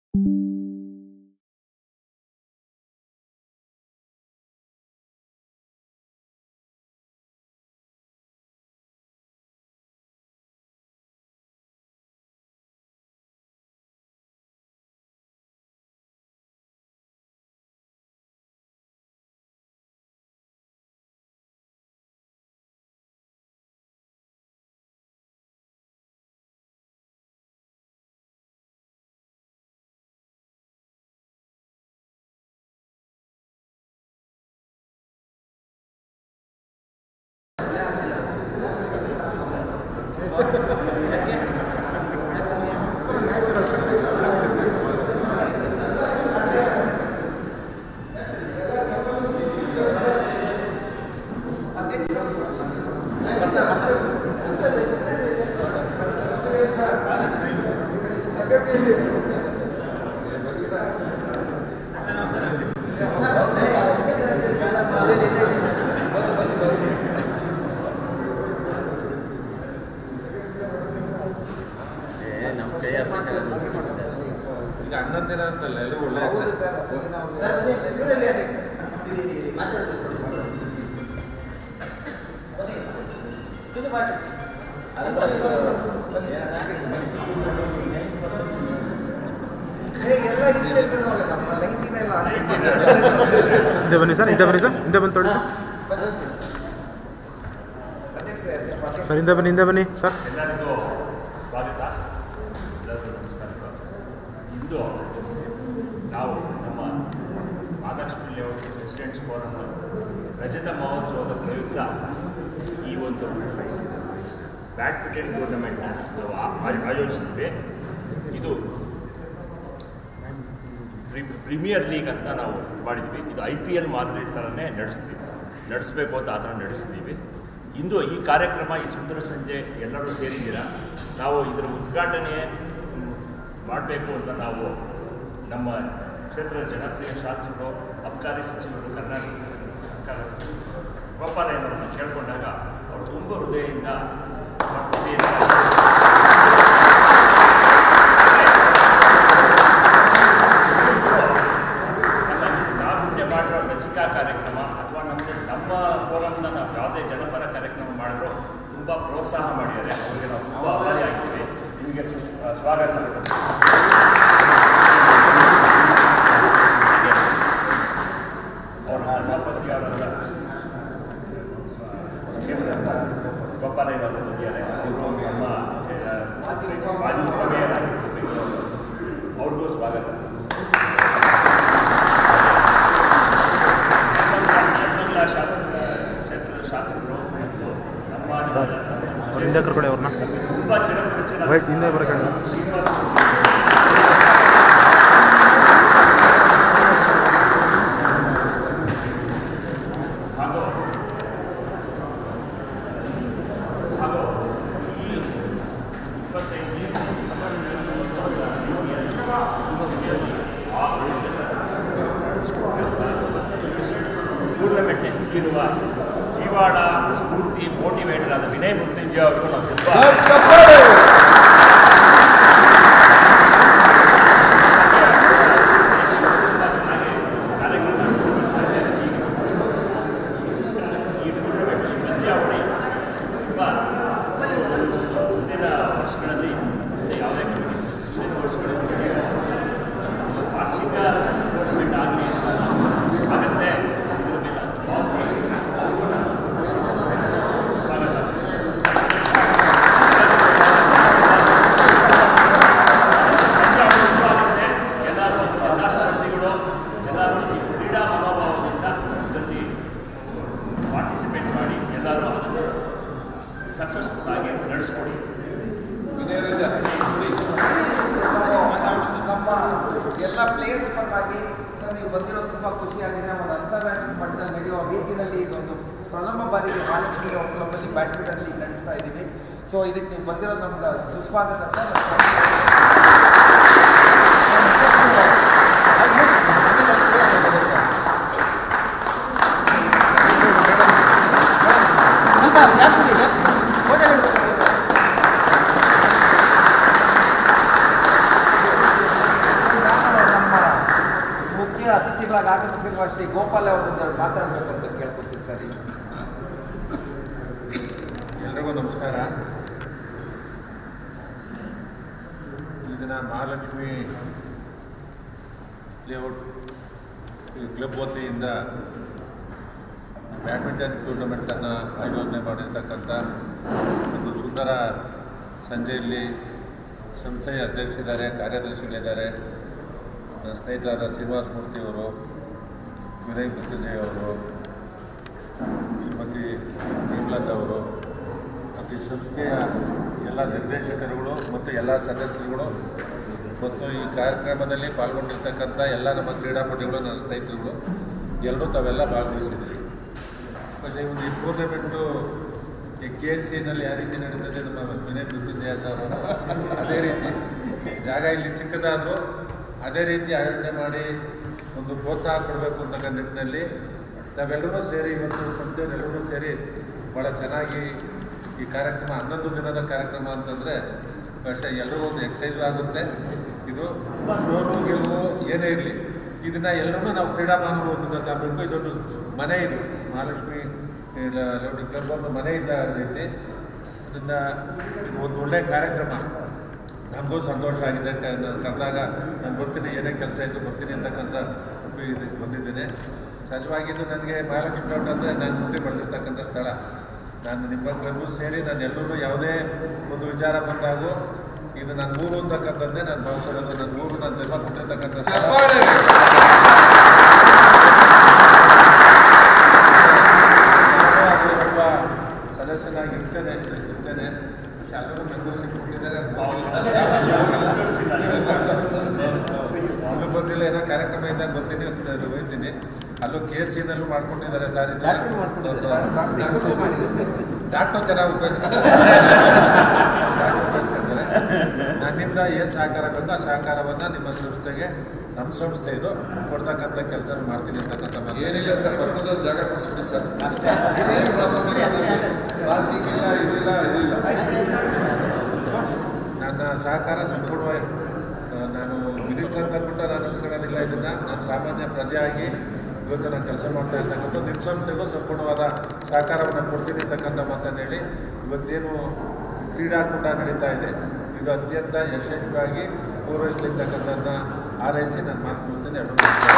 ನಮ್ಮ ಕೈಯ ಈಗ ಹನ್ನೊಂದಿನ ಅಂತಲ್ಲ ಎಲ್ಲ ಒಳ್ಳೆ ಎಲ್ಲ ಇಲ್ಲೇ ಇರ್ತದೆ ನೋಡಿ ನಮ್ಮ ನೈನ್ಟೀನ್ ಎಲ್ಲ ಹಿಂದೆ ಬನ್ನಿ ಸರ್ ಹಿಂದೆ ಬನ್ನಿ ಸರ್ ಹಿಂದೆ ಬಂದು ತೊಳಿ ಸರ್ ಅಧ್ಯಕ್ಷರೇ ಅಧ್ಯಕ್ಷ ಸರ್ ಹಿಂದೆ ಬನ್ನಿ ಹಿಂದೆ ಬನ್ನಿ ಸರ್ ಎಲ್ಲರಿಗೂ ಸ್ವಾಗತ ಎಲ್ಲರಿಗೂ ನಮಸ್ಕಾರಗಳು ಇಂದು ನಾವು ನಮ್ಮ ಮಹಾಲಕ್ಷ್ಮಿ ಲೇಔಟ್ ರೆಸಿಡೆಂಟ್ಸ್ ಫೋರಮ್ ರಜತ ಮಹೋತ್ಸವದ ಪ್ರಯುಕ್ತ ಈ ಒಂದು ಬ್ಯಾಡ್ಮಿಂಟನ್ ಟೂರ್ನಮೆಂಟ್ನ ನಾವು ಆ- ಆ- ಆಯೋಜಿಸಿದ್ವಿ ಇದು ಪ್ರಿ- ಪ್ರೀಮಿಯರ್ ಲೀಗ್ ಅಂತ ನಾವು ಮಾಡಿದ್ವಿ ಇದು ಐ ಪಿ ಎಲ್ ಮಾದರಿ ಥರನೇ ನಡೆಸ್ತೀವಿ ನಡೆಸಬೇಕು ಅಂತ ಆ ಥರ ನಡೆಸ್ತೀವಿ ಇಂದು ಈ ಕಾರ್ಯಕ್ರಮ ಈ ಸುಂದರ ಸಂಜೆ ಎಲ್ಲರೂ ಸೇರಿದ್ದೀರಾ ನಾವು ಇದರ ಉದ್ಘಾಟನೆ ಮಾಡಬೇಕು ಅಂತ ನಾವು ನಮ್ಮ ಕ್ಷೇತ್ರದ ಜನಪ್ರಿಯ ಶಾಸಕರು ಅಬ್ಕಾರಿ ಸಚಿವರು ಕರ್ನಾಟಕ ಸರ್ಕಾರ ಗೋಪಾಲಯ್ಯನವರನ್ನು ಕೇಳಿಕೊಂಡಾಗ ಅವರು ತುಂಬ ಹೃದಯದಿಂದ ನಾವು ಹಿಂದೆ ಮಾಡಿರೋ ಲಸಿಕಾ ಕಾರ್ಯಕ್ರಮ ಅಥವಾ ನಮ್ಮದು ನಮ್ಮ ಫೋರಮ್ನ ನಾವು ಯಾವುದೇ ಜನಪರ ಕಾರ್ಯಕ್ರಮ ಮಾಡಿದ್ರು ತುಂಬ ಪ್ರೋತ್ಸಾಹ ಮಾಡಿದ್ದಾರೆ ಅವರಿಗೆ ನಾವು ತುಂಬ ಆಭಾರಿಯಾಗಿದ್ದೀವಿ ನಿಮಗೆ ಸು ಸ್ವಾಗತ ಅವರ ದಂಪತಿ ಅವರ ಗೋಪಾಲಯ್ಯನವರು ಬಂದಿದ್ದಾರೆ ಇವರು ನಮ್ಮ ಆ, ಮಾಜಿ ಉಪಮೇಯರಾಗಿದ್ದು ಬೆಂಗಳೂರು ಅವ್ರಿಗೂ ಸ್ವಾಗತ ನಮ್ಮ ಶಾಸಕ ಕ್ಷೇತ್ರದ ಶಾಸಕರು ಮತ್ತು ನಮ್ಮ ಸರ್, ಅವ್ರ ಹಿಂದೆ ಕರ್ಕೊಳ್ಳಿ ಅವ್ರನ್ನ. ತುಂಬ ಚಿರಪರಿಚಿತ ವೈಟ್ ಹಿಂದೆ ಬರೋಕೆ ಶ್ರೀನಿವಾಸ್ ಹಾಗೂ ಹಾಗೂ ಈ ಇಪ್ಪತ್ತೈದು ಟೂರ್ನಮೆಂಟ್ ಹಿಂದಿರುವ ಜೀವಾಡ ಸ್ಫೂರ್ತಿ ಮೋಟಿವೇಟರ್ ಆದ ವಿನಯ್ ಮೃತ್ಯುಂಜಯ ಅವರು ನಾವು ತುಂಬ ತುಂಬ ಚೆನ್ನಾಗಿ ಕಾರ್ಯಕ್ರಮ ನಿರ್ವಹಿಸ್ತಾ ಇದ್ದಾರೆ. ಈ ಟೂರ್ನಮೆಂಟ್ ಈ ಪಂದ್ಯಾವಳಿ ತುಂಬ ಮುಂದಿನ ವರ್ಷಗಳಲ್ಲಿ ಮುಂದೆ ಯಾವುದೇ ಕಂಪನಿ ಮುಂದಿನ ವರ್ಷಗಳಲ್ಲಿ ಇದು ವಾರ್ಷಿಕ ಟೂರ್ನಮೆಂಟ್ ಆಗಲಿ ಅಂತ ನಾವು ಆಗುತ್ತೆ ಇದ್ರ ಮೇಲೆ ಭಾವಿಸಿ ಅವ್ರಿಗೂ ನಾನು ಸ್ವಾಗತ ಆಗುತ್ತೆ ಎಲ್ಲರೂ ಎಲ್ಲ ಸ್ಪರ್ಧಿಗಳು ಎಲ್ಲರೂ ಈ ಕ್ರೀಡಾ ಮನೋಭಾವದಿಂದ ಇದರಲ್ಲಿ ಪಾರ್ಟಿಸಿಪೇಟ್ ಮಾಡಿ ಎಲ್ಲರೂ ಅದನ್ನು ಸಕ್ಸಸ್ಫುಲ್ ಆಗಿ ನಡೆಸ್ಕೊಡಿ ವಿನಯರಾಜ ನಮ್ಮ ಎಲ್ಲ ಪ್ಲೇಯರ್ಸ್ ಪರವಾಗಿ ಸರ್ ನೀವು ಬಂದಿರೋದು ತುಂಬ ಖುಷಿಯಾಗಿದೆ ಒಂದು ಅಂತಾರಾಷ್ಟ್ರೀಯ ಮಟ್ಟದಲ್ಲಿ ನಡೆಯುವ ರೀತಿಯಲ್ಲಿ ಇದೊಂದು ಪ್ರಥಮ ಬಾರಿಗೆ ಮಹಾಲಕ್ಷ್ಮಿ ಕ್ಲಬ್ಬಲ್ಲಿ ಬ್ಯಾಡ್ಮಿಂಟನ್ ಲೀಗ್ ನಡೆಸ್ತಾ ಇದ್ದೀವಿ ಸೊ ಇದಕ್ಕೆ ನೀವು ಬಂದಿರೋದು ನಮ್ಗೆ ಸುಸ್ವಾಗತ ಸರ್ ಅಥವಾ ಶ್ರೀ ಗೋಪಾಲ್ ಅವರು ಮಾತಾಡಬೇಕಂತ ಕೇಳ್ಕೊತೀನಿ ಸರ್ ಈಗ. ಎಲ್ರಿಗೂ ನಮಸ್ಕಾರ ಈ ದಿನ ಮಹಾಲಕ್ಷ್ಮಿ ಲೇಔಟ್ ಈ ಕ್ಲಬ್ ವತಿಯಿಂದ ಬ್ಯಾಡ್ಮಿಂಟನ್ ಟೂರ್ನಮೆಂಟನ್ನು ಆಯೋಜನೆ ಮಾಡಿರ್ತಕ್ಕಂಥ ಒಂದು ಸುಂದರ ಸಂಜೆಯಲ್ಲಿ ಸಂಸ್ಥೆಯ ಅಧ್ಯಕ್ಷರಿದ್ದಾರೆ ಕಾರ್ಯದರ್ಶಿಗಳಿದ್ದಾರೆ ನನ್ನ ಸ್ನೇಹಿತರಾದ ಶ್ರೀನಿವಾಸ ಮೂರ್ತಿಯವರು ವಿನಯ್ ಮೃತ್ಯುಂಜಯ ಅವರು ಶ್ರೀಮತಿ ಹೇಮಲತಾ ಅವರು ಮತ್ತು ಈ ಸಂಸ್ಥೆಯ ಎಲ್ಲ ನಿರ್ದೇಶಕರುಗಳು ಮತ್ತು ಎಲ್ಲ ಸದಸ್ಯರುಗಳು ಮತ್ತು ಈ ಕಾರ್ಯಕ್ರಮದಲ್ಲಿ ಪಾಲ್ಗೊಂಡಿರ್ತಕ್ಕಂಥ ಎಲ್ಲ ನಮ್ಮ ಕ್ರೀಡಾಪಟುಗಳು ನನ್ನ ಸ್ನೇಹಿತರುಗಳು ಎಲ್ಲರೂ ತಾವೆಲ್ಲ ಭಾಗವಹಿಸಿದ್ದೀವಿ ಮತ್ತು ಈ ಒಂದು ಈ ಟೂರ್ನಮೆಂಟು ಈ ಕೆ ಎಸ್ ಸಿನಲ್ಲಿ ಯಾವ ರೀತಿ ನಡೀತದೆ ನಮ್ಮ ವಿನಯ್ ಮೃತ್ಯುಂಜಯ ಸರ್ ಅವರು ಅದೇ ರೀತಿ ಜಾಗ ಇಲ್ಲಿ ಚಿಕ್ಕದಾದರೂ ಅದೇ ರೀತಿ ಆಯೋಜನೆ ಮಾಡಿ ಒಂದು ಪ್ರೋತ್ಸಾಹ ಕೊಡಬೇಕು ಅಂತಕ್ಕ ನಿಟ್ಟಿನಲ್ಲಿ ತಾವೆಲ್ಲರೂ ಸೇರಿ ಇವತ್ತು ಸಂಸ್ಥೆಯವರೆಲ್ಲರೂ ಸೇರಿ ಭಾಳ ಚೆನ್ನಾಗಿ ಈ ಕಾರ್ಯಕ್ರಮ ಹನ್ನೊಂದು ದಿನದ ಕಾರ್ಯಕ್ರಮ ಅಂತಂದರೆ പക്ഷೇ ಎಲ್ಲರೂ ಒಂದು ಎಕ್ಸಸೈಸು ಆಗುತ್ತೆ ಇದು ಸೋಲು ಗೆಲುವು ಏನೇ ಇರಲಿ ಇದನ್ನು ಎಲ್ಲರೂ ನಾವು ಕ್ರೀಡಾಮಾನವನ್ನು ತರಬೇಕು ಇದೊಂದು ಮನೆ ಇದು ಮಹಾಲಕ್ಷ್ಮಿ ಲೇಔಟ್ ಕ್ಲಬ್ ಒಂದು ಮನೆ ಇದ್ದ ರೀತಿ ಅದನ್ನು ಇದು ಒಂದು ಒಳ್ಳೆಯ ಕಾರ್ಯಕ್ರಮ ನಮಗೂ ಸಂತೋಷ ಆಗಿದೆ ಕ- ನಾನು ಕರೆದಾಗ ನಾನು ಬರ್ತೀನಿ ಏನೇ ಕೆಲಸ ಇದ್ದು ಬರ್ತೀನಿ ಅಂತಕ್ಕಂಥ ಇದಕ್ಕೆ ಬಂದಿದ್ದೇನೆ ಸಹಜವಾಗಿ ಇದು ನನಗೆ ಮಹಾಲಕ್ಷ್ಮಿ ಲೇಔಟ್ ಅಂದರೆ ನಾನು ಹುಟ್ಟಿ ಬೆಳೆದಿರ್ತಕ್ಕಂಥ ಸ್ಥಳ ನಾನು ನಿಮ್ಮ ಕ್ಲಬ್ಬು ಸೇರಿ ನಾನು ಎಲ್ಲರೂ ಯಾವುದೇ ಒಂದು ವಿಚಾರ ಬಂದಾಗೂ ಇದು ನನ್ನ ಊರು ಅಂತಕ್ಕಂಥದ್ದೇ ನಾನು ಭಾವಿಸೋದು ನನ್ನ ಊರು ನನ್ನ ಜನ್ಮ ಕೊಟ್ಟಿರ್ತಕ್ಕಂಥ ಸ್ಥಳ ನಾನು ಅಲ್ಲಿ ಒಬ್ಬ ಸದಸ್ಯನಾಗಿ ಇರ್ತೇನೆ ಇರ್ತೇನೆ പക്ഷെ ಎಲ್ಲರೂ ಮೆಂಬರ್ಶಿಪ್ ಕೊಟ್ಟಿದ್ದಾರೆ ಅಲ್ಲೂ ಬಂದಿಲ್ಲ ಏನೋ ಕಾರ್ಯಕ್ರಮ ಇದ್ದಾಗ ಬರ್ತೀನಿ ಅಂತ ಅದು ಹೋಗ್ತೀನಿ ಅಲ್ಲೂ ಕೆ ಸಿ ನಲ್ಲೂ ಮಾಡ್ಕೊಂಡಿದ್ದಾರೆ ಸರ್ ಇದು ಡಾಕ್ಟರ್ ಚೆನ್ನಾಗಿ ಉಪಯೋಗಿಸ್ಕೊಂತಾರೆ ಡಾಕ್ಟರ್ ಉಪಯೋಗಿಸ್ಕೊಂತಾರೆ ನನ್ನಿಂದ ಏನು ಸಹಕಾರ ಬೇಕೋ ಆ ಸಹಕಾರವನ್ನು ನಿಮ್ಮ ಸಂಸ್ಥೆಗೆ ನಮ್ಮ ಸಂಸ್ಥೆ ಇದು ಕೊಡ್ತಕ್ಕಂಥ ಕೆಲಸ ಮಾಡ್ತೀನಿ ಅಂತಕ್ಕಂಥ ಮಾತು. ಏನಿಲ್ಲ ಸರ್ ಪಕ್ಕದಲ್ಲಿ ಜಾಗ ಕೊಡಿಸ್ಬಿಡಿ ಸರ್ ಏನ್ ಪ್ರಾಬ್ಲಮ್ ಇಲ್ಲ ಪಾರ್ಕಿಂಗ್ ಇಲ್ಲ ಇದಿಲ್ಲ ಇದಿಲ್ಲ ನನ್ನ ಸಹಕಾರ ಸಂಪೂರ್ಣವಾಗಿ ಆ, ನಾನು ಮಿನಿಸ್ಟರ್ ಅಂತ ಅಂದ್ಬಿಟ್ಟು ನಾನು ಅನಿಸ್ಕೊಳ್ಳೋದಿಲ್ಲ ಇದನ್ನು ನಾನು ಸಾಮಾನ್ಯ ಪ್ರಜೆಯಾಗಿ ಇವತ್ತು ನಾನು ಕೆಲಸ ಮಾಡ್ತಾ ಇರ್ತಕ್ಕಂಥ ನಿಮ್ಮ ಸಂಸ್ಥೆಗೂ ಸಂಪೂರ್ಣವಾದ ಸಹಕಾರವನ್ನು ಕೊಡ್ತೀನಿ ಅಂತಕ್ಕಂಥ ಮಾತನ್ನು ಹೇಳಿ ಇವತ್ತೇನು ಕ್ರೀಡಾಕೂಟ ನಡೀತಾ ಇದೆ ಇದು ಅತ್ಯಂತ ಯಶಸ್ವಿಯಾಗಿ ಪೂರೈಸಲಿರ್ತಕ್ಕಂಥದ್ದನ್ನ ಹಾರೈಸಿ ನಾನು ಮಾತು ಮುಗಿಸ್ತೀನಿ ಎಲ್ಲರೂ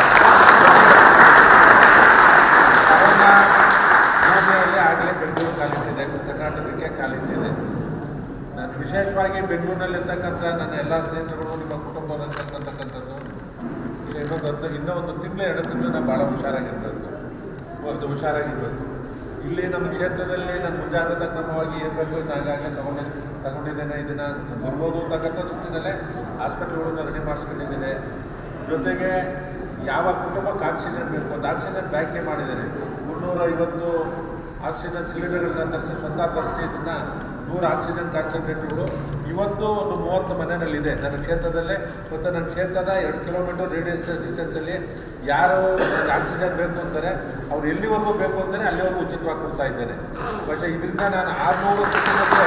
ಕೊರೋನಾ ಭೂಮಿಯಲ್ಲಿ ಆಗಲೇ ಬೆಂಗಳೂರು ಕಾಲಿಟ್ಟಿದೆ ಕರ್ನಾಟಕಕ್ಕೆ ಕಾಲಿಟ್ಟಿದೆ ನಾನು ವಿಶೇಷವಾಗಿ ಬೆಂಗಳೂರಿನಲ್ಲಿರ್ತಕ್ಕಂಥ ನನ್ನ ಎಲ್ಲ ಸ್ನೇಹಿತರುಗಳು ನಿಮ್ಮ ಕುಟುಂಬದಲ್ಲಿರ್ತಕ್ಕಂಥದ್ದು ಇನ್ನೊಂದು ಹತ್ತು ಇನ್ನೂ ಒಂದು ತಿಂಗಳು ಎರಡು ತಿಂಗಳು ನಾವು ಭಾಳ ಹುಷಾರಾಗಿರಬೇಕು ಒಂದು ಹುಷಾರಾಗಿರಬೇಕು ಇಲ್ಲಿ ನಮ್ಮ ಕ್ಷೇತ್ರದಲ್ಲಿ ನಾನು ಮುಂಜಾಗ್ರತಾ ಕ್ರಮವಾಗಿ ಏನು ಬೇಕು ಇದನ್ನ ಆಗಾಗಲೇ ತಗೊಂಡು ತಗೊಂಡಿದ್ದೇನೆ ಇದನ್ನು ಬರ್ಬೋದು ಅಂತಕ್ಕಂಥ ದೃಷ್ಟಿನಲ್ಲೇ ಹಾಸ್ಪಿಟ್ಲ್ಗಳನ್ನು ರೆಡಿ ಮಾಡಿಸ್ಕೊಂಡಿದ್ದೇನೆ ಜೊತೆಗೆ ಯಾವ ಕುಟುಂಬಕ್ಕೆ ಆಕ್ಸಿಜನ್ ಬೇಕು ಒಂದು ಆಕ್ಸಿಜನ್ ಬ್ಯಾಂಕೆ ಮಾಡಿದ್ದೇನೆ ಮುನ್ನೂರ ಐವತ್ತು ಆಕ್ಸಿಜನ್ ಸಿಲಿಂಡರ್ಗಳನ್ನ ತರಿಸಿ ಸ್ವತಃ ತರಿಸಿ ಇದನ್ನು ನೂರು ಆಕ್ಸಿಜನ್ ಕಾನ್ಸಂಟ್ರೇಟ್ಗಳು ಇವತ್ತು ಒಂದು ಮೂವತ್ತು ಮನೆಯಲ್ಲಿದೆ ನನ್ನ ಕ್ಷೇತ್ರದಲ್ಲೇ ಮತ್ತು ನನ್ನ ಕ್ಷೇತ್ರದ ಎರಡು ಕಿಲೋಮೀಟರ್ ರೇಡಿಯಸ್ ಡಿಸ್ಟೆನ್ಸಲ್ಲಿ ಯಾರು ನನಗೆ ಆಕ್ಸಿಜನ್ ಬೇಕು ಅಂತಾರೆ ಅವ್ರು ಎಲ್ಲಿವರೆಗೂ ಬೇಕು ಅಂತಾರೆ ಅಲ್ಲಿವರೆಗೂ ಉಚಿತವಾಗಿ ಕೊಡ್ತಾ ಇದ್ದೇನೆ പക്ഷേ ಇದರಿಂದ ನಾನು ಆರುನೂರು ಕುಟುಂಬಕ್ಕೆ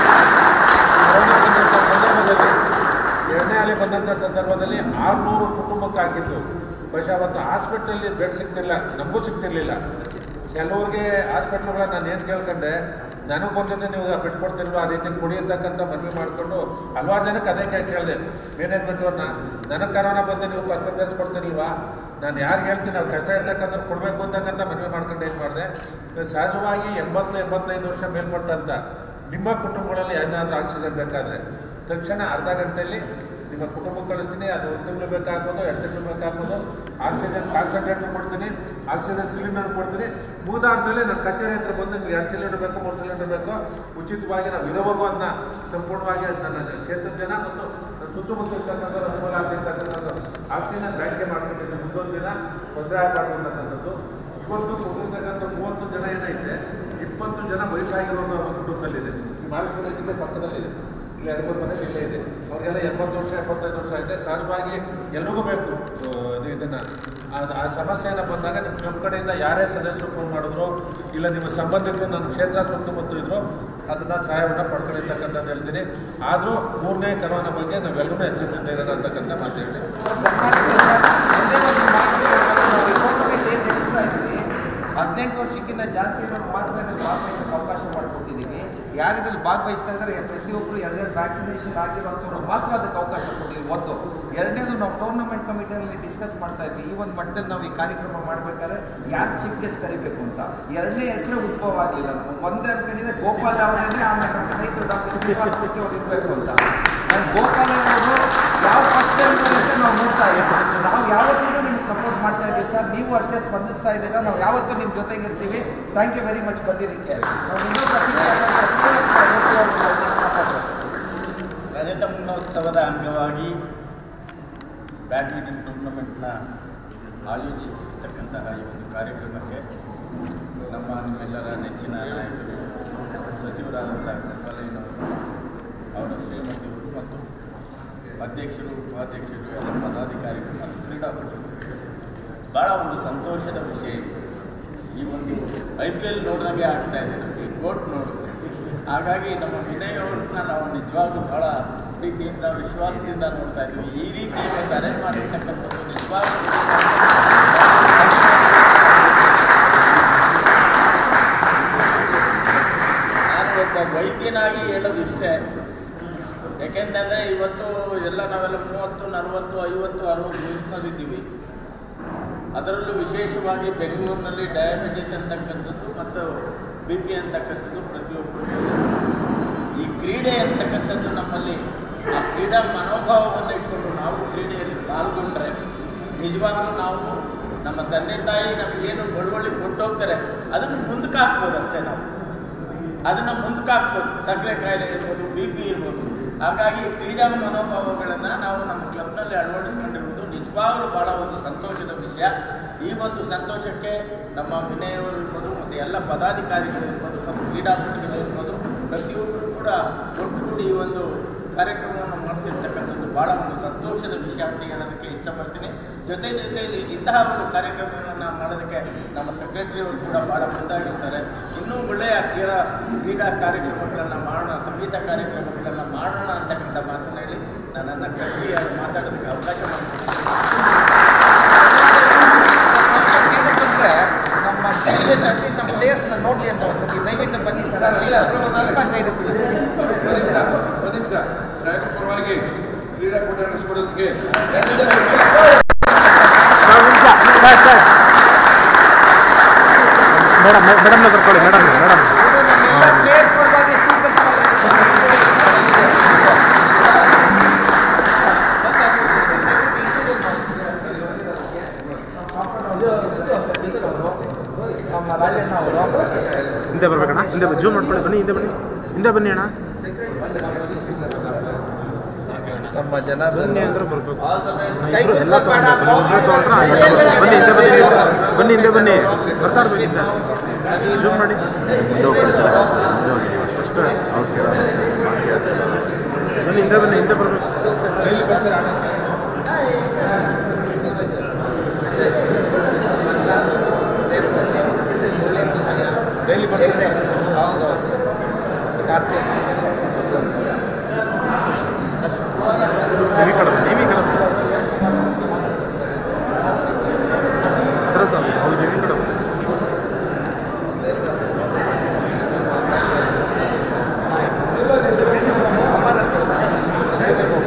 ಕೊರೋನಾ ಬಂದಂಥ ಸಂದರ್ಭದಲ್ಲಿ ಎರಡನೇ ಅಲೆ ಬಂದಂಥ ಸಂದರ್ಭದಲ್ಲಿ ಆರುನೂರು ಕುಟುಂಬಕ್ಕೆ ಹಾಕಿದ್ದು പക്ഷേ ಅವತ್ತು ಹಾಸ್ಪಿಟ್ಲಲ್ಲಿ ಬೆಡ್ ಸಿಗ್ತಿಲ್ಲ ನಮಗೂ ಸಿಗ್ತಿರ್ಲಿಲ್ಲ ಕೆಲವ್ರಿಗೆ ಹಾಸ್ಪಿಟ್ಲ್ಗಳ ನಾನು ಏನು ಕೇಳ್ಕೊಂಡೆ ನನಗೆ ಬಂದಿದ್ದೆ ನೀವು ಬೆಡ್ ಕೊಡ್ತಿಲ್ವಾ ಆ ರೀತಿ ಕೊಡಿ ಅಂತಕ್ಕಂಥ ಮನವಿ ಮಾಡಿಕೊಂಡು ಹಲವಾರು ಜನಕ್ಕೆ ಅದೇ ಕೇ ಕೇಳಿದೆ ಮ್ಯಾನೇಜ್ಮೆಂಟವ್ರನ್ನ ನನಗೆ ಕರೋನಾ ಬಂದು ನೀವು ಫಸ್ಟ್ ಪ್ರಿಫರೆನ್ಸ್ ಕೊಡ್ತಿರ್ಲಿಲ್ವಾ ನಾನು ಯಾರಿಗೆ ಹೇಳ್ತೀನಿ ಅವ್ರು ಕಷ್ಟ ಇರ್ತಕ್ಕಂಥ ಕೊಡಬೇಕು ಅಂತಕ್ಕಂಥ ಮನವಿ ಮಾಡ್ಕೊಂಡು ಏನು ಮಾಡಿದೆ ಸಹಜವಾಗಿ ಎಂಬತ್ತು ಎಂಬತ್ತೈದು ವರ್ಷ ಮೇಲ್ಪಟ್ಟಂಥ ನಿಮ್ಮ ಕುಟುಂಬಗಳಲ್ಲಿ ಏನಾದರೂ ಆಕ್ಸಿಜನ್ ಬೇಕಾದರೆ ತಕ್ಷಣ ಅರ್ಧ ಗಂಟೆಯಲ್ಲಿ ನಿಮ್ಮ ಕುಟುಂಬಕ್ಕೆ ಕಳಿಸ್ತೀನಿ ಅದು ಒಂದು ತಿಂಗಳು ಬೇಕಾಗ್ಬೋದು ಎರಡು ತಿಂಗಳು ಬೇಕಾಗ್ಬೋದು ಆಕ್ಸಿಜನ್ ಕಾನ್ಸಂಟ್ರೇಟರ್ ಕೊಡ್ತೀನಿ ಆಕ್ಸಿಜನ್ ಸಿಲಿಂಡರ್ ಕೊಡ್ತೀನಿ ಮುಗಿದಾದ್ಮೇಲೆ ನನ್ನ ಕಚೇರಿ ಹತ್ರ ಬಂದು ನಿಮ್ಗೆ ಎರಡು ಸಿಲಿಂಡರ್ ಬೇಕು ಮೂರು ಸಿಲಿಂಡರ್ ಬೇಕು ಉಚಿತವಾಗಿ ನಾವು ಇರೋವರೆಗೂ ಅದನ್ನ ಸಂಪೂರ್ಣವಾಗಿ ನನ್ನ ಕ್ಷೇತ್ರದ ಜನ ಮತ್ತು ನನ್ನ ಸುತ್ತಮುತ್ತ ಇರ್ತಕ್ಕಂಥ ಅನುಕೂಲ ಆಗಿರ್ತಕ್ಕಂಥದ್ದು ಆಕ್ಸಿಜನ್ ಬ್ಯಾಂಕೆ ಮಾಡ್ಕೊಂಡಿದ್ದೆ ಮುಂದೊಂದು ದಿನ ತೊಂದರೆ ಆಗಬಾರ್ದು ಅಂತಕ್ಕಂಥದ್ದು ಇವತ್ತು ಕೊಟ್ಟಿರ್ತಕ್ಕಂಥ ಮೂವತ್ತು ಜನ ಏನೈತೆ ಇಪ್ಪತ್ತು ಜನ ವಯಸ್ಸಾಗಿರೋರು ನಮ್ಮ ಕುಟುಂಬದಲ್ಲಿದೆ ಈ ಮಾಲ್ಕೂಲಿಂದ ಪಕ್ಕದಲ್ಲಿದೆ ಇಲ್ಲಿ ಎರಡು ಮನೇಲಿ ಇಲ್ಲೇ ಇದೆ ಅವ್ರಿಗೆಲ್ಲ ಎಂಬತ್ತು ವರ್ಷ ಎಪ್ಪತ್ತೈದು ವರ್ಷ ಇದೆ ಸಹಜವಾಗಿ ಎಲ್ರಿಗೂ ಬೇಕು ಆ, ಇದು ಇದನ್ನು ಆ ಸಮಸ್ಯೆನ ಬಂದಾಗ ನಿಮ್ಮ ನಮ್ಮ ಕಡೆಯಿಂದ ಯಾರೇ ಸದಸ್ಯರು ಫೋನ್ ಮಾಡಿದ್ರು ಇಲ್ಲ ನಿಮ್ಮ ಸಂಬಂಧಿಕರು ನನ್ನ ಕ್ಷೇತ್ರ ಸುತ್ತಮುತ್ತ ಇದ್ರು ಅದನ್ನು ಸಹಾಯವನ್ನು ಪಡ್ಕೊಂಡಿರ್ತಕ್ಕಂಥದ್ದು ಹೇಳ್ತೀನಿ ಆದರೂ ಮೂರನೇ ಕರೋನಾ ಬಗ್ಗೆ ನಾವೆಲ್ಲರೂ ಎಚ್ಚರಿಸಿದ್ದೇನೆ ಅಂತಕ್ಕಂಥ ಮಾತು ಹೇಳಿ ಒಂದೇ ಒಂದು ಮಾತು ರಿಪೋರ್ಟ್ ಹದಿನೆಂಟು ವರ್ಷಕ್ಕಿಂತ ಜಾಸ್ತಿ ಇರೋರು ಮಾತ್ರ ಇದ್ರಲ್ಲಿ ಭಾಗವಹಿಸೋಕೆ ಅವಕಾಶ ಮಾಡಿಕೊಟ್ಟಿದ್ದೀವಿ ಯಾರು ಇದ್ರಲ್ಲಿ ಭಾಗವಹಿಸ್ತಾ ಇದ್ದಾರೆ ಪ್ರತಿಯೊಬ್ಬರು ಎರಡೆರಡು ವ್ಯಾಕ್ಸಿನೇಷನ್ ಆಗಿರೋಂಥವ್ರು ಮಾತ್ರ ಅದಕ್ಕೆ ಅವಕಾಶ ಕೊಟ್ಟಿದ್ದೀವಿ ಒಂದು ಎರಡನೇದು ನಾವು ಟೂರ್ನಮೆಂಟ್ ಕಮಿಟಿಯಲ್ಲಿ ಡಿಸ್ಕಸ್ ಮಾಡ್ತಾ ಇದ್ವಿ ಈ ಒಂದು ಮಟ್ಟದಲ್ಲಿ ನಾವು ಈ ಕಾರ್ಯಕ್ರಮ ಮಾಡ್ಬೇಕಾದ್ರೆ ಯಾರು ಚೀಫ್ ಗೆಸ್ಟ್ ಕರಿಬೇಕು ಅಂತ ಎರಡನೇ ಹೆಸರು ಉದ್ಭವ ಆಗಲಿಲ್ಲ ನಮಗೆ ಒಂದೇ ಅನ್ಕೊಂಡಿದೆ ಗೋಪಾಲ್ ಅವರೇನೆ ಆಮೇಲೆ ನಮ್ಮ ಸ್ನೇಹಿತರು ಡಾಕ್ಟರ್ ಶ್ರೀನಿವಾಸ ಮೂರ್ತಿ ಅವ್ರು ಇರಬೇಕು ಅಂತ ನಾನು ಗೋಪಾಲ್ ಅವರು ಯಾವ ಫಸ್ಟ್ ಅಂತ ನಾವು ನೋಡ್ತಾ ಇದ್ದೀವಿ ನಾವು ಯಾವತ್ತಿದ್ರೂ ನಿಮ್ಗೆ ಸಪೋರ್ಟ್ ಮಾಡ್ತಾ ಇದ್ದೀವಿ ಸರ್ ನೀವು ಅಷ್ಟೇ ಸ್ಪಂದಿಸ್ತಾ ಇದ್ದೀರಾ ನಾವು ಯಾವತ್ತೂ ನಿಮ್ಮ ಜೊತೆಗಿರ್ತೀವಿ ಥ್ಯಾಂಕ್ ಯು ವೆರಿ ಮಚ್ ಬಂದಿದ್ದಕ್ಕೆ ನಾವು ಇನ್ನೊಬ್ಬ ಅತಿಥಿ ಮಾತಾಡ್ತಾರೆ. ರಜತ ಮಹೋತ್ಸವದ ಅಂಗವಾಗಿ ಬ್ಯಾಡ್ಮಿಂಟನ್ ಟೂರ್ನಮೆಂಟ್ನ ಆಯೋಜಿಸಿರ್ತಕ್ಕಂತಹ ಈ ಒಂದು ಕಾರ್ಯಕ್ರಮಕ್ಕೆ ನಮ್ಮ ನಿಮ್ಮೆಲ್ಲರ ನೆಚ್ಚಿನ ನಾಯಕರು ಸಚಿವರಾದಂಥ ಗೋಪಾಲಯ್ಯನವರು ಅವರ ಶ್ರೀಮತಿಯವರು ಮತ್ತು ಅಧ್ಯಕ್ಷರು ಉಪಾಧ್ಯಕ್ಷರು ಎಲ್ಲ ಪದಾಧಿಕಾರಿಗಳು ಮತ್ತು ಕ್ರೀಡಾಪಟುಗಳು ಭಾಳ ಒಂದು ಸಂತೋಷದ ವಿಷಯ ಇದು ಈ ಒಂದು ಐ ಪಿ ಎಲ್ ನೋಡಿದಂಗೆ ಆಗ್ತಾ ಇದೆ ನಮಗೆ ಕೋರ್ಟ್ ನೋಡು ಹಾಗಾಗಿ ನಮ್ಮ ವಿನಯ್ ಅವ್ರನ್ನ ನಾವು ನಿಜವಾಗ್ಲೂ ಭಾಳ ಪ್ರೀತಿಯಿಂದ ವಿಶ್ವಾಸದಿಂದ ನೋಡ್ತಾ ಇದ್ದೀವಿ ಈ ರೀತಿ ಒಂದು ಅರೇಂಜ್ ಮಾಡಿರ್ತಕ್ಕಂಥದ್ದು ನಿಜವಾಗ್ಲೂ ನಾನು ಒಬ್ಬ ವೈದ್ಯನಾಗಿ ಹೇಳೋದು ಇಷ್ಟೇ ಯಾಕೆಂತಂದರೆ ಇವತ್ತು ಎಲ್ಲ ನಾವೆಲ್ಲ ಮೂವತ್ತು ನಲವತ್ತು ಐವತ್ತು ಅರವತ್ತು ವಯಸ್ಸಿನಲ್ಲಿದ್ದೀವಿ ಅದರಲ್ಲೂ ವಿಶೇಷವಾಗಿ ಬೆಂಗಳೂರಿನಲ್ಲಿ ಡಯಾಬಿಟಿಸ್ ಅಂತಕ್ಕಂಥದ್ದು ಮತ್ತು ಬಿ ಪಿ ಅಂತಕ್ಕಂಥದ್ದು ಪ್ರತಿಯೊಬ್ಬರಿಗೂ ಇದೆ. ಈ ಕ್ರೀಡೆ ಅಂತಕ್ಕಂಥದ್ದು ನಮ್ಮಲ್ಲಿ ಆ ಕ್ರೀಡಾ ಮನೋಭಾವವನ್ನು ಇಟ್ಕೊಂಡು ನಾವು ಕ್ರೀಡೆಯಲ್ಲಿ ಪಾಲ್ಗೊಂಡ್ರೆ ನಿಜವಾಗ್ಲೂ ನಾವು ನಮ್ಮ ತಂದೆ ತಾಯಿ ನಮಗೇನು ಬಳುವಳಿ ಕೊಟ್ಟೋಗ್ತಾರೆ ಅದನ್ನು ಮುಂದಕ್ಕೆ ಹಾಕ್ಬೋದು ಅಷ್ಟೇ ನಾವು ಅದನ್ನು ಮುಂದಕ್ಕೆ ಹಾಕ್ಬೋದು ಸಕ್ಕರೆ ಕಾಯಿಲೆ ಇರ್ಬೋದು ಬಿ ಪಿ ಇರ್ಬೋದು ಹಾಗಾಗಿ ಕ್ರೀಡಾ ಮನೋಭಾವಗಳನ್ನು ನಾವು ನಮ್ಮ ಕ್ಲಬ್ನಲ್ಲಿ ಅಳವಡಿಸ್ಕೊಂಡಿರುವುದು ನಿಜವಾಗ್ಲೂ ಭಾಳ ಒಂದು ಸಂತೋಷದ ವಿಷಯ ಈ ಒಂದು ಸಂತೋಷಕ್ಕೆ ನಮ್ಮ ವಿನಯ್ ಅವರು ಇರ್ಬೋದು ಮತ್ತು ಎಲ್ಲ ಪದಾಧಿಕಾರಿಗಳು ಇರ್ಬೋದು ಮತ್ತು ಕ್ರೀಡಾಪಟುಗಳು ಇರ್ಬೋದು ಪ್ರತಿಯೊಬ್ಬರು ಕೂಡ ಒಟ್ಟುಗೂಡಿ ಈ ಒಂದು ಕಾರ್ಯಕ್ರಮವನ್ನು ಮಾಡ್ತಿರ್ತಕ್ಕಂಥದ್ದು ಭಾಳ ಒಂದು ಸಂತೋಷದ ವಿಷಯ ಅಂತ ಹೇಳೋದಕ್ಕೆ ಇಷ್ಟಪಡ್ತೀನಿ ಜೊತೆ ಜೊತೆಯಲ್ಲಿ ಇಂತಹ ಒಂದು ಕಾರ್ಯಕ್ರಮಗಳನ್ನು ಮಾಡೋದಕ್ಕೆ ನಮ್ಮ ಸೆಕ್ರೆಟರಿ ಅವರು ಕೂಡ ಭಾಳ ಮುಂದಾಗಿರ್ತಾರೆ ಇನ್ನೂ ಒಳ್ಳೆಯ ಕ್ರೀಡಾ ಕ್ರೀಡಾ ಕಾರ್ಯಕ್ರಮಗಳನ್ನು ಮಾಡೋಣ ಸಂಗೀತ ಕಾರ್ಯಕ್ರಮಗಳನ್ನು ಮಾಡೋಣ ಅಂತಕ್ಕಂಥ ಮಾತನ್ನು ಹೇಳಿ ನನ್ನನ್ನು ಕರೆಸಿ ಅದು ಮಾತಾಡೋದಕ್ಕೆ ಅವಕಾಶ ಮಾಡಿಕೊಡ್ತೀನಿ ಏನಂತಂದ್ರೆ ನಮ್ಮ ಕ್ರಿಕೆಟ್ ಅಟ್ಲೀಸ್ಟ್ ನಮ್ಮ ಪ್ಲೇಯರ್ಸ್ನ ನೋಡ್ಲಿ ಅಂತ ಒಂದ್ಸತಿ ದಯವಿಟ್ಟು ಬನ್ನಿ ಸರ್ ಅಟ್ಲೀಸ್ಟ್ ಸ್ವಲ್ಪ ಸೈಡ್ ಪ್ಲೀಸ್ ಒಂದು ನಿಮಿಷ ಒಂದು ನಿಮಿಷ ಸಾಹೇಬ್ ಪರವಾಗಿ ಕ್ರೀಡಾಕೂಟ ನಡೆಸ್ಕೊಡೋದಕ್ಕೆ ಮೇಡಮ್ ಮೇಡಮ್ನ ಕರ್ಕೊಳ್ಳಿ ಮೇಡಮ್ ಮೇಡಮ್ ಎಲ್ಲ ಪ್ಲೇಯರ್ಸ್ ಪರವಾಗಿ ಸ್ವೀಕರಿಸ್ತಾ ಇದ್ದಾರೆ ನಮ್ಮ ರಾಜಣ್ಣ ಅವರು ಹಿಂದೆ ಬರ್ಬೇಕಣ್ಣ ಹಿಂದೆ ಜೂಮ್ ಮಾಡ್ಕೊಳ್ಳಿ ಬನ್ನಿ ಹಿಂದೆ ಬನ್ನಿ ಹಿಂದೆ ಬನ್ನಿ ಅಣ್ಣ ನಮ್ಮ ಜನಾರ್ದನ್ ಬನ್ನಿ ಅಂದ್ರೆ ಬರ್ಬೇಕು ಕೈ ಇಬ್ರು ಎಲ್ಲ ಕೂರ್ಸೋದ್ ಬೇಡ, ತಗೊಂಡು ಬನ್ನಿ ಹಿಂದೆ ಬನ್ನಿ ಬನ್ನಿ ಹಿಂದೆ ಬನ್ನಿ ಬರ್ತಾ ಇರ್ಬೇಕು ಹಿಂದೆ ಜೂಮ್ ಮಾಡಿ ಬನ್ನಿ ಹಿಂದೆ ಬನ್ನಿ ಹಿಂದೆ ಬರ್ಬೇಕು ಡೈಲಿ ಬರ್ತಿದೆ ಹೌದು ಕಾರ್ತಿಕ್ ನೀವು ಈ ಕಡೆ ಬನ್ನಿ, ನೀವು ಈ ಕಡೆ ಬನ್ನಿ. ಹತ್ರ ತಾವು, ಹೌದು ನೀವು ಈ ಕಡೆ ಬನ್ನಿ. ಅಮರ್ ಅಂತ ಸರ್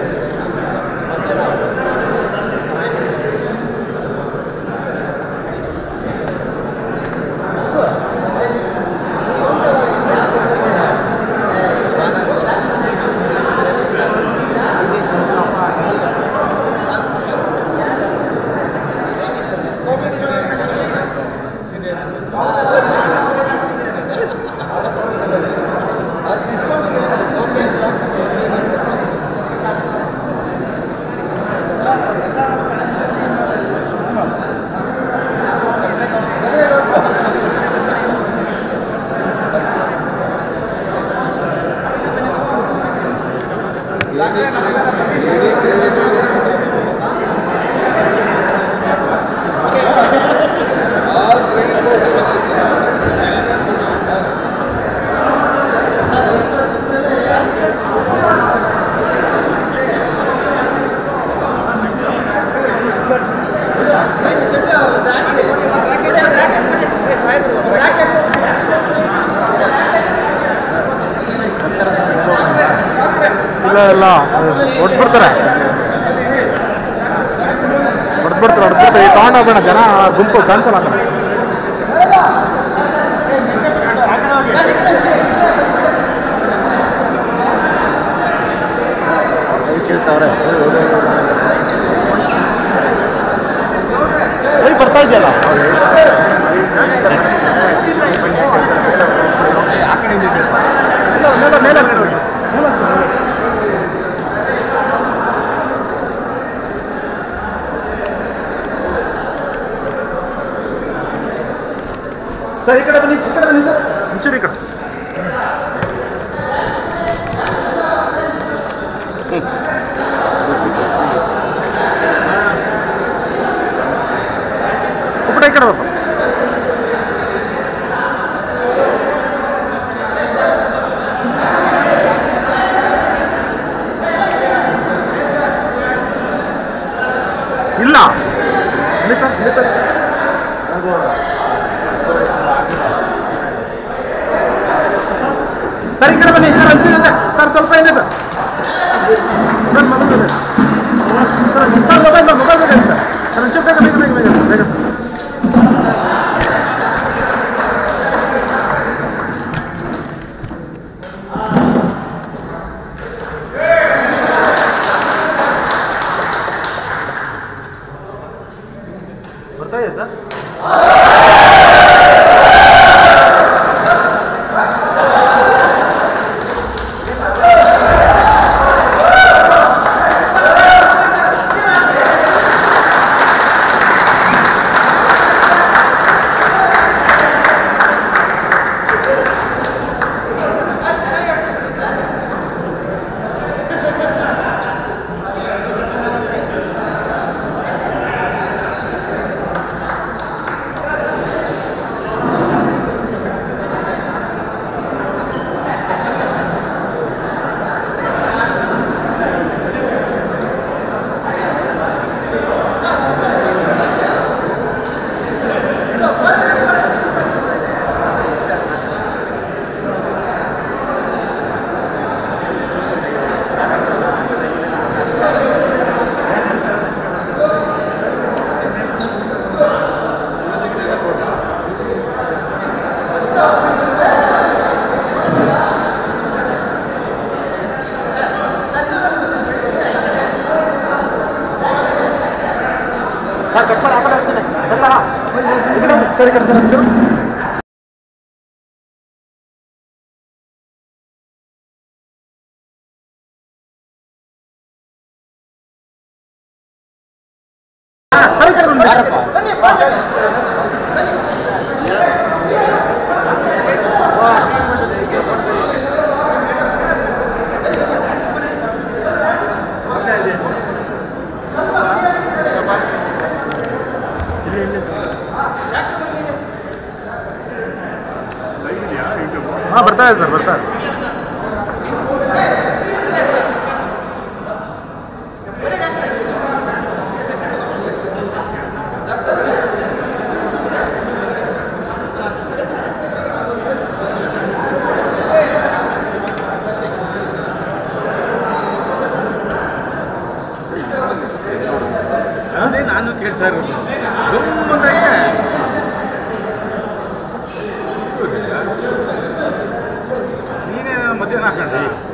ಆಲ್ ಕ್ರೀಡಾಕೂಟ ಮಾಡಿ ಕೊಡಿ ಮತ್ತೆ ರಾಕೆಟ್ ಮಾಡಿ, ರಾಕೆಟ್ ಮಾಡಿ. ಏ ಸಾಹೇಬ್ರು ಇಲ್ಲ ಇಲ್ಲ ಹೊಡ್ಬಿಡ್ತಾರೆ ಹೊಡ್ಬಿಡ್ತಾರೆ ಹೊಡ್ಬಿಡ್ತಾರೆ ಈ ತಗೊಂಡೋಗ್ಬೇಡ ಜನ ಗುಂಪು ಕ್ಯಾನ್ಸಲ್ ಆಗ ಕೇಳ್ತಾವ್ರೆ ಬರ್ತಾ ಇದೆಯಲ್ಲ ಮೇಲೆ ಮೇಲೆ ಮೇಲೆ ಸರ್ ಈ ಕಡೆ ಬನ್ನಿ ಈ ಕಡೆ ಬನ್ನಿ ಸರ್ ಒಂಚೂರು ಈ ಕಡೆ ಒಬ್ಬಟ ಈ ಕಡೆ ಬಪ್ಪ ಇಲ್ಲ ನಿಲ್ಲಿಸ ನಿಲ್ಲಿಸ ಸರ್ ಈ ಕಡೆ ಬನ್ನಿ ಸರ್ ಹಂಚಿನಿದೆ ಸರ್ ಸ್ವಲ್ಪ ಇದೆ ಸರ್ ಸರ್ ಮೊಬೈಲ್ ಇದೆ ಸರ್ ಸರ್ ಮೊಬೈಲ್ ಮೊಬೈಲ್ ಬೇಕಾಗಿದೆ ಸರ್ ಸರ್ ಒಂಚೂರು ಬೇಗ ಬೇಗ ಬೇಗ ಬೇಗ ಬೇಗ ಸರ್ ಬರ್ತಾ ಇದೆ ಸರ್ ಸರ್ ಕಟ್ ಮಾಡಿ ಆ ಕಡೆ ಹಾಕ್ತೀನಿ. ಬರ್ತಾರಾ? ಈ ಕಡೆ ಬನ್ನಿ. ಸರ್ ಈ ಕಡೆ ಸರ್ ಒಂಚೂರು. ಹಾ, ಸರ್ ಈ ಕಡೆ ಬನ್ನಿ. ಹಾ ಬರ್ತಾ ಇದೆ ಸರ್ ಬರ್ತಾ ಇದೆ ಅದೇ ನಾನು ಕೇಳ್ತಾ ಇರೋದು ಗಮ್ಮತ್ತಾಗೆ ನೀನೇ ಮಧ್ಯಾಹ್ನ ಹಾಕೊಂಡ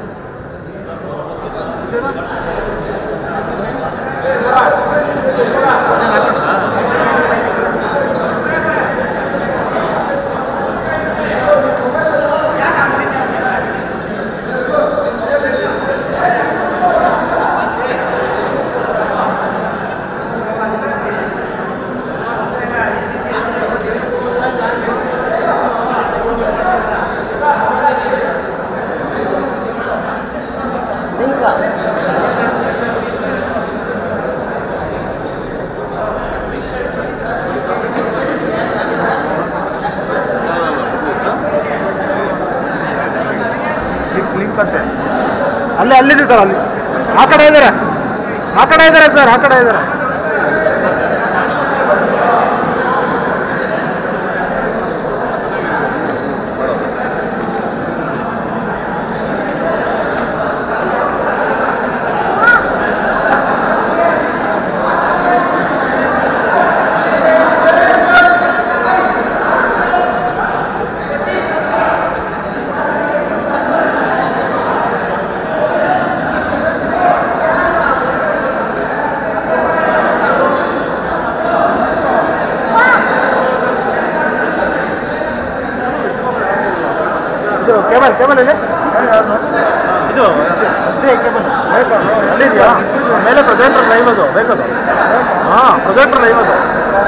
ಲಿಂಕ್ ಅಂತೆ ಅಲ್ಲೇ ಅಲ್ಲಿದೆ ಸರ್ ಅಲ್ಲಿ ಆ ಕಡೆ ಇದ್ದಾರೆ ಆ ಕಡೆ ಇದ್ದಾರೆ ಸರ್ ಆ ಕಡೆ ಇದ್ದಾರೆ ಇದು ಕೇಬಲ್ ಕೇಬಲ್ ಇದೆ ಇದು ಅಷ್ಟೇ ಕೇಬಲ್ ಅಲ್ಲಿದೆಯಾ ಮೇಲೆ ಪ್ರೊಜೆಕ್ಟರ್ ಲೈವ್ ಅದು ಬೇಕದು ಹಾಂ ಪ್ರೊಜೆಕ್ಟರ್ ಲೈವ್ ಅದು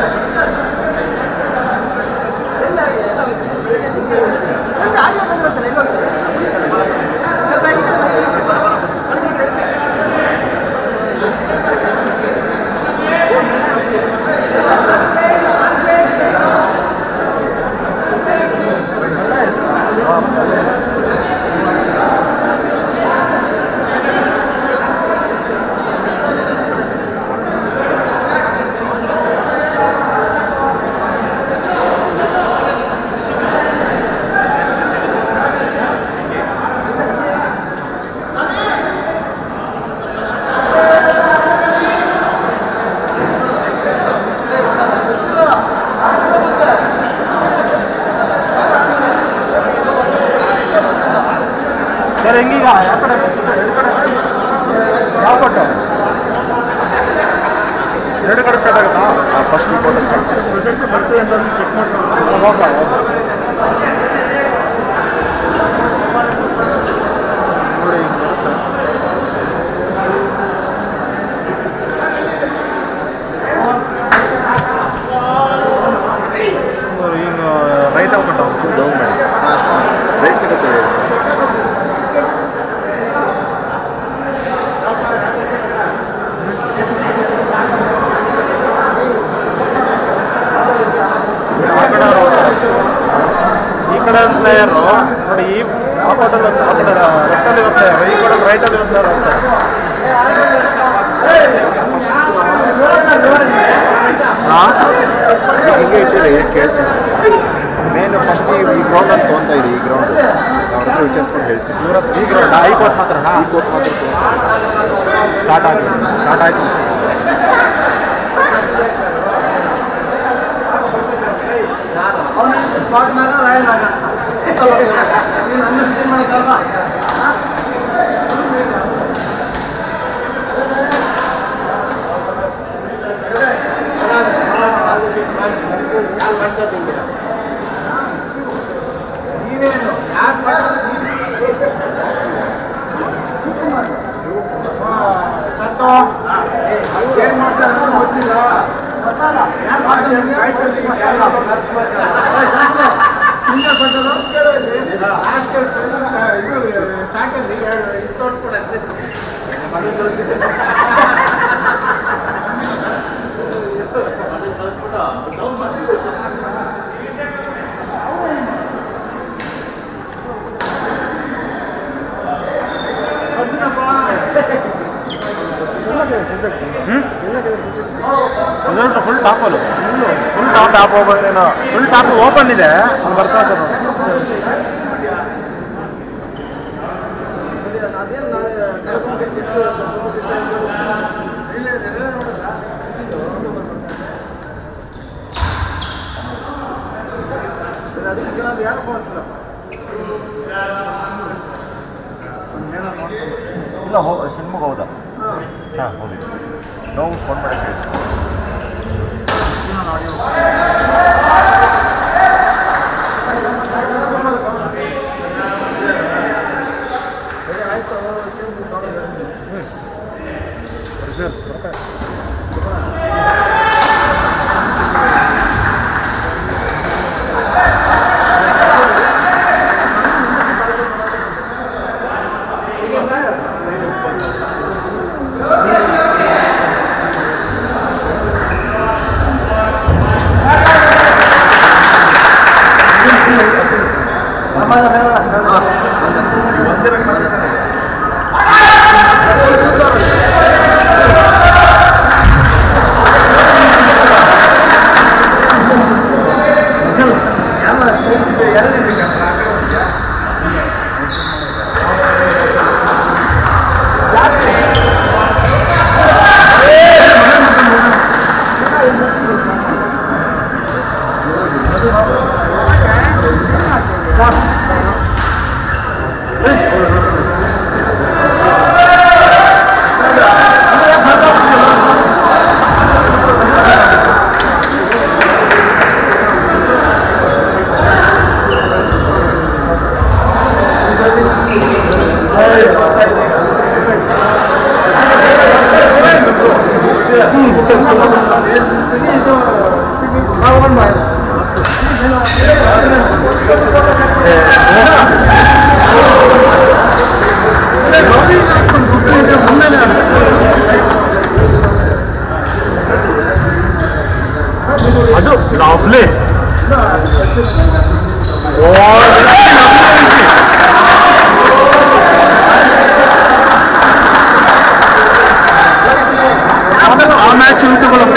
ಸರ್ ಹೆಂಗೀಗ ಯಾವ ಕಡೆ ಯಾವ ಕೊಟ್ಟು ಎರಡು ಕಡೆ ಸ್ಟಾರ್ಟ್ ಆಗುತ್ತಾ ಫಸ್ಟ್ ಪ್ರೊಜೆಕ್ಟ್ ಬರ್ತೀವಿ ಅಂತ ಚೆಕ್ ಮಾಡಿ ಹೋಗ ನೋಡಿ ಹಿಂಗ್ ಬರುತ್ತೆ. ನೋಡಿ, ಹಿಂಗ್ ರೈಟ್ ಹೋಗ್ಬಿಟ್ಟು ಒಂಚೂರು ಡೌನ್ ಮಾಡಿ ರೈಟ್ ಸಿಗುತ್ತೆ ಆ ಕಡೆ ಅವ್ರು ಈ ಕಡೆ ಪ್ಲೇಯರು ನೋಡಿ ಈ ಆಪೋಟಲ್ಲಿ ಆ ಕಡೆ ಲೆಫ್ಟಲ್ಲಿ ಇರುತ್ತೆ ಈ ಕಡೆ ರೈಟಲ್ಲಿ ಇರುತ್ತೆ ಹಾಂ ಹಿಂಗೆ ಇಟ್ಟಿರಿ ಕೇಳ್ತೀನಿ ಮೇನ್ ಫಸ್ಟ್ ಈ ಗ್ರೌಂಡ್ ಅಂತ ತೊಗೊಂತ ಇದೆ ಈ ಗ್ರೌಂಡ್ ಅವ್ರ ಹತ್ರ ವಿಚಾರಿಸ್ಕೊಂಡು ಹೇಳ್ತೀನಿ ಇವರ ಈ ಗ್ರೌಂಡ್ ಈ ಕೋಟ್ ಮಾತ್ರನಾ ಈ ಕೋಟ್ ಮಾತ್ರ ತಗೊಂಡು ಸ್ಟಾರ್ಟ್ ಆಗಿದೆ ಸ್ಟಾರ್ಟ್ ಆಯ್ತು ಅದೊಂದು ಫುಲ್ ಟಾಪಲ್ಲಿ ಫುಲ್ ಟಾಪ್ ಟಾಪ್ ಓಪನ್ ಏನೋ ಫುಲ್ ಟಾಪ್ ಓಪನ್ ಇದೆ ಅಲ್ಲಿ ಬರ್ತಾ ಇದ್ದಾರೆ ನೋಡಿ. ಇಲ್ಲ ಹೋ ಶಿವಮೊಗ್ಗ ಹೌದಾ ಹಾಂ ಹೋಗಿ ನಾವು ಫೋನ್ ಮಾಡಕ್ಕೆ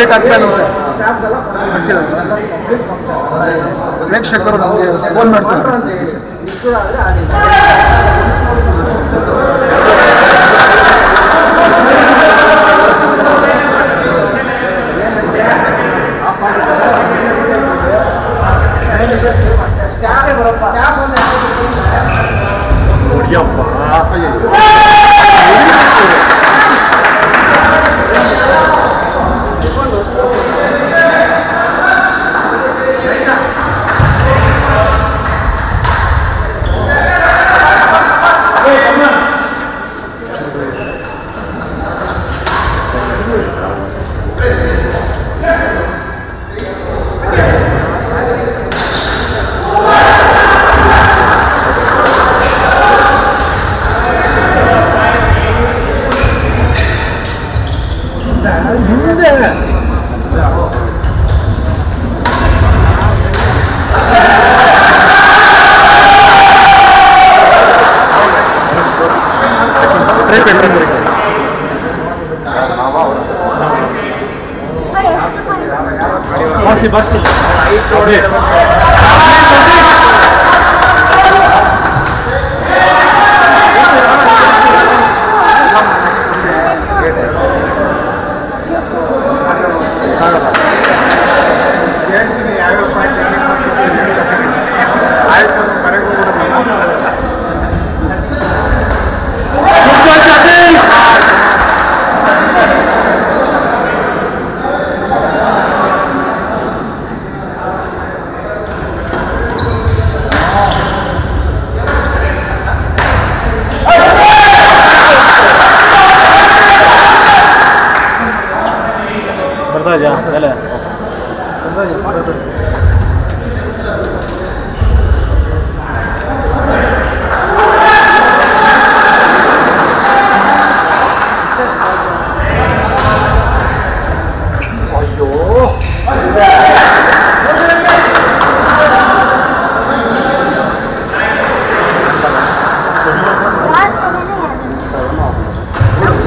ಲೇಟ್ ಆಗ್ತಾ ಇರುತ್ತೆ ಗೊತ್ತಿಲ್ಲ ಪ್ರೇಕ್ಷಕರು ನಮಗೆ ಫೋನ್ ಮಾಡ್ತಾರೆ ಬರ್ಸಿ ಬರ್ಸಿ ಹೇಳ್ತೀನಿ ಯಾವ್ಯಾವ ಪಾಯಿಂಟ್ ಆಯ್ತು ಮನೆಗೆ ಹೋಗ್ಬಿಡೋಣ ಬರ್ತಾ ಇದೆಯಾ ಮೇಲೆ ಯಾರು ಸೆವೆನ್ ನಮ್ಮ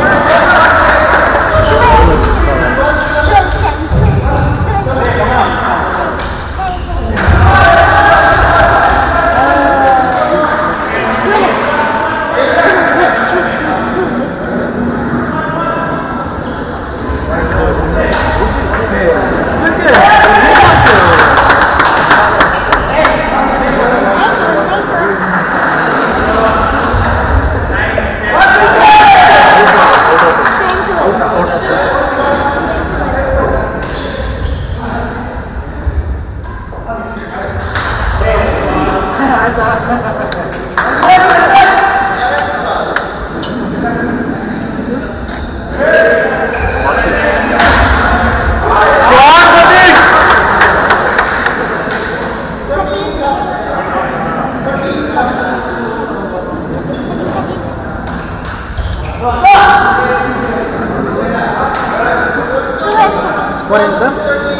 ಸ್ಕೋರ್ ಏನು ಸರ್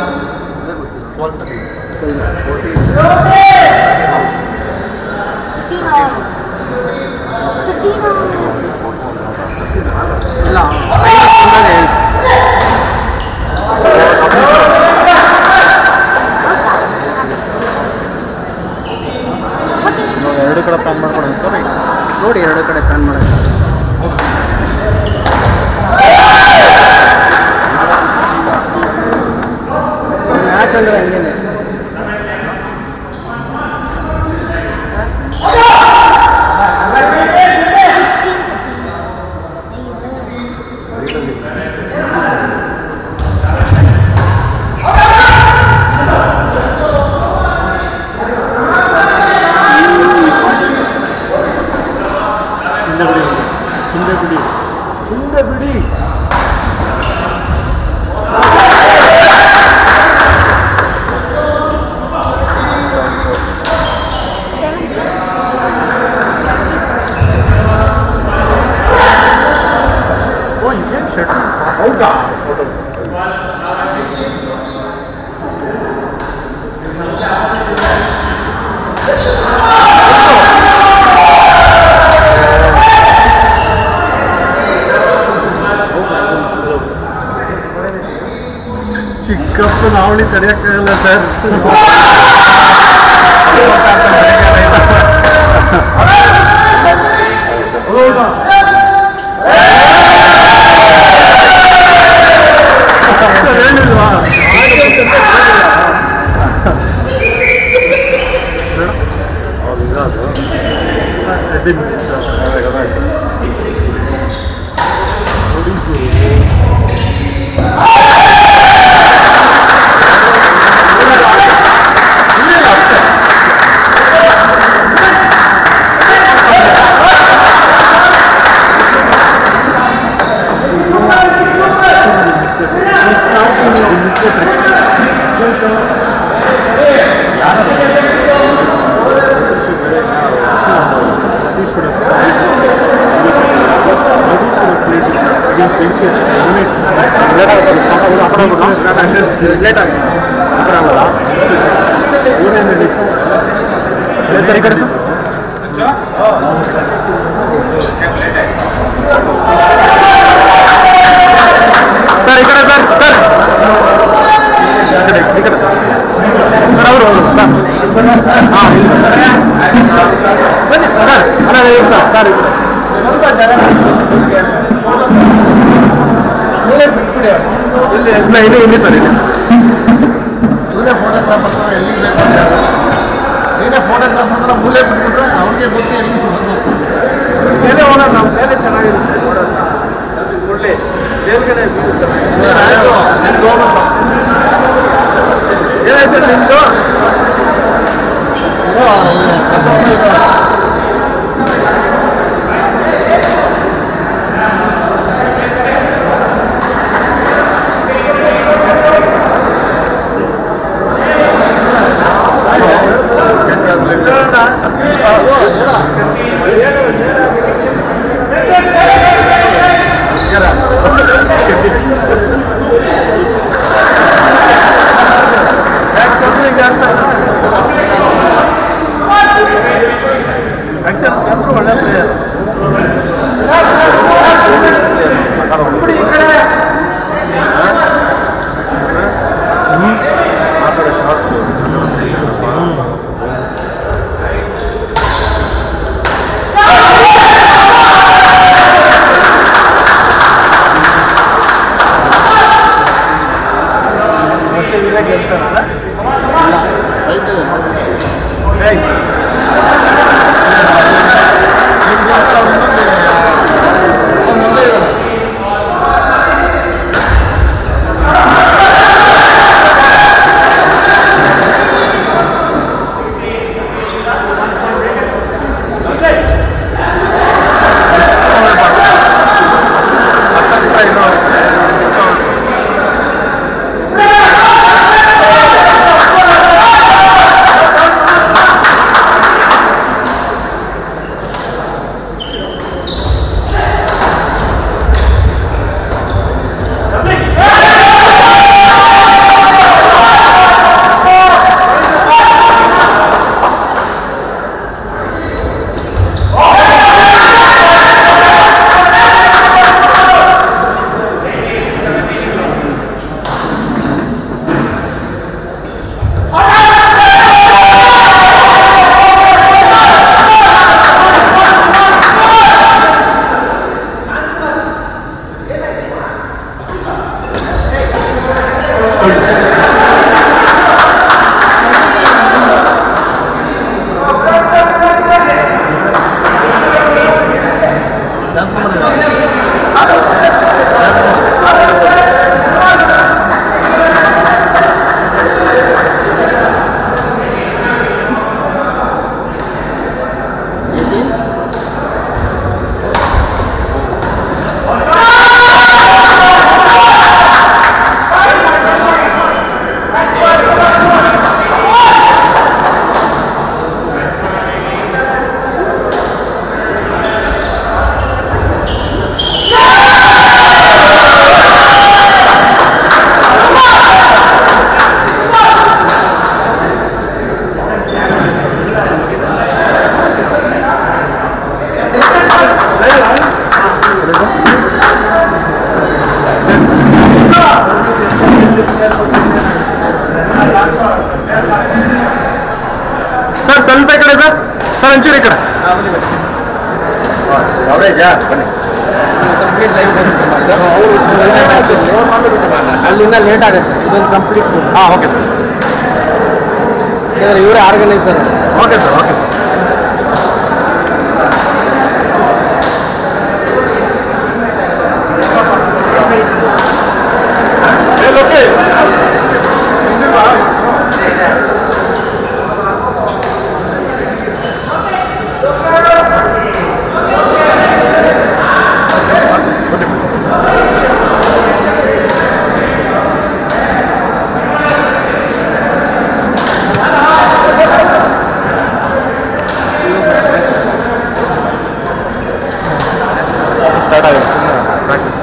ಇಲ್ಲ ನೋಡಿ ಎರಡು ಕಡೆ ಪ್ಲಾನ್ ಮಾಡ್ಕೊಂಡು ಸರ್ ನೋಡಿ ಎರಡು ಕಡೆ ಪ್ಲಾನ್ ಮಾಡೋದು ಮ್ಯಾಚ್ ಅಂದರೆ ಹಂಗೇನೆ ಹಿಂದೆ ಬಿಡಿ ಹಿಂದೆ ಬಿಡಿ ಓ ಇದೇನು ಶರ್ಟ್ ಹೌದಾ ಸರ್ ಹೇಳಿಲ್ವಾ ಹೌದು ಇದದು ರೆಸಿಮ್ ಲೇಟ್ ಆಗಿದೆ ಸರ್ ಈ ಕಡೆ ಸರ್ ಸರ್ ಈ ಕಡೆ ಸರ್ ಸರ್ ಈ ಕಡೆ ಈ ಕಡೆ ಸರ್ ಅವರು ಸರ್ ಹಾಂ ಬನ್ನಿ ಸರ್ ಅಲ್ಲ ಇಲ್ಲ ಸರ್ ಸರ್ ಈ ಕಡೆ. ಸ್ವಲ್ಪ ಜನ ಇಲ್ಲಿ ಇಲ್ಲ ಇಲ್ಲಿ ಇಲ್ಲಿ ಸರ್ ಇಲ್ಲಿ ಇವರೇ ಫೋಟೋಗ್ರಾಫರ್ ಥರ ಎಲ್ಲಿ ಬೇಕು ಅಂತ ಹೇಳ್ತಾರೆ ನೀನೇ ಫೋಟೋಗ್ರಾಫರ್ ಥರ ಮೂಲೆ ಬಿಟ್ಬಿಟ್ರೆ ಅವ್ರಿಗೆ ಗೊತ್ತಿ ಎಲ್ಲಿ ಬಿಡಬೇಕು ಮೇಲೆ ಹೋಗೋಣ ನಮ್ಮ ಮೇಲೆ ಚೆನ್ನಾಗಿರುತ್ತೆ ನೋಡೋಣ ಒಳ್ಳೆ ಮೇಲ್ಗಡೆ view ಚೆನ್ನಾಗಿದೆ. ಆಯಿತು ನಿಮ್ದು ಹೋಗ್ಬೇಕು ಏನಾಯ್ತು ನಿಮ್ದು ಇದು ಈ ಕಟ್ಟೋರು ಇದಾವೆ. ಆಕ್ಚುಲಿ ಚಂದ್ರು ಒಳ್ಳೆ ಪ್ಲೇಯರ್ ಆ ಕಡೆ ಶಾರ್ಟ್ಸು ಮತ್ತೆ ಇಲ್ಲೇ ಗೆಲ್ತಾನಲ್ಲ ಐತೆ. ಏಯ್ ನಿಮ್ಗೆ ಒಂಚೂರು ಈ ಕಡೆ ಅವರೇಜಾ ಬನ್ನಿ ಅಲ್ಲಿಂದ ಲೇಟ್ ಆಗುತ್ತೆ ಇದೊಂದು ಕಂಪ್ಲೀಟ್ ಹಾಂ ಓಕೆ ಸರ್ ಯಾಕಂದರೆ ಇವರೇ organiser okay sir okay sir start ಆಗಿದೆ ಪ್ರಾಕ್ಟೀಸ್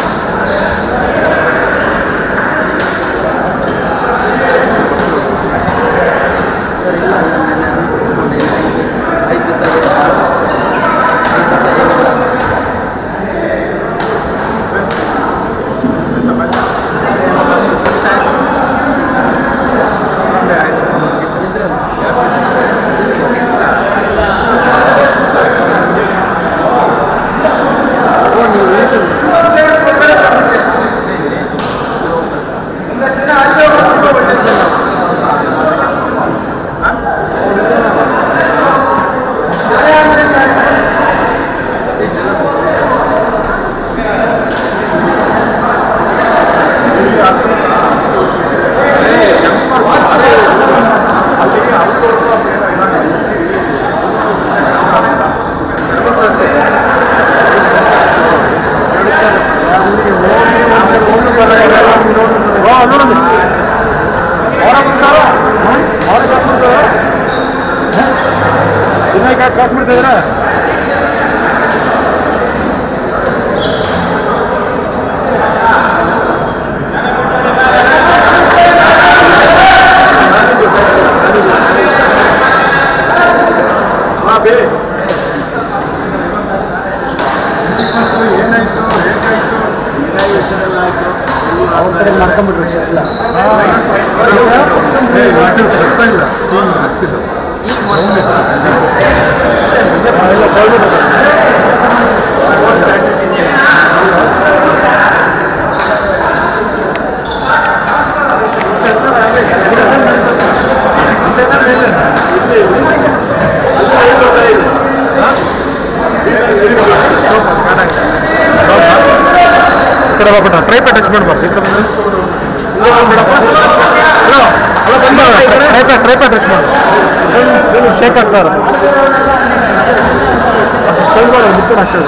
ನೋಡೋದು ಅವರ ಸರ್ ಅವ್ರ ಕಟ್ಬಿಡ್ತಾರೆ ಇನ್ನೂ ಕಟ್ಬಿಡ್ತಿದ್ರೆ ಹಾಂ ಬೇರೆ ಅವ್ರ ಕಡೆ ಮಾಡ್ಕೊಂಡ್ಬಿಟ್ರು ಇಲ್ಲ ಈ ಕಡೆ ಹೋಗ್ಬಿಟ್ಟ ಟ್ರೈಪ್ ಟಚ್ ಮಾಡ್ಬಾರ್ದು ಈ ಕಡೆ ಟ್ರೈಪ ಟ್ರೈಪ ಟಚ್ ಮಾಡು ಶೇಕ್ ಆಗ್ತಾ ಇರೋದು ಕೈಗಳು ಬಿಟ್ಟು ಹಾಕ್ತದೆ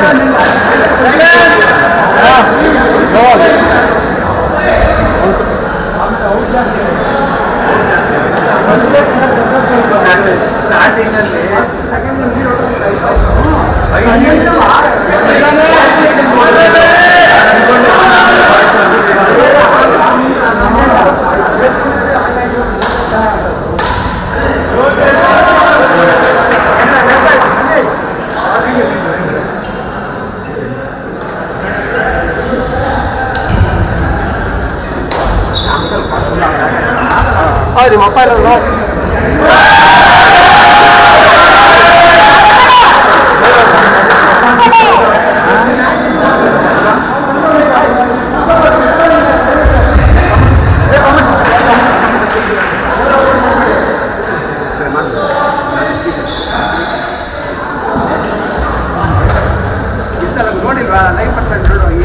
ಹೌದು ನಿಮ್ಮ ಅಪ್ಪ ಇರೋದು ನೋಡಿಲ್ವಾ ಲೈವ್ ಪರ್ಸೆಂಟ್ ನೋಡು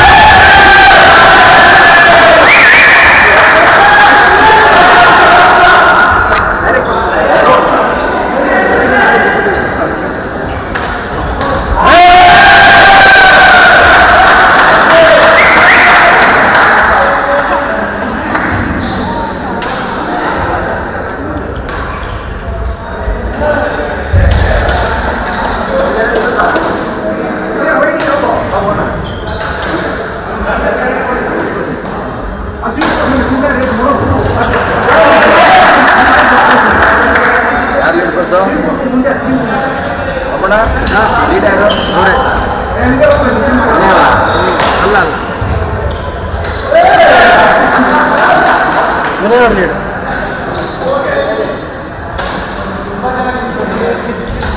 ಯಾರು ಇರ್ಬೋದು ಅಮ್ಮಣ್ಣ ಲೀಡರು ಅವರೇ ಅಲ್ಲ ಅಲ್ಲ ಮನೆಯವ್ರ ಲೀಡ್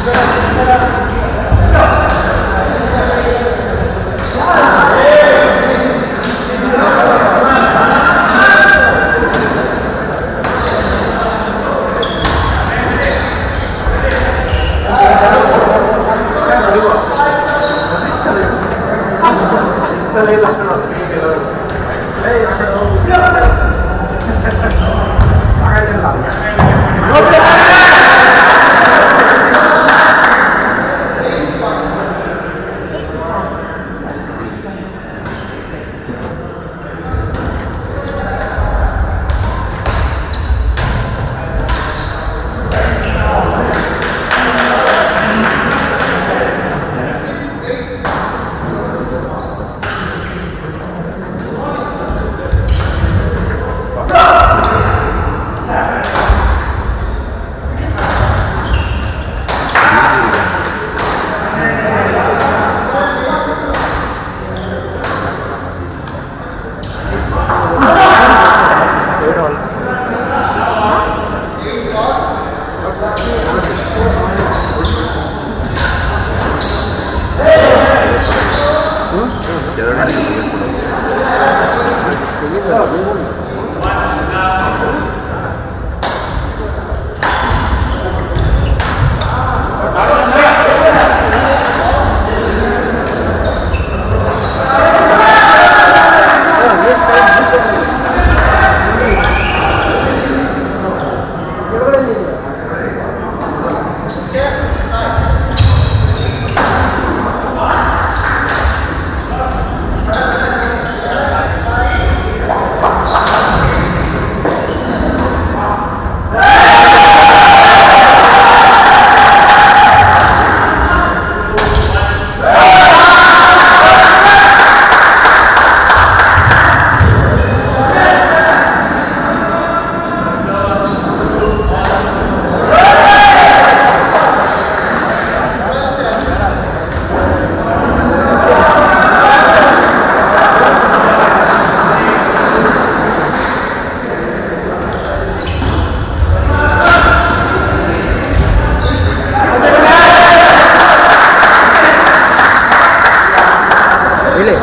ಹೇಳಿ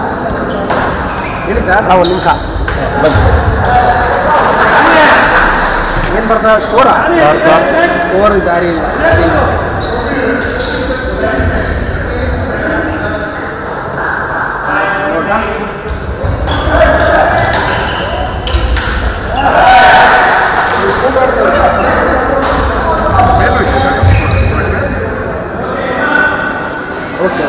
ಹೇಳಿ ಸರ್ ನಾವು ಒಂದು ನಿಮಿಷ ಏನು ಬರ್ತದೆ ಸ್ಕೋರ ಸ್ಕೋರ್ ದಾರಿ ಇಲ್ಲ ದಾರಿ ಇಲ್ಲ ಓಕೆ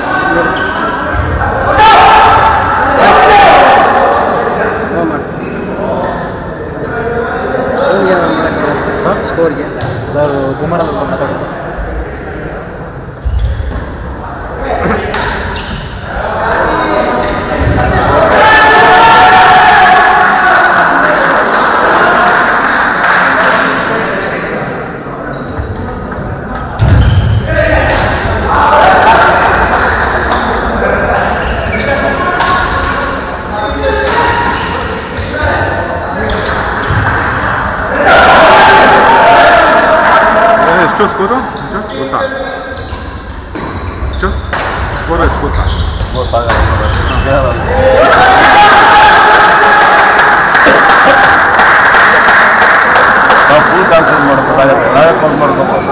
ಸ್ಕೋರ್ಗೆ ಸರ್ ಕುಮಾರ ಮಾತಾಡ್ತಾರೆ ಎಷ್ಟು ಸ್ಕೋರು ಎಷ್ಟು ಗೊತ್ತಾ ಎಷ್ಟು ಸ್ಕೋರ್ ಎಷ್ಟು ಗೊತ್ತಾ ನಾವು ಫುಲ್ ಕಾನ್ಫಿಡೆನ್ಸ್ ಮಾಡ್ಬೇಕಾಗತ್ತೆ ನಾವೇ ಕಾಲ್ ಮಾಡ್ಕೋಬೋದು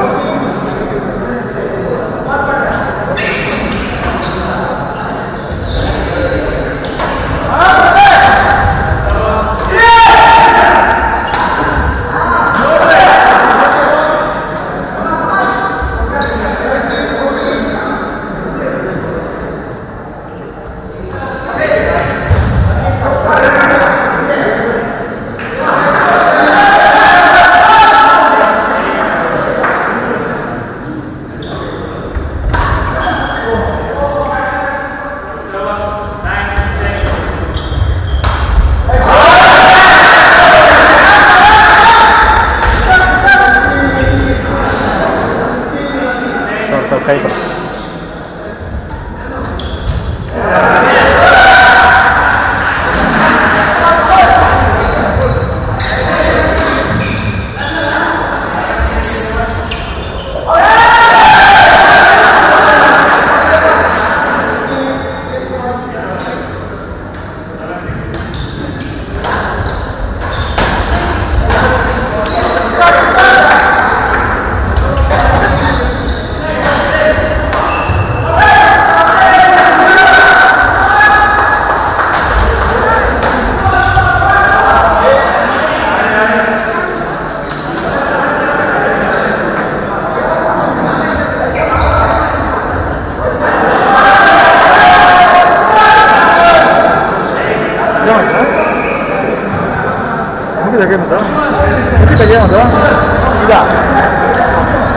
ಸ್ವಲ್ಪ ಸ್ವಲ್ಪ ಕೈ ಬರ ¡Vamos!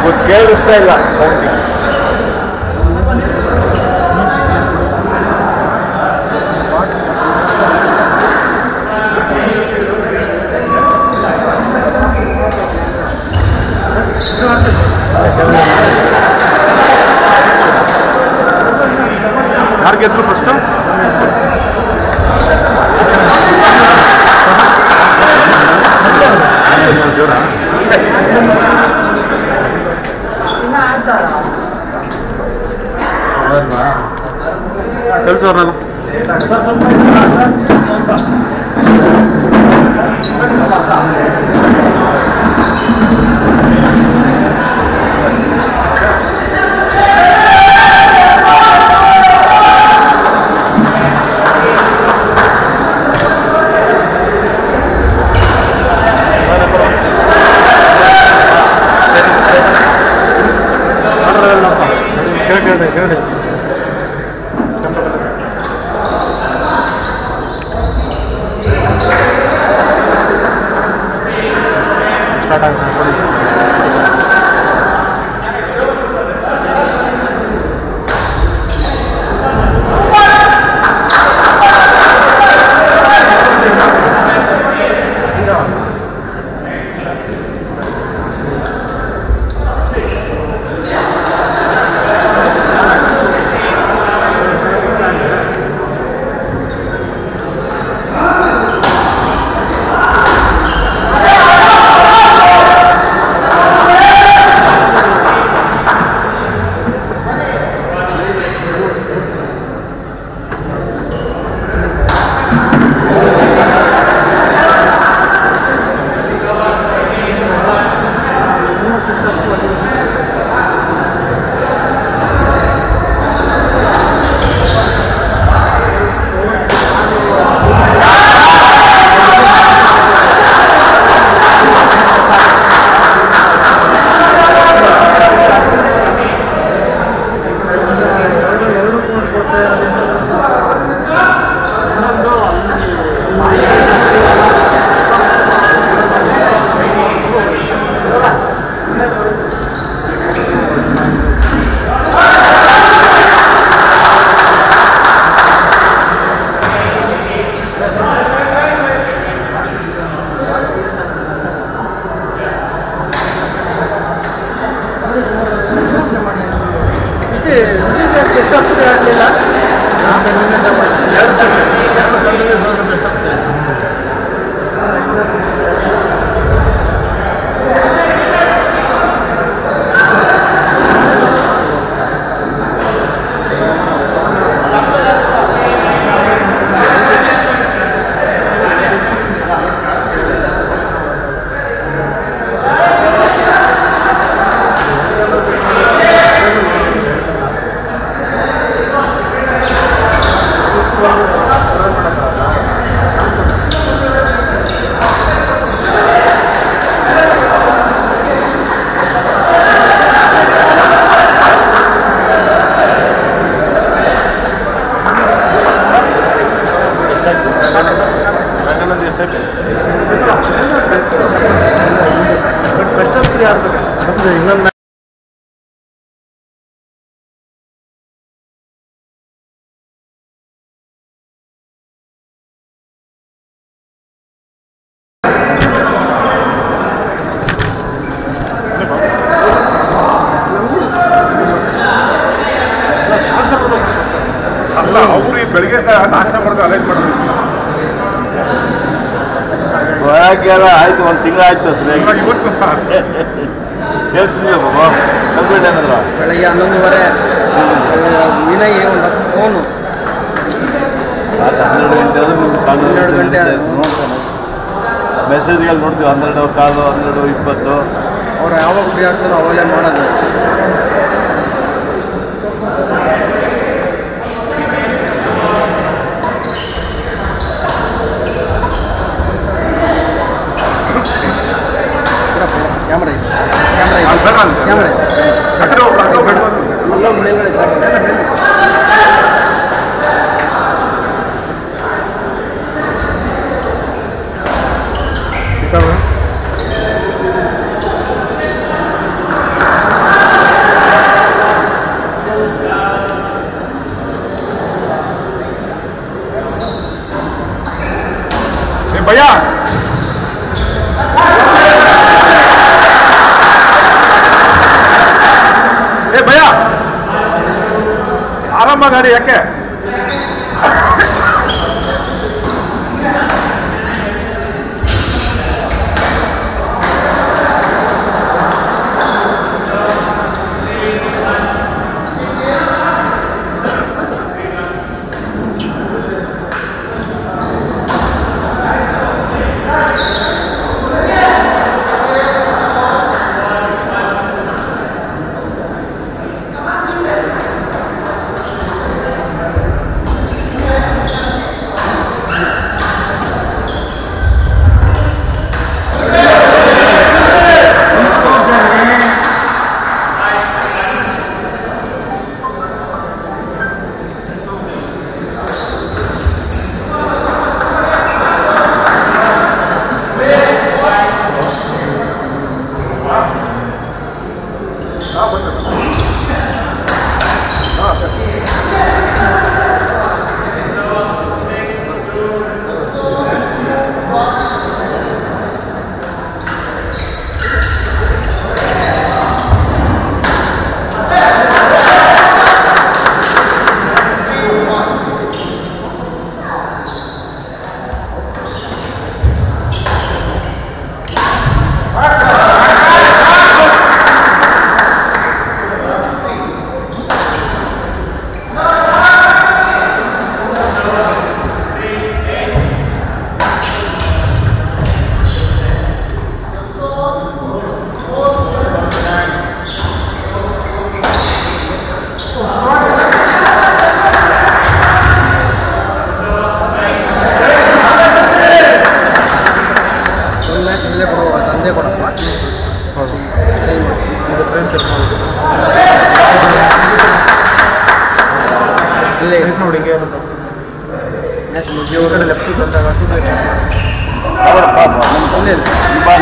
ಕೇಳಿಸ್ತಾ ಇಲ್ಲ ಕೌಂಟಿಂಗ್ ಯಾರು ಗೆದ್ರು ಫಸ್ಟು ಜೋರ ಕಳ್ಸೋರ್ನಲ್ಲ ಕೇಳಿ ಕೇಳಿದೆ ಕೇಳಿದೆ ಸ್ಟಾರ್ಟ್ ಆಗುತ್ತೆ ಕೊಡಿ ರಂಗನಾಥ್ ಎಷ್ಟಾಯ್ತು ಇನ್ನೊಂದು ಅಲ್ಲ ಅವ್ರು ಈ ಬೆಳಿಗ್ಗೆ ನಾಷ್ಟ ಮಾಡೋದು ಅಲೈನ್ ಮಾಡೋದು ಹೋಗ್ಯಾರ ಆಯ್ತು ಒಂದು ತಿಂಗಳಾಯ್ತು ಇವಾಗ ಇವತ್ತು ಹೇಳ್ತಿದ್ದೆ ಬಾಬಾ ಹಸ್ಬೆಂಡ್ ಏನಾದ್ರು ಬೆಳಗ್ಗೆ ಹನ್ನೊಂದುವರೆ ವಿನಯ್ ಒಂದು ಹತ್ತು ಫೋನು ರಾತ್ರಿ ಹನ್ನೆರಡು ಗಂಟೆ ಆದ್ರೆ ನಿಮ್ಗೆ ಕಾಲು ಹನ್ನೆರಡು ಗಂಟೆ ಆದ್ರೆ. ನೋಡ್ತಾನೆ ಮೆಸೇಜ್ಗಳು ನೋಡ್ತೀವಿ ಹನ್ನೆರಡು ಕಾಲು ಹನ್ನೆರಡು ಇಪ್ಪತ್ತು ಅವ್ರು ಯಾವಾಗ ಫ್ರೀ ಆಗ್ತಾರೋ ಅವಾಗಲೇ ಮಾಡೋದು ಕ್ಯಾಮ್ರಾ ಇದೆ ಕ್ಯಾಮ್ರಾ ಇದೆ ಕ್ಯಾಮ್ರಾ ಇದೆ ಅಲ್ಲೊಂದು ಮೇಲ್ಗಡೆ ಇದೆ. ಸಿಕ್ಕಾವ ಭಯ ಏ ಭಯ ಆರಂಭ ಗಾಡಿ ಯಾಕೆ ಒಂದು ಮ್ಯಾಚ್ ಅಲ್ಲೇ ಕೊಡುವ ತಂದೆ ಕೊಡಪ್ಪ ಹೌದು ಚೇಂಜ್ ಮಾಡಿ ಇದು ಫ್ರೆಂಡ್ಸ್ ಇಲ್ಲೇ ನೋಡಿ ಮ್ಯಾಚ್ ಮುಗಿಯೋ ಕಡೆ ಲೆಫ್ಟ್ ಬಂದಾಗ ಇಲ್ಲೇ ಇಲ್ಲ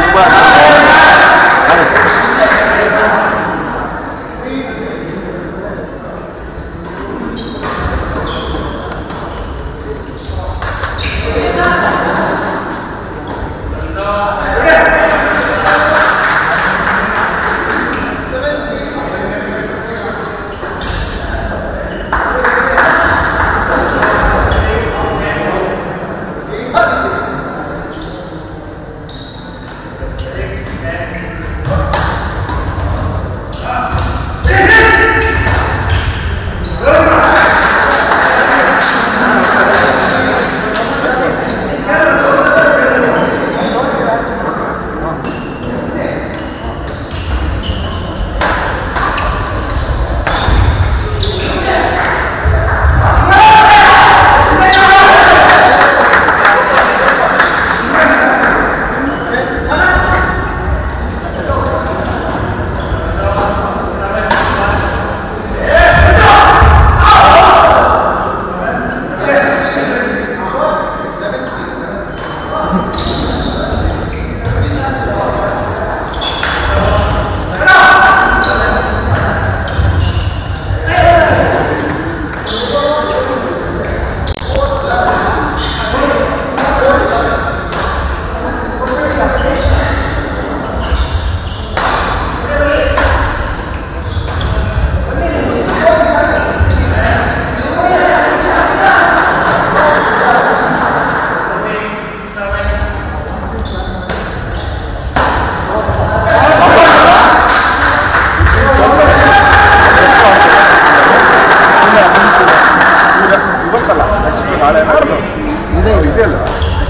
ಇವತ್ತಲ್ಲ ನೆಕ್ಸ್ಟ್ ನಾಳೆ ಇದೆ ಇದೆ ಅಲ್ಲ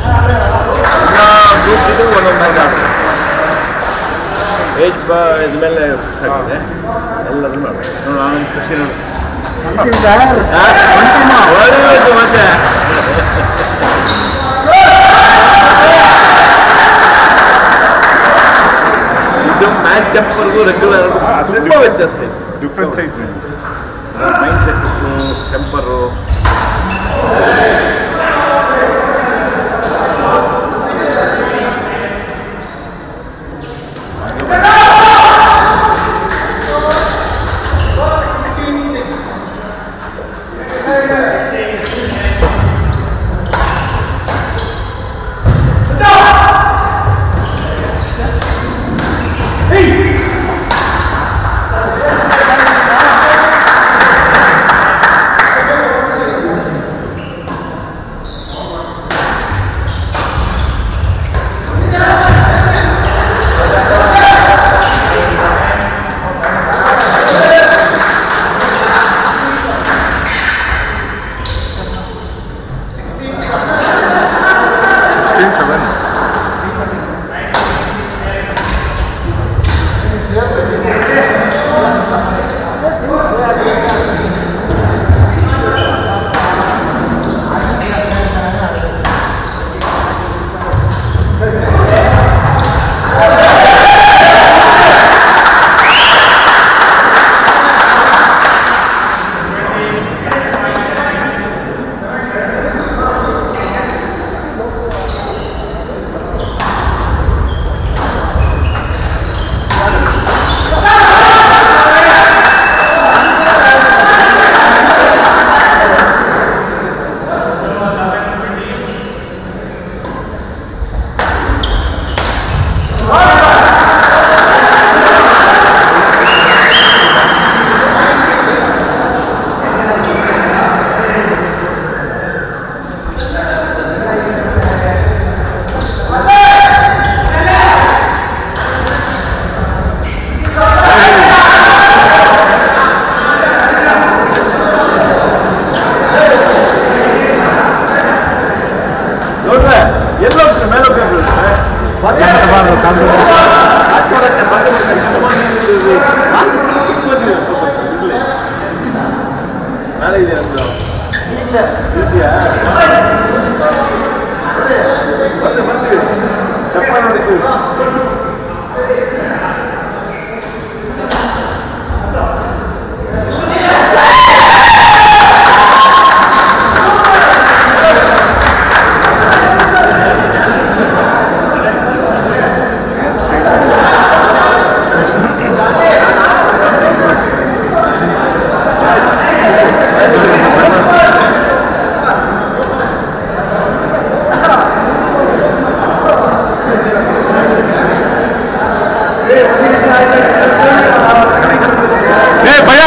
ಗ್ರೂಪ್ ಇದು ಒಂದೊಂದು ಮ್ಯಾಚ್ ಆಡ್ತಾರೆ ಏಜ್ ಬ ಇದ್ಮೇಲೆ ಸಾಕಿದೆ ಎಲ್ಲರೂ ಮಾಡ್ಬೇಕು ನೋಡಿ ಆನಂದ್ ಖುಷಿ ನೋಡಿ ಹೊಡಿಬೇಕು ಮತ್ತೆ ಇದು ಮ್ಯಾಚ್ ಟೆಂಪರ್ಗೂ ರೆಗ್ಯುಲರ್ ತುಂಬ ವ್ಯತ್ಯಾಸ ಇದೆ ಡಿಫ್ರೆನ್ಸ್ ಐತೆ ಮೈಂಡ್ ಸೆಟ್ ಟೆಂಪರು ನಾಳೆ ಇದೆಯಾ ಒಂದು ಇದೆಯಾ ಮತ್ತೆ ಬರ್ತೀವಿ ಚಪ್ಪ ನೋಡಿದ್ದೀವಿ ಏ ಭಯ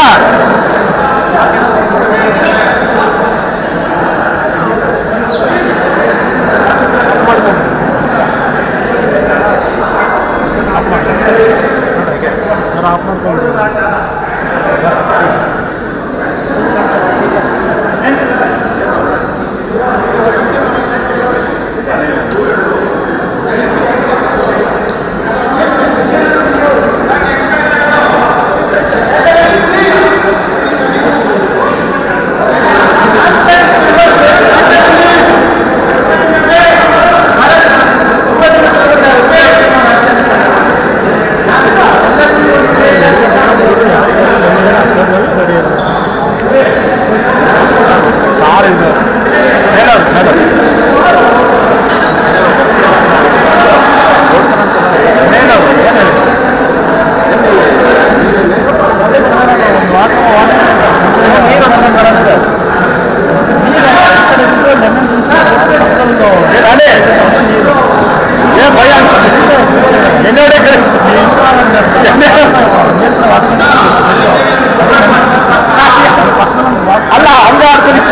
ಏ ಭಯ ಎಣ್ಣೆ ಕಳಿಸ್ ಅಲ್ಲ ಹಂಗ ಆಡ್ತೀನಿ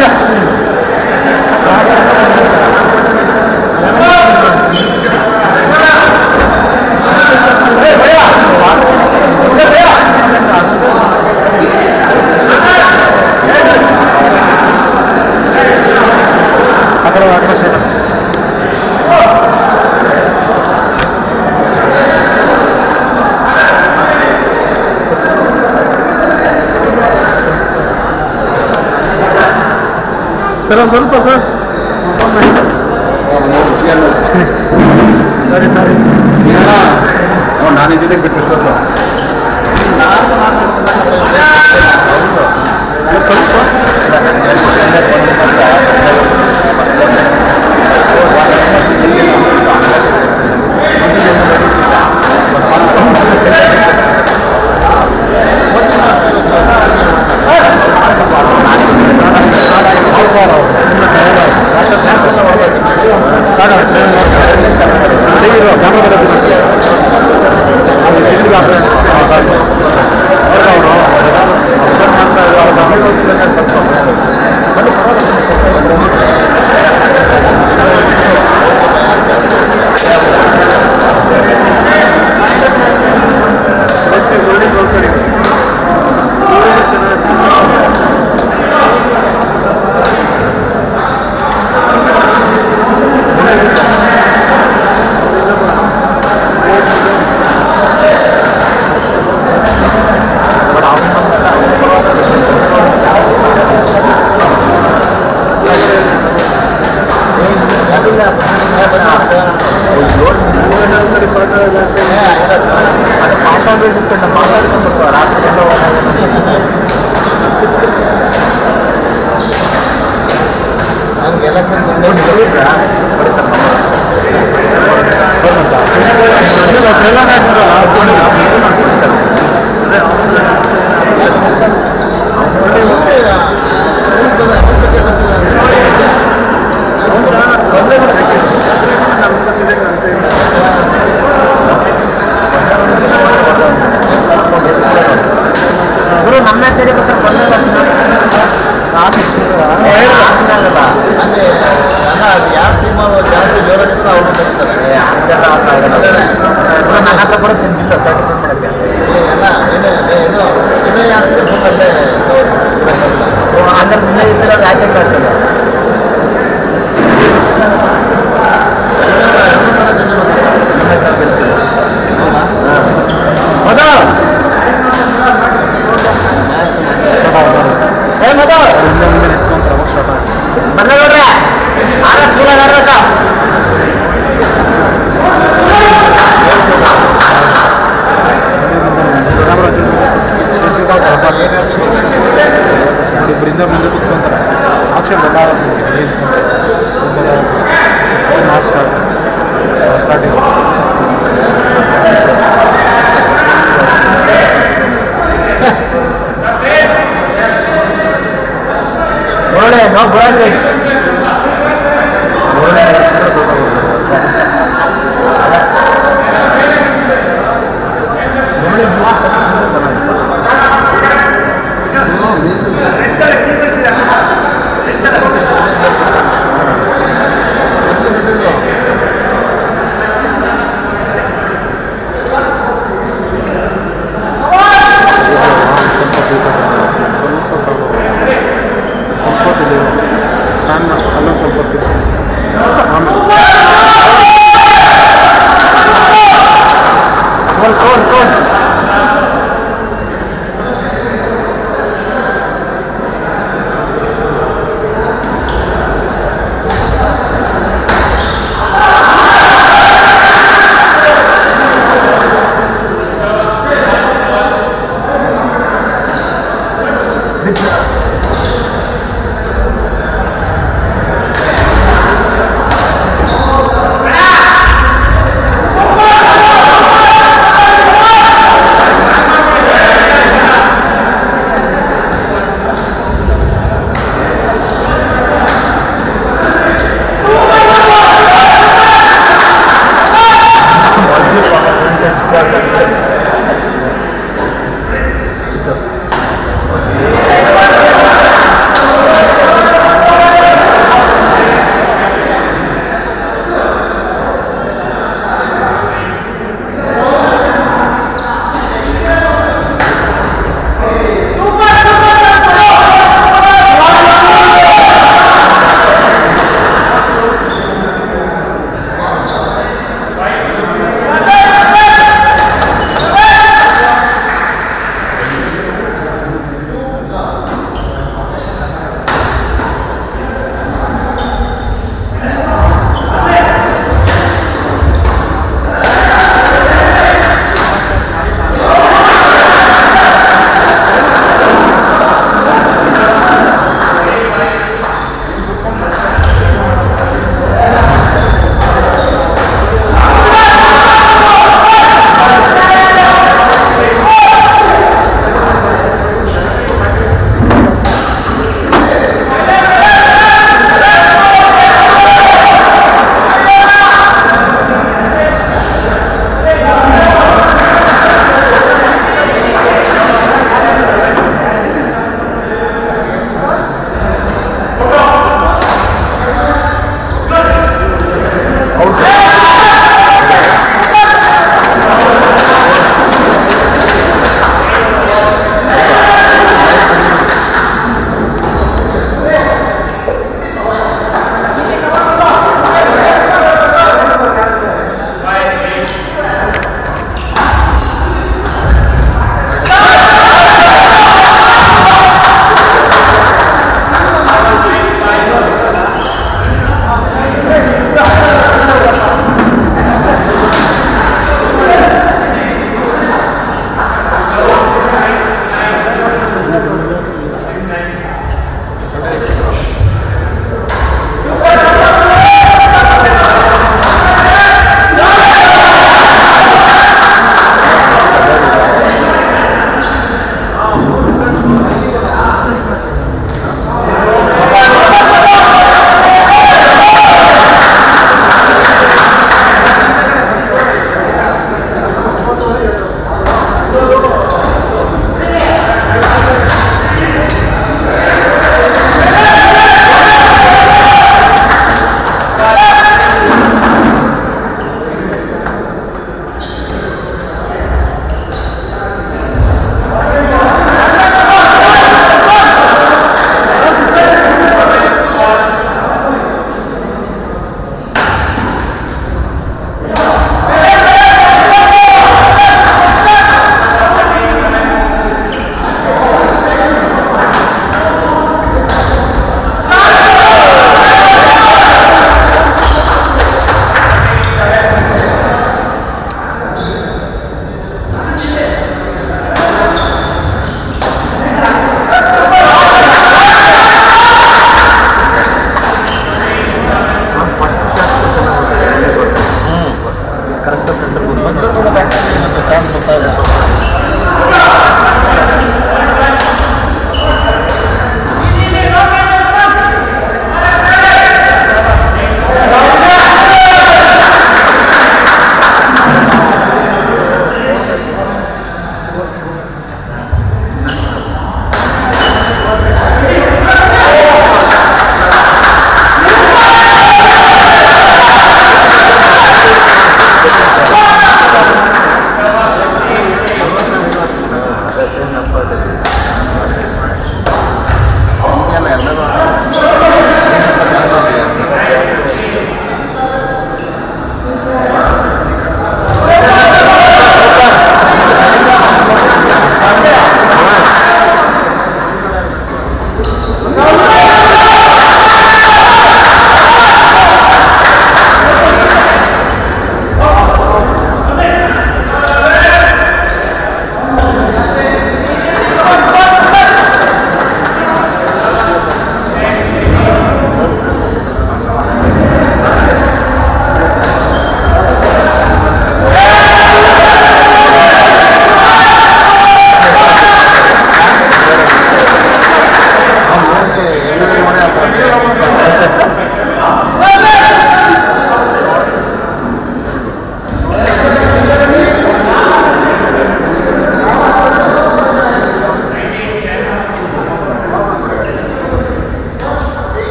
ಸರ್ ಒಂದು ಸ್ವಲ್ಪ ಸರ್ ಸರಿ ಸರಿ ನಾನು ಇದ್ದಿದ್ದೆ ಬಿಟ್ಟಿಸ್ಬೇಕು ನಮ್ಮ ಸರಿ ಯಾರು ಟೀಮ್ ಜಾಸ್ತಿ ಜೋರಾಗಿದ್ರೆ ಅವ್ರನ್ನ ಕಳಿಸ್ತಾರೆ ನನ್ನ ಹತ್ರ ಕೂಡ ತಿಂದಿಲ್ಲ ಸರ್ಟಿಫಿಕೇಟ್ ಮಾಡಕ್ಕೆ ಎಲ್ಲ ಏನೇ ಏನು ಇದೇ ಯಾರಿದ್ರೆ ಫುಲ್ ಅಲ್ಲೇ ಹಂಗಾರೆ ನಿನ್ನೆ ಇದ್ದಿಲ್ಲ ಯಾಕೆ ಮಾಡ್ತಿಲ್ಲ ಹೌದಾ ಏ ಮದ ಮುಂದೆ ಮುಂದೆ ಕುತ್ಕೊಂತಾರೆ ಆಕ್ಷನ್ ಎಲ್ಲರೂ ಸ್ಟಾರ್ಟ್ ಸ್ಟಾರ್ಟಿಂಗ್ ಒಳ್ಳೆ ನಾವು ಬರೋದೇ ಒಳ್ಳೆ ಸ್ವಲ್ಪ ಹೊತ್ತಿದೆ ಫ್ಯಾನ್ ಮಾಡ್ಕೊಂಡು ಅಲ್ಲೊಂದು ಸ್ವಲ್ಪ ಹೊತ್ತಿದೆ ಕೋಲ್ ಕೋಲ್ ಕೋಲ್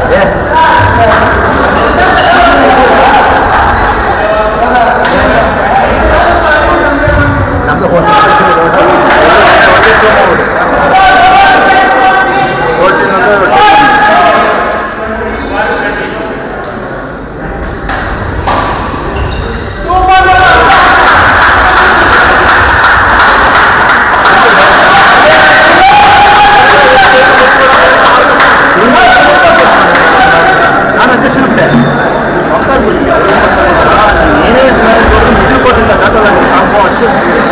ನಾನು ಅಧ್ಯಕ್ಷನಂತೆ ಏನೇ ಕೊಟ್ಟಿಲ್ಲ ಸಾಕು ಅಷ್ಟು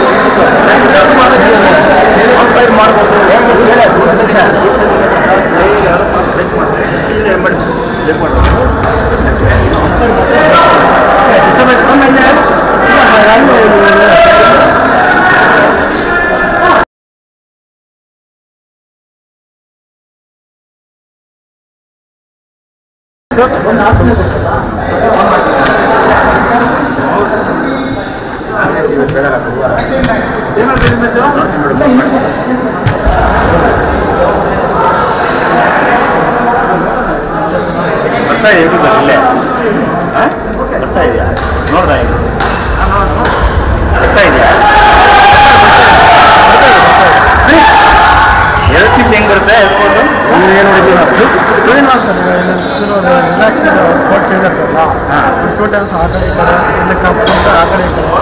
ಫೈರ್ ಮಾಡ್ಬೋದು ಬರ್ತಾ ಇದೆ ಇಲ್ಲೇ ಬರ್ತಾ ಇದೆಯಾ ನೋಡ್ದ ಬರ್ತಾ ಇದೆಯಾ ಎರಡು ತಿಂಗಳು ಹೆಂಗ್ ಬರುತ್ತೆ ಹೇಳ್ಕೊಂಡು ಏನು ರಿಲ್ಯಾಕ್ಸ್ ಸ್ಪಾಟ್ ಚೇಂಜ್ ಆಗ್ತದಲ್ಲ ಟೂ ಟೈಮ್ಸ್ ಆ ಕಡೆ ಈ ಕಡೆ ಇಲ್ಲ ಕಪ್ ಆ ಕಡೆ ಈ ಕಡೆ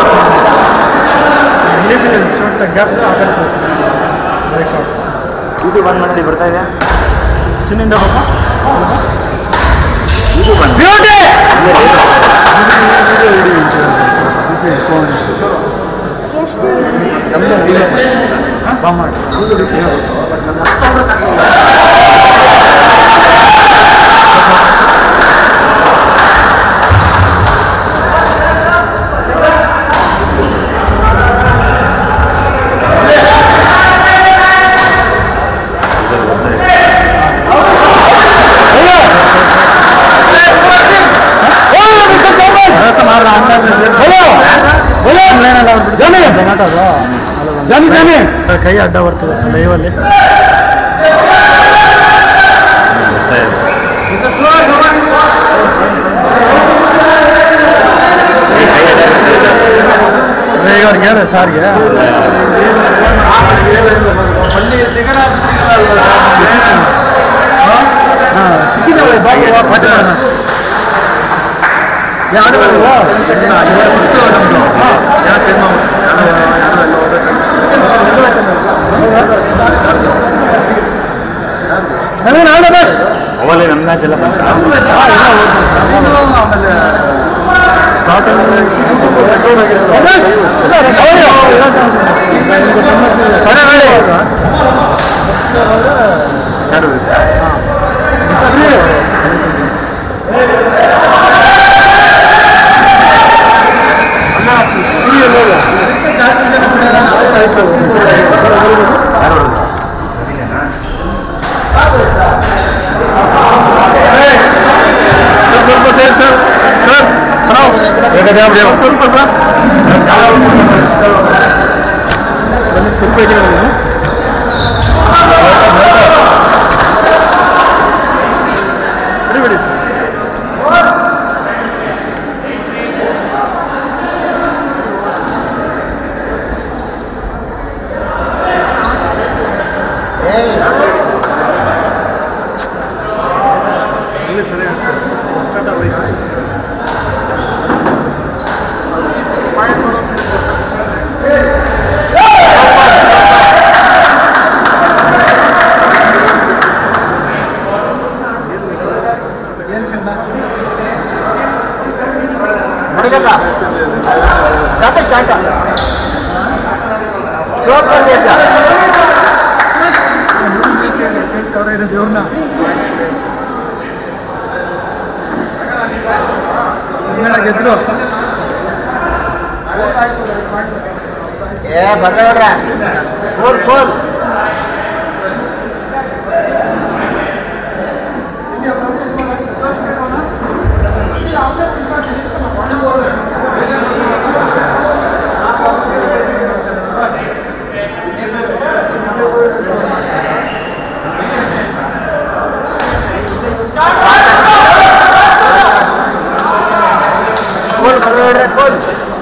ಇಲ್ಲಿ ಚೋಟ ಗ್ಯಾಪ್ ಆ ಕಡೆ ವೆರಿ ಶಾರ್ಟ್ ಇದು ಬಂದ್ ಮಾಡಿ ಬರ್ತಾ ಇದೆಯಾ ಚಿನ್ನಿಂದ ಹೋಗ ಇದು ಬಂದು ಎಷ್ಟು ಸರ್ ಕೈ ಅಡ್ಡ ಬರ್ತದೆ ಸರ್ ಲೈವಲ್ಲಿ ಈಗ ಅವ್ರಿಗೆ ಹೇಳಿ ಸಾರ್ಗೆ ಹಾಂ ಸಿಕ್ಕಿದ್ದಾವೆ ಬಾಗಿ ಪಾಠ ಮಾಡೋಣ ಯಾರು ನವೀನ್ ಆಲ್ ದ ಬೆಸ್ಟ್ ಅವಲ್ಲಿ ನಮ್ಮ ಮ್ಯಾಚ್ ಎಲ್ಲ ಬಂತ ಸರ್ ಸ್ವಲ್ಪ ಸೇರಿ ಸರ್ ಸರ್ ಹಲೋ ಸ್ವಲ್ಪ ಸರ್ ಬನ್ನಿ ಸ್ವಲ್ಪ ಇದೆ ಬನ್ನಿ. ಬಿಡಿ ಬಿಡಿ ಸರ್ ಇಲ್ಲಿ ಸರಿ ಆಗ್ತದೆ ಸ್ಟಾರ್ಟ್ ಆಗೋಯ್ತು ಹೊಡಿಬೇಕಾ ಜಾತೆ ಶಾಂತ ಕೇಳ್ತವ್ರೆ ಇದು ದೇವ್ರನ್ನ ಹಿಂಗೆಲ್ಲ ಗೆದ್ರು ಏ ಭದ್ರಗೌಡ್ರ ಕೂಲ್ ಕೂಲ್ ಕೋಲ್ ಬರೋಡ್ರೆ ಕೋಲ್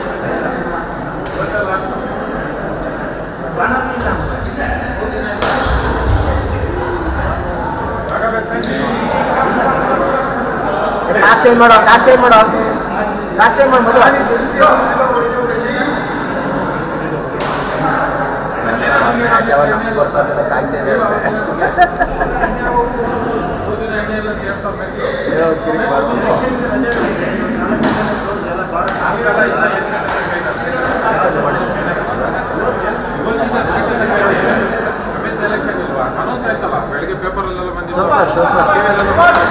ಕಾಕ್ ಚೇಂಜ್ ಮಾಡೋ ಕಾಕ್ ಚೇಂಜ್ ಮಾಡೋ ಕಾಕ್ ಚೇಂಜ್ ಮಾಡಿ ಮದುವೆ ಬೆಳಗ್ಗೆ ಪೇಪರಲ್ಲೆಲ್ಲ ಬಂದಿದೆ ಸೂಪರ್ ಸೂಪರ್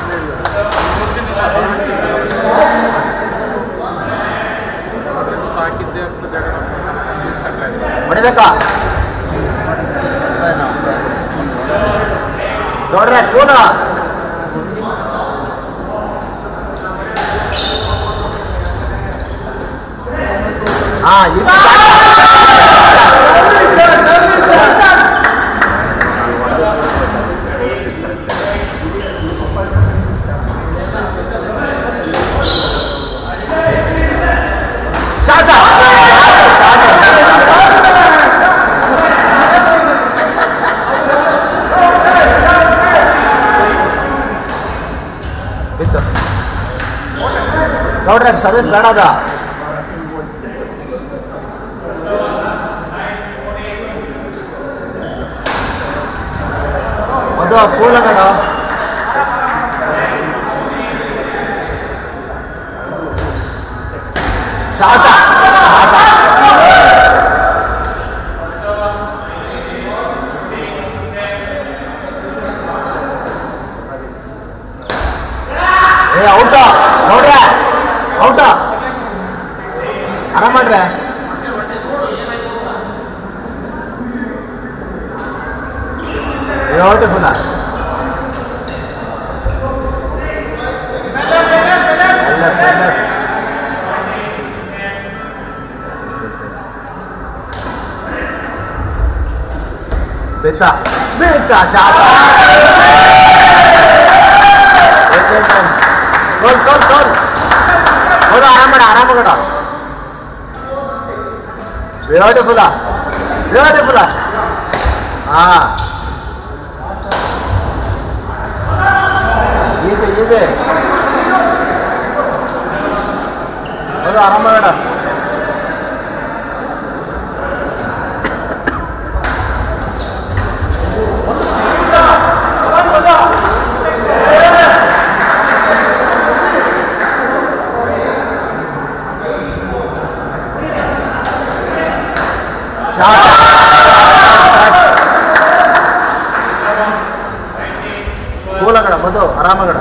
ಹಾಕಿದ್ದೆ ಅಂತ ಜಾಗ ಹೊಡಿಬೇಕಾ ನೋಡ್ರೆ ಕೂನ ಹಾ ಇದು ಶಾಟ ಬಿತ್ತು ನೋಡ್ರಿ ಸರ್ವಿಸ್ ಬೇಡ ಅದ ಅದು ಕೂಲ್ ಅದ ಶಾಟ ಏ ಔಟ ನೋಡ್ರೆ ಔಟ ಆರಾಮ್ ಮಾಡ್ರೆ ಬ್ಯೂಟಿಫುಲ್ ಎಲ್ಲ ಎಲ್ಲ ಬೇತಾ ಬೇತಾ ಶಾಟ ತೋಲ್ ತೋಲ್ ತೋಲ್ ಹೌದು ಆರಾಮ ಮಾಡ ಆರಾಮ ಮಾಡ ಬ್ಯೂಟಿಫುಲ್ ಬ್ಯೂಟಿಫುಲ್ ಹಾ ಈಸಿ ಈಸಿ ಹೌದು ಆರಾಮ ಮಾಡ ಕೂಲಗಡ ಮಧು ಆರಾಮಗಡ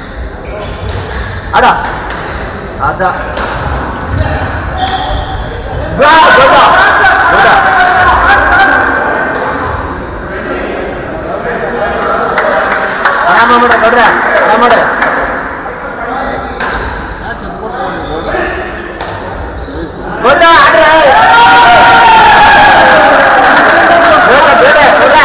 ಅಡ ಅದ ಬಾ, ದೊಡ್ಡ, ದೊಡ್ಡ. ಆರಾಮ ಮಾಡ ನೋಡ್ರೆ ಆರಾಮ ಮಾಡ ದೊಡ್ಡ ಆಡ್ರೆ ಬೇಡ ಬೇಡ ಬೇಡ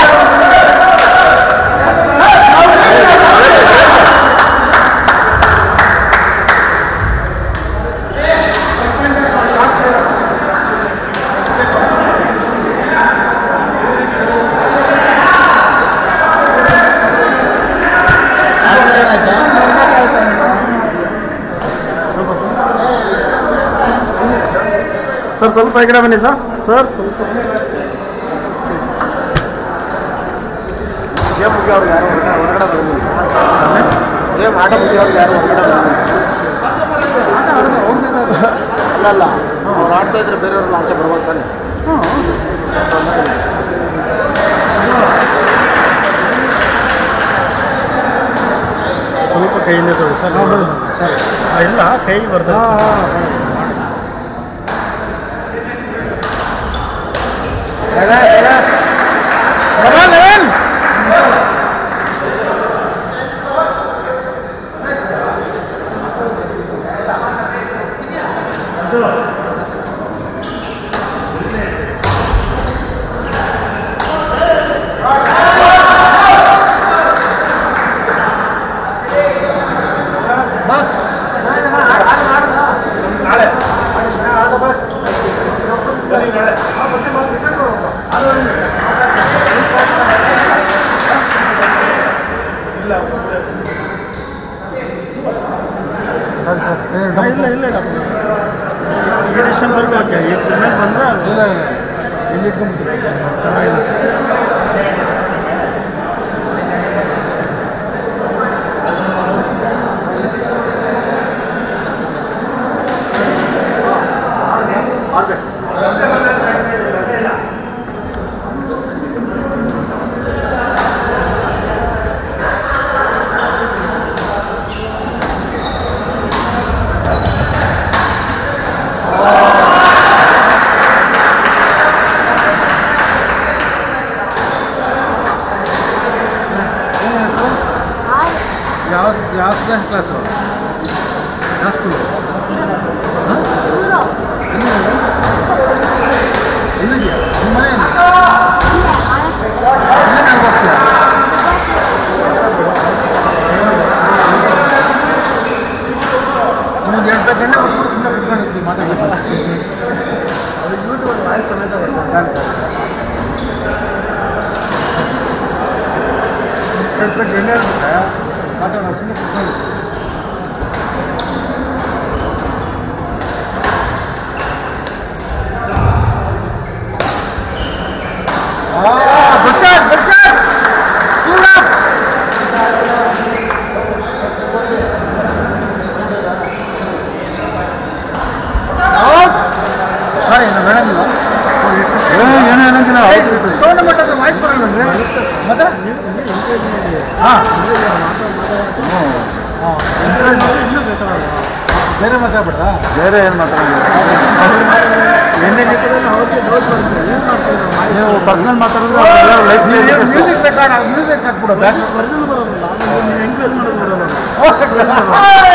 ಏನಾಯ್ತಾ ಸರ್ ಸ್ವಲ್ಪ ಈ ಕಡೆ ಬನ್ನಿ ಸರ್ ಸರ್ ಸ್ವಲ್ಪ ಗೇಮ್ ಮುಗಿಯೋರು ಯಾರು ಹೊರಗಡೆ ಹೊರಗಡೆ ಬರಲಿಲ್ಲ ಗೇಮ್ ಆಟ ಮುಗಿಯೋರು ಯಾರು ಹೊರಗಡೆ ಬರಲಿಲ್ಲ ಅಲ್ಲ ಅಲ್ಲ ಅವ್ರು ಆಡ್ತಾ ಇದ್ರೆ ಬೇರೆಯವ್ರೆಲ್ಲ ಆಚೆ ಬರ್ಬೋದು ತಾನೆ ಸ್ವಲ್ಪ ಕೈಯಿಂದ ತಗೊಳ್ಳಿ ಸರ್ ಸರ್ ಇಲ್ಲ ಕೈ ಬರ್ತದೆ ಸರಿ ಸರ್ ಇಲ್ಲ ಇಲ್ಲ ಇಲ್ಲ ಈ ಡಿಸ್ಟೆನ್ಸ್ ವರೆಗೂ ಓಕೆ ಈ ಮೇಲೆ ಬಂದರೆ ಇಲ್ಲ ಇಲ್ಲ ಇಲ್ಲಿ ಇಟ್ಕೊಂಡ್ಬಿಡ್ತೀವಿ ಯಾವ ಯಾವ ಕ್ಲಾಸು ಯಾವ ಸ್ಕೂಲು ಎಲ್ಲಿದೆಯಾ ನಿಮ್ಮ ಮನೆ ಹೋಗ್ತೀಯಾ ಇನ್ನೊಂದು ಎರಡು ಸೆಕೆಂಡ್ ಸುಮ್ಮನೆ ಕುತ್ಕೊಂಡಿರ್ತೀವಿ ಮಾತಾಡಬೇಕು ಅದು ಯೂಟ್ಯೂಬ್ ವಾಯ್ಸ್ ಸಮೇತ ಬರ್ತದೆ ಸರಿ ಸರಿ ಎರಡು ಸೆಕೆಂಡ್ ಎಣ್ಣೆ ಹೇಳ್ಬಿಟ್ರೆ ಮಾತಾಡೋಣ ಸುಮ್ಮನೆ ಕುತ್ಕೊಂಡು Ah, good shot, good shot! Pull up! Out! Sorry, ನಾನು ಹೇಳಂಗಿಲ್ಲ ಏನೋ ಏನಂಗಿಲ್ಲ ಟೂರ್ನಮೆಂಟ್ ಹತ್ರ ವಾಯ್ಸ್ ಬರಲ್ವೇ ಮತ್ತೆ ಹಾಂ ಬೇರೆ ಮಾತಾಡ್ಬೇಡ ಬೇರೆ ಏನು ಮಾತಾಡೋದು ಎಣ್ಣೆ ನೀವು ಪರ್ಸನಲ್ ಮಾತಾಡಿದ್ರೆ ಲೈಫ್ ಮ್ಯೂಸಿಕ್ ಬೇಕಾದ ಮ್ಯೂಸಿಕ್ ಹಾಕ್ಬಿಡೋದು ಪರ್ಸನಲ್ ಬರೋದಿಲ್ಲ ಎಂಕರೇಜ್ ಮಾಡೋದು ಬರೋಲ್ಲ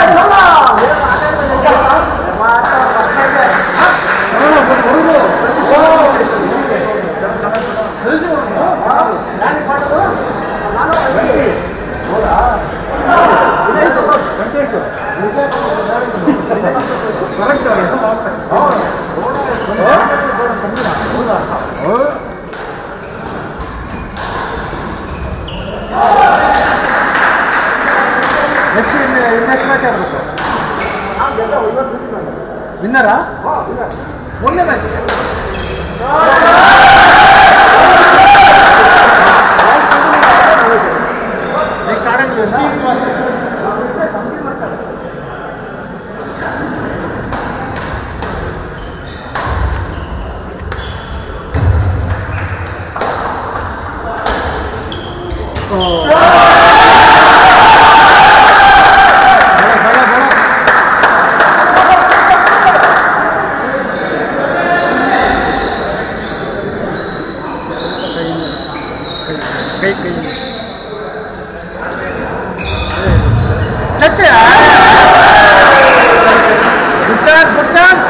ನೆಕ್ಸ್ಟ್ ನೆಕ್ಸ್ಟ್ ಮ್ಯಾಚ್ ಆಡಬೇಕು ವಿನ್ನರಾ ಮೊನ್ನೆ ಮ್ಯಾಚ್ ನೆಕ್ಸ್ಟ್ ಆಡಂಗಿಲ್ಲ ಕೈ ಕೈ touch good chance good chance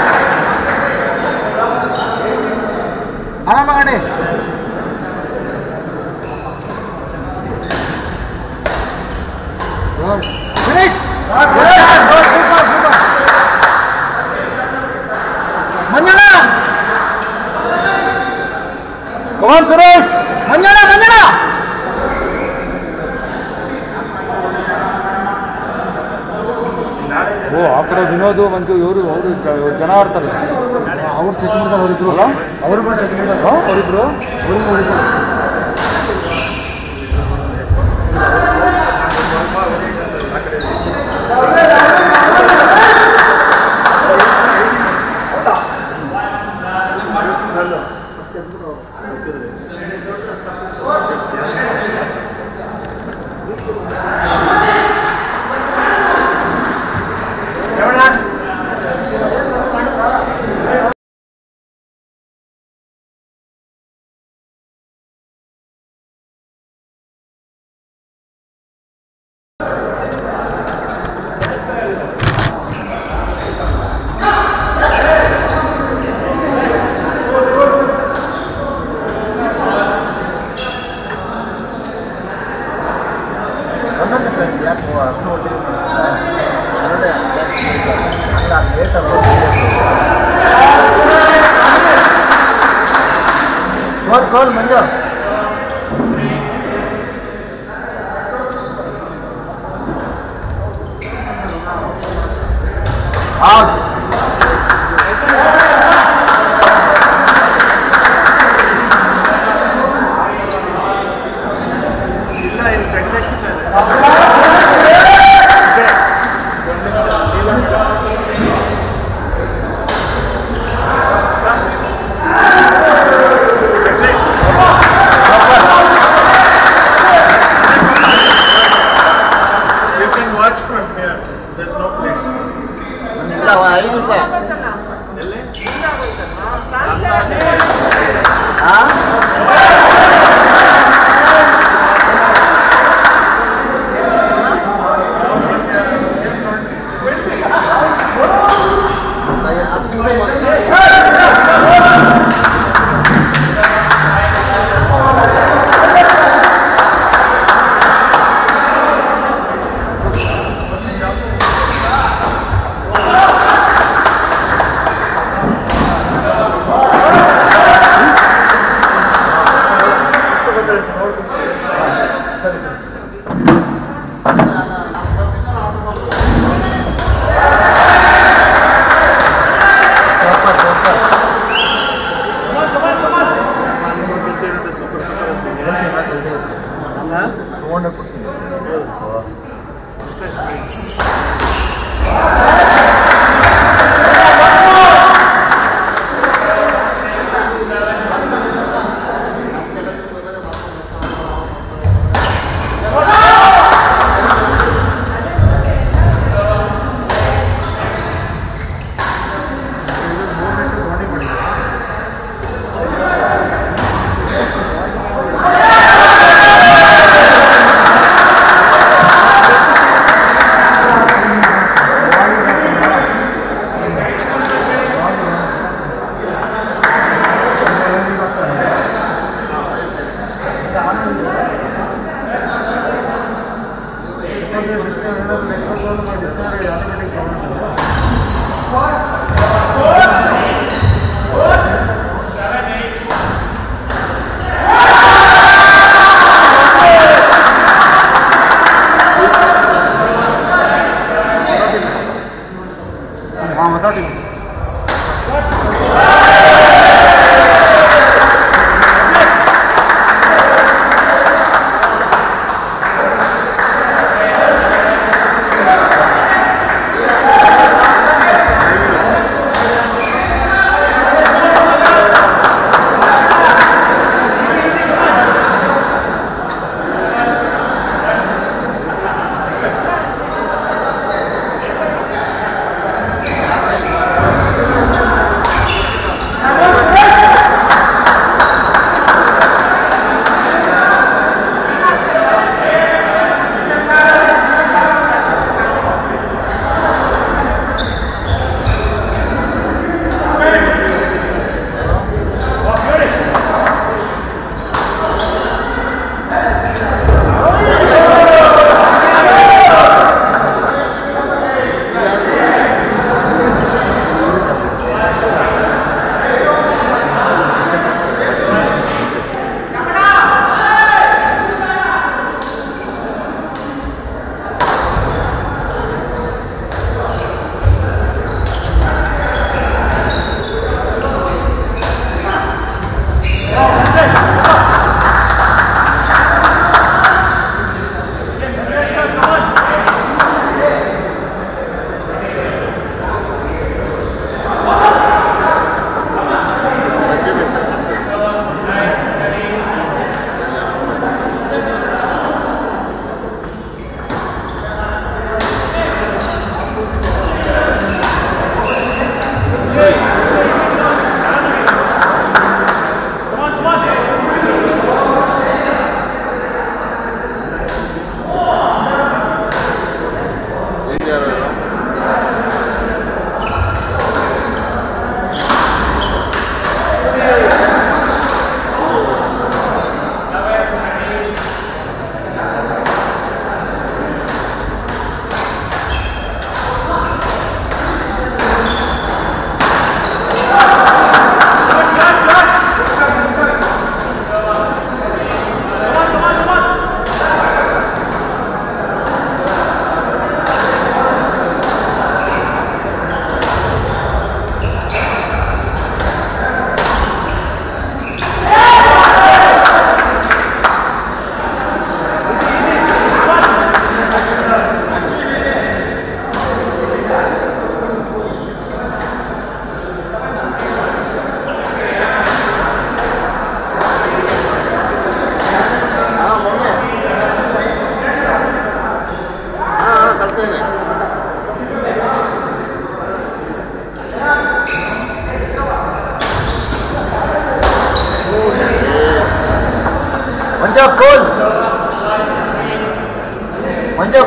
ಆರಾಮ ಮಾಡಿ ಫಿನಿಶ್ ಮಂಜಣ್ಣ ಕಮಾನ್ ಸುರೇಶ್ ಮಂಜಣ್ಣ ಮಂಜಣ್ಣ ಓ ಆ ಕಡೆ ವಿನೋದ್ ಮಂಜು ಇವರು ಅವರು ಜನ ಆಡ್ತಾರೆ ಅವ್ರು ಚರ್ಚೆ ಮಾಡ್ತಾರೆ ಅವರಿಬ್ರು ಅಲ್ಲ ಅವರು ಕೂಡ ಚರ್ಚೆ ಮಾಡ್ತಾರೆ ಅವರಿಬ್ರು ಅವ್ರಿಗೂ ಅವರಿಬ್ರು ಹನ್ನೊಂದನೇ ಕ್ಲಾಸ್ ಯಾಕೆ ಅಷ್ಟು ಒಳ್ಳೆ ಕನ್ನಡ ಯಾಕೆ ಲೇಟ್ ಕೋಲ್ ಕೋಲ್ ಮಂಜು You can watch from here. There's no place. ಇಲ್ಲ ಐದು ನಿಮಿಷ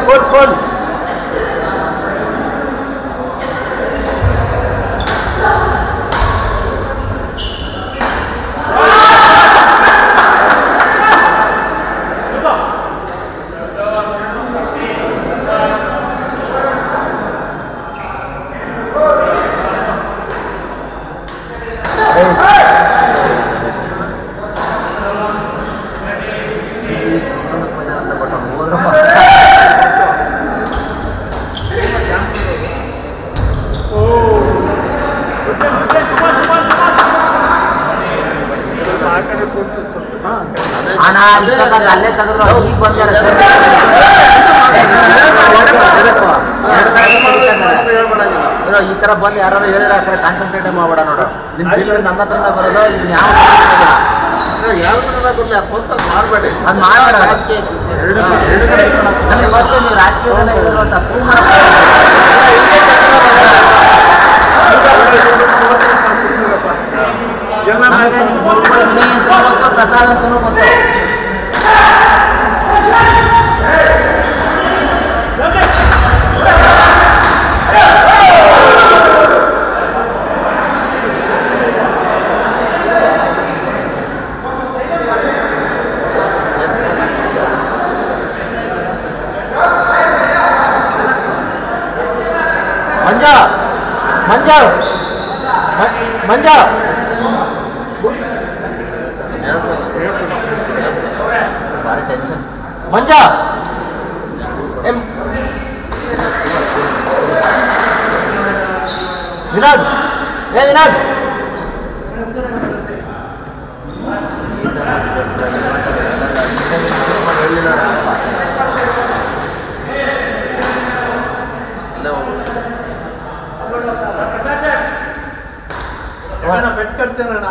ಕೋಲ್ ಕೋಲ್ ಅಣ್ಣ ಇಷ್ಟೊತ್ತಾಗ ಅಲ್ಲೇ ತೆಗೆದ್ರು ಈಗ ಬಂದಾರೆ ಈ ತರ ಬಂದು ಯಾರು ಹೇಳಿದ್ರೆ ಆ ಕಡೆ ಕಾನ್ಸಂಟ್ರೇಟ್ ಮಾಡಬೇಡ ನೋಡು ನಿನ್ ಬಿಲ್ ನನ್ನ ಹತ್ರನೇ ಬರೋದು ನೀನ್ ಯಾವ ಬರಲಿ ಅದು ಬಂತು ಅದು ಮಾಡಬೇಡಿ ಅದ್ ಮಾಡ್ಬೇಡ ನನಗೆ ಗೊತ್ತು ನೀವು ರಾಜಕೀಯದಲ್ಲೇ ಇರೋದು ಅಂತ ಪ್ರೂವ್ ನಮಗೆ ನೀವು ಮುಳ್ಳು ಮಣಿ ಅಂತ ಗೊತ್ತು ಪ್ರಸಾದ್ ಅಂತನೂ ಗೊತ್ತು ಮಂಜ ಮಂಜ ಮ- ಮಂಜ ಭಾರಿ ಟೆನ್ಷನ್ ಮಂಜ ಎಂ ವಿನೋದ್ ಏ ವಿನೋದ್ ಬೆಟ್ ಕಟ್ತೇನಣ್ಣ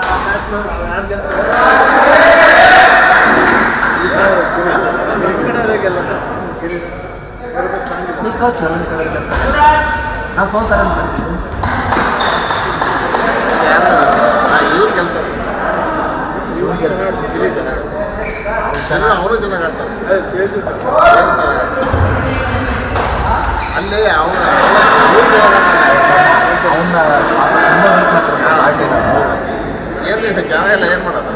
ನೀ ಕೋಚ್ ನಾವು ಸೋತಾರೆ ಅಂತ ಇವ್ರು ಕೆಲಸ ಚೆನ್ನಾಗಿ ಅವರು ಚೆನ್ನಾಗಿ ಆಡ್ತಾರೆ ಅಲ್ಲೇ ಅವನು ಅವನ್ನ ತುಂಬ ವೀಕ್ ಮಾಡ್ತಾರೆ ಆಟಿನ ಏನು ಜನ ಎಲ್ಲ ಏನು ಮಾಡೋದು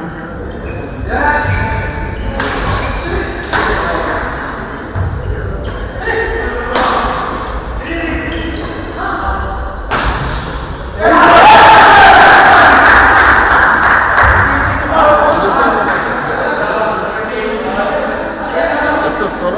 ಎಷ್ಟು ಸ್ಕೋರು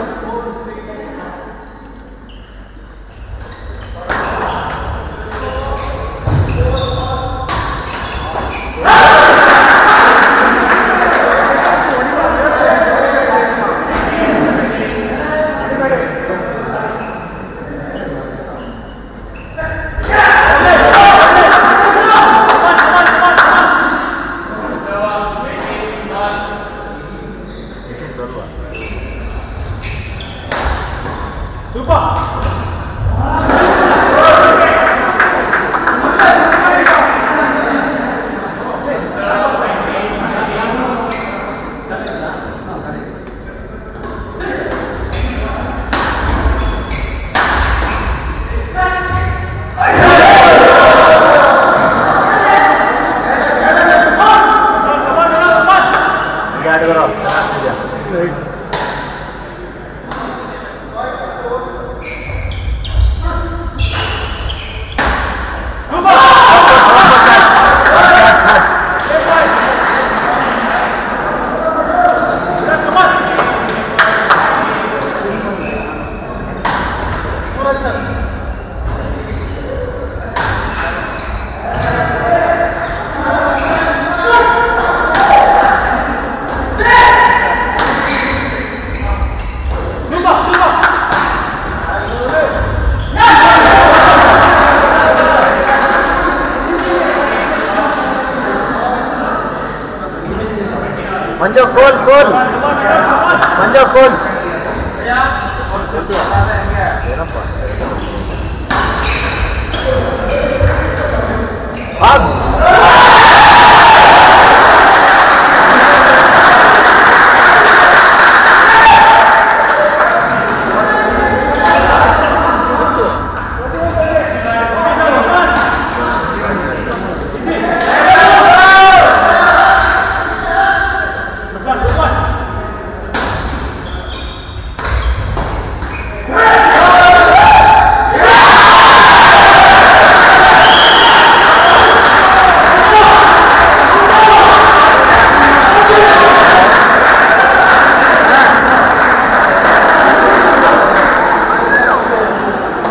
ಹೀಗೆ ಆಡಿದ್ರು ಚೆನ್ನಾಗ್ತಿದ್ಯಾ ಮಂಜು ಕೋಲ್ ಕೋಲ್ ಮಂಜು ಕೋಲ್ ಏನಪ್ಪ ಆಗ್.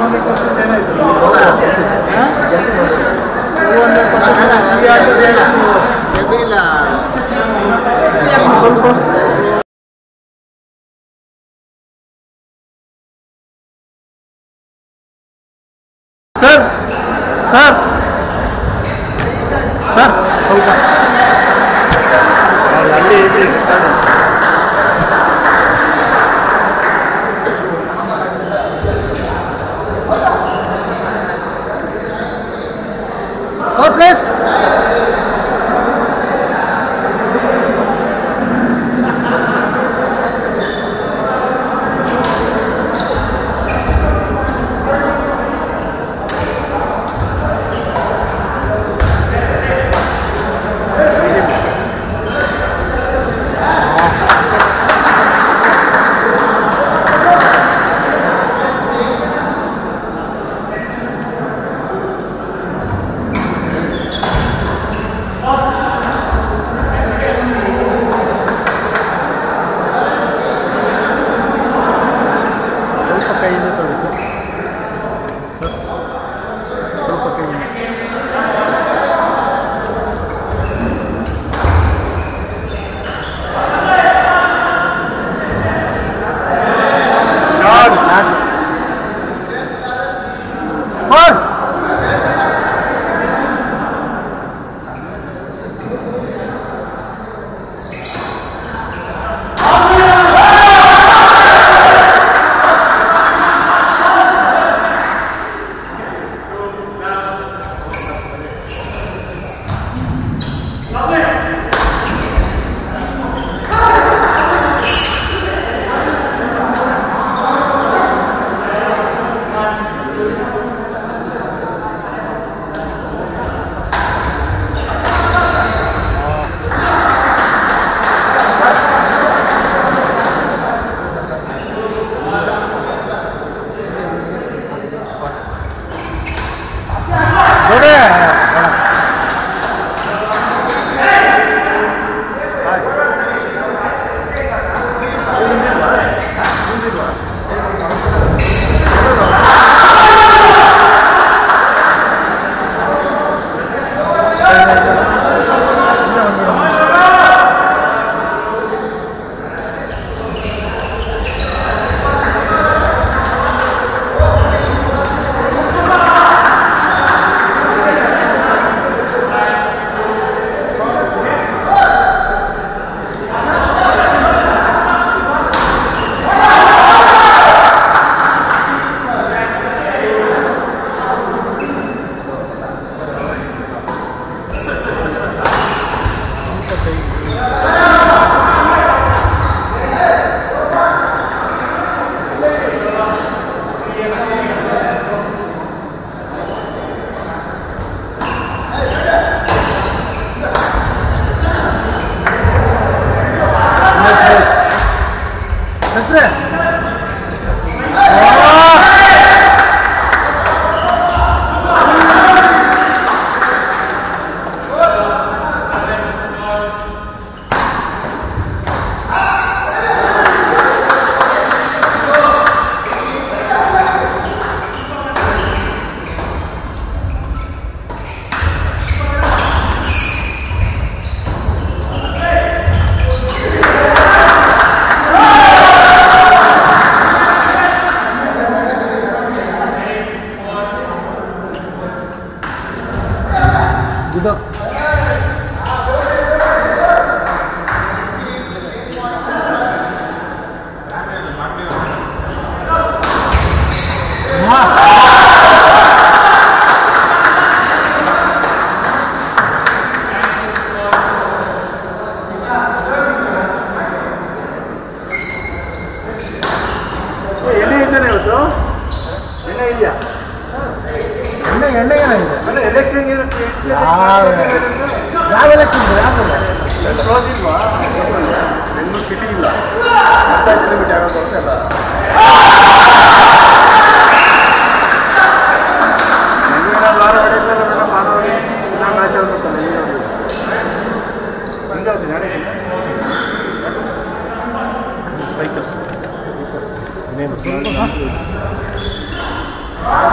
ಸ್ವಲ್ಪ ಸರ್ ಸರ್ ಸರ್ ಸ್ವಲ್ಪ ಅಲ್ಲಿ ಇದೆ Sir, please. ಸ್ವಲ್ಪ ಕೈಯಿಂದ ತೊಳಿ ಸರ್ ಸರ್ ಸ್ವಲ್ಪ ಕೈಯಿಂದ ಸಾಕು ಸಾಕು ಸ್ಕೋರ್ ನೋಡಿ ಹೆಸ್ರೆ ಇದು ಎಣ್ಣೆ ಇದ್ದಾನೆ ಇವತ್ತು ಎಣ್ಣೆ ಇದೆಯಾ ಎಣ್ಣೆ ಎಣ್ಣೆ ಏನಾಗಿದೆ ಅಲ್ಲ ಎಲೆಕ್ಷನ್ ಯಾವ ಯಾವ ಎಲೆಕ್ಷನ್ ಯಾವ ಕ್ಲೋಸ್ ಇಲ್ವಾ ಬೆಂಗಳೂರು ಸಿಟಿ ಇಲ್ಲ ಹತ್ತಾರು ಕಿಲೋಮೀಟರ್ ಯಾವಾಗ ಬರುತ್ತೆ ಅಲ್ಲ ಬೆಂಗಳೂರಲ್ಲಿ ವಾರ ಹೊಡೆದ್ಮೇಲೆ ಮೇಡಮ್ ಮಾನವರಿ ನಾನು ಆಚೆ ಹೋಗ್ಬೇಕಲ್ಲ ಈಗ ಹಿಂಗೆ ಹೋಗ್ತೀನಿ ನಾಳೆ ಬೈಕರ್ಸ್ ಇನ್ನೇನು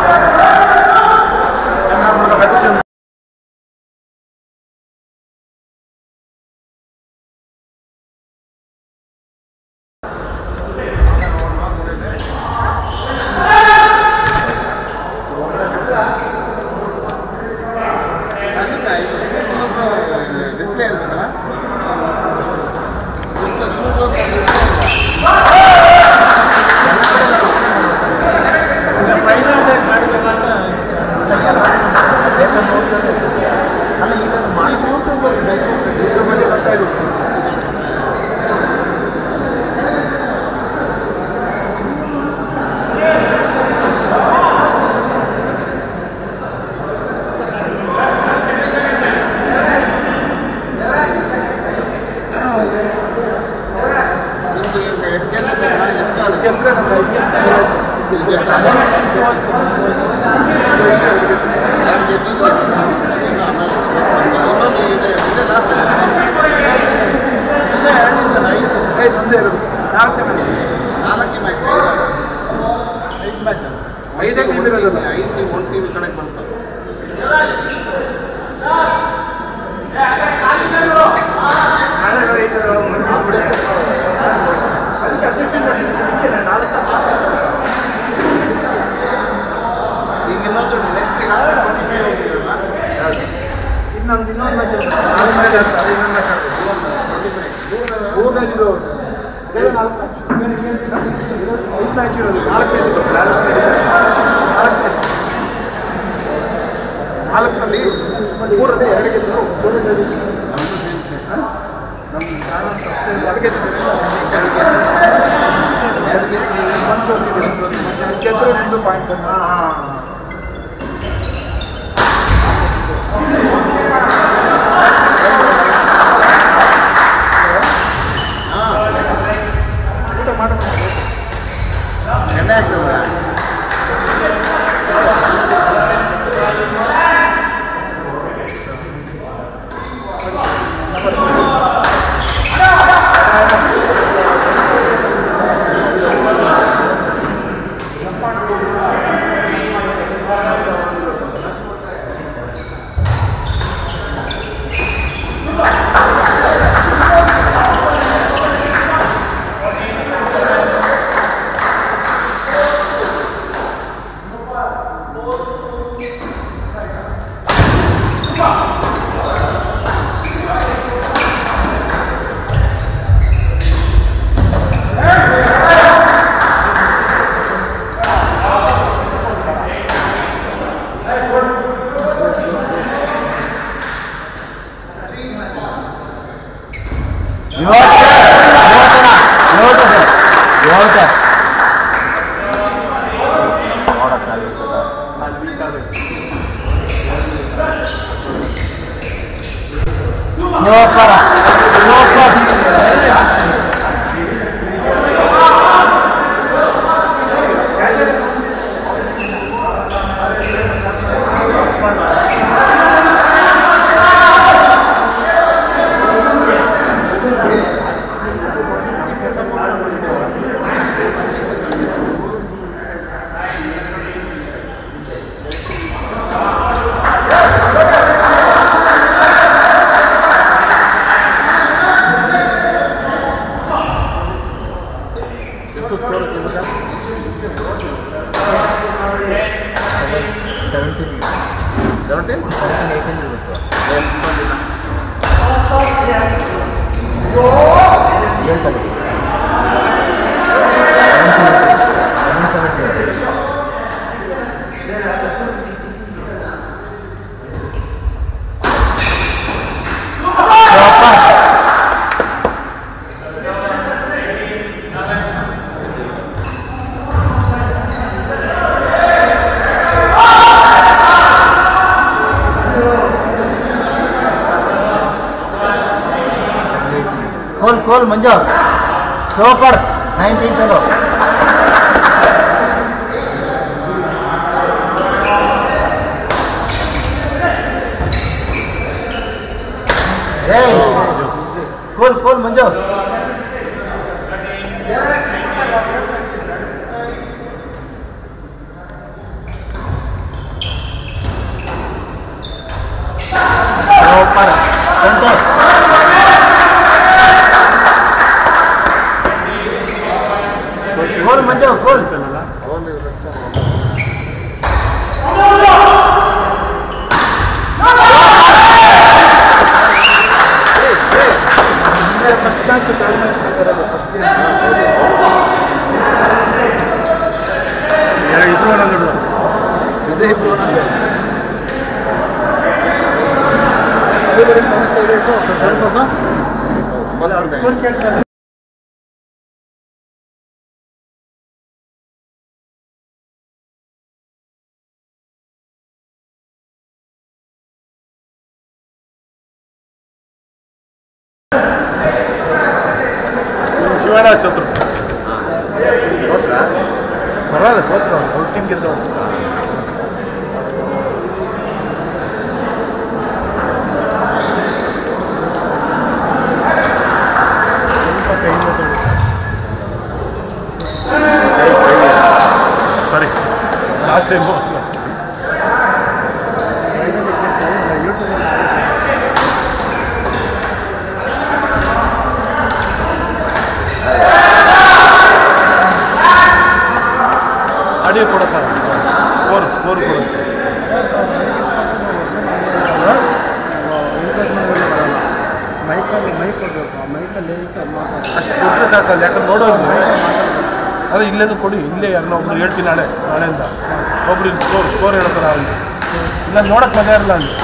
ಐದು ಟಿ ಒಂದು ಟಿ ವಿ ಕಡೆಗೆ ಬಂತು ಈಗ ಇನ್ನೊಂದು ನೆಕ್ಸ್ಟ್ ಇನ್ನೊಂದು ಇನ್ನೊಂದು ಮ್ಯಾಚ್ ನಾಲ್ಕು ಮ್ಯಾಚ್ ಆಡ್ತಾರೆ ಇನ್ನೊಂದು ಮ್ಯಾಚ್ ಆಡ್ತಾರೆ ಊರಲ್ಲಿ ಇದೇ ನಾಲ್ಕು ಮ್ಯಾಚ್ ಐದು ಮ್ಯಾಚ್ ಇರೋದು ನಾಲ್ಕು ಮ್ಯಾಚ್ ನಾಲ್ಕು ನಾಲ್ಕರಲ್ಲಿ ಮೂರಲ್ಲಿ ಎರಡು ಗೆದ್ದರು ಸೋಲಿನಲ್ಲಿ ನಮ್ಮ ಕಾರಣ ಎರಡು ಗೆದ್ದಿದ್ದಾರೆ ಒಂದು ಸೋತಿದೆ ಗೆದ್ದರು ನಿಮ್ಮದು ಪಾಯಿಂಟ್ ಹಾಂ ಹಾಂ ಊಟ ಮಾಡಬೇಕು ಎಣ್ಣೆ ಆಗ್ತದ ಸೆವೆಂಟೀನ್ ಸೆವೆಂಟೀನ್ ಸೆವೆಂಟೀನ್ ಏಯ್ಟೀನ್ ಇರುತ್ತೆ ಹೇಳ್ತಾರೆ ಸೆವೆನ್ ಸೆವೆಂಟಿ ಕೋಲ್ ಕೋಲ್ ಮಂಜು ಸೂಪರ್ ನೈನ್ಟೀನ್ ತಗೋ ಏಯ್ ಕೋಲ್ ಕೋಲ್ ಮಂಜು ಸೂಪರ್ ಟ್ವೆಂಟಿ ಕೋಲ್ ಮಂಜು ಕೋಲ್ ಫಸ್ಟ್ ಮ್ಯಾಚ್ ಥರ್ಡ್ ಮ್ಯಾಚ್ ಮಾತಾಡೋದು ಫಸ್ಟ್ ಎರಡು ಇಬ್ರು ಒಂದೊಂದು ಬಿಡು ಇದೇ ಇಬ್ರು ಒಂದೊಂದು ಅದೇ ಬರೀ ಕಾಣಿಸ್ತಾ ಇದೆ ಇದು ಸ್ವಲ್ಪ ಸ್ವಲ್ಪ ಸ್ಕೋರ್ ಕೇಳ್ತಾ ಇಲ್ಲ. ಶಿವಣ್ಣ ಚತುರ್ ಪರವಾಗಿಲ್ಲ ಸೋತ್ರ ಅವ್ರ ಟೀಮ್ ಗೆದ್ದವ್ರು ಸಾರಿ ಲಾಸ್ಟ್ ಟೈಮು ಕೊಡೋಕ್ಕಾಗಲ್ಲ ಫೋರ್ ಫೋರ್ ಕೊಡುತ್ತೆ ಮೈಕಲ್ಲಿ ಮೈಕ್ ಕೊಡಬೇಕು ಆ ಮೈಕಲ್ಲಿ ಅಷ್ಟು ಕೊಟ್ಟರೆ ಸಾಕಲ್ಲ ಯಾಕಂದ್ರೆ ನೋಡೋದು ಅದೇ ಇಲ್ಲೇದು ಕೊಡಿ ಇಲ್ಲೇ ಯಾರನ್ನ ಒಬ್ರು ಹೇಳ್ತೀನಿ ನಾಳೆ ನಾಳೆಯಿಂದ ಒಬ್ರು ಇಲ್ಲಿ ಸ್ಕೋರ್ ಸ್ಕೋರ್ ಹೇಳ್ತಾರೆ ಅಲ್ಲಿ ಇಲ್ಲ ನೋಡಕ್ಕೆ ಮಜಾ ಇರಲ್ಲ ಅಲ್ಲಿ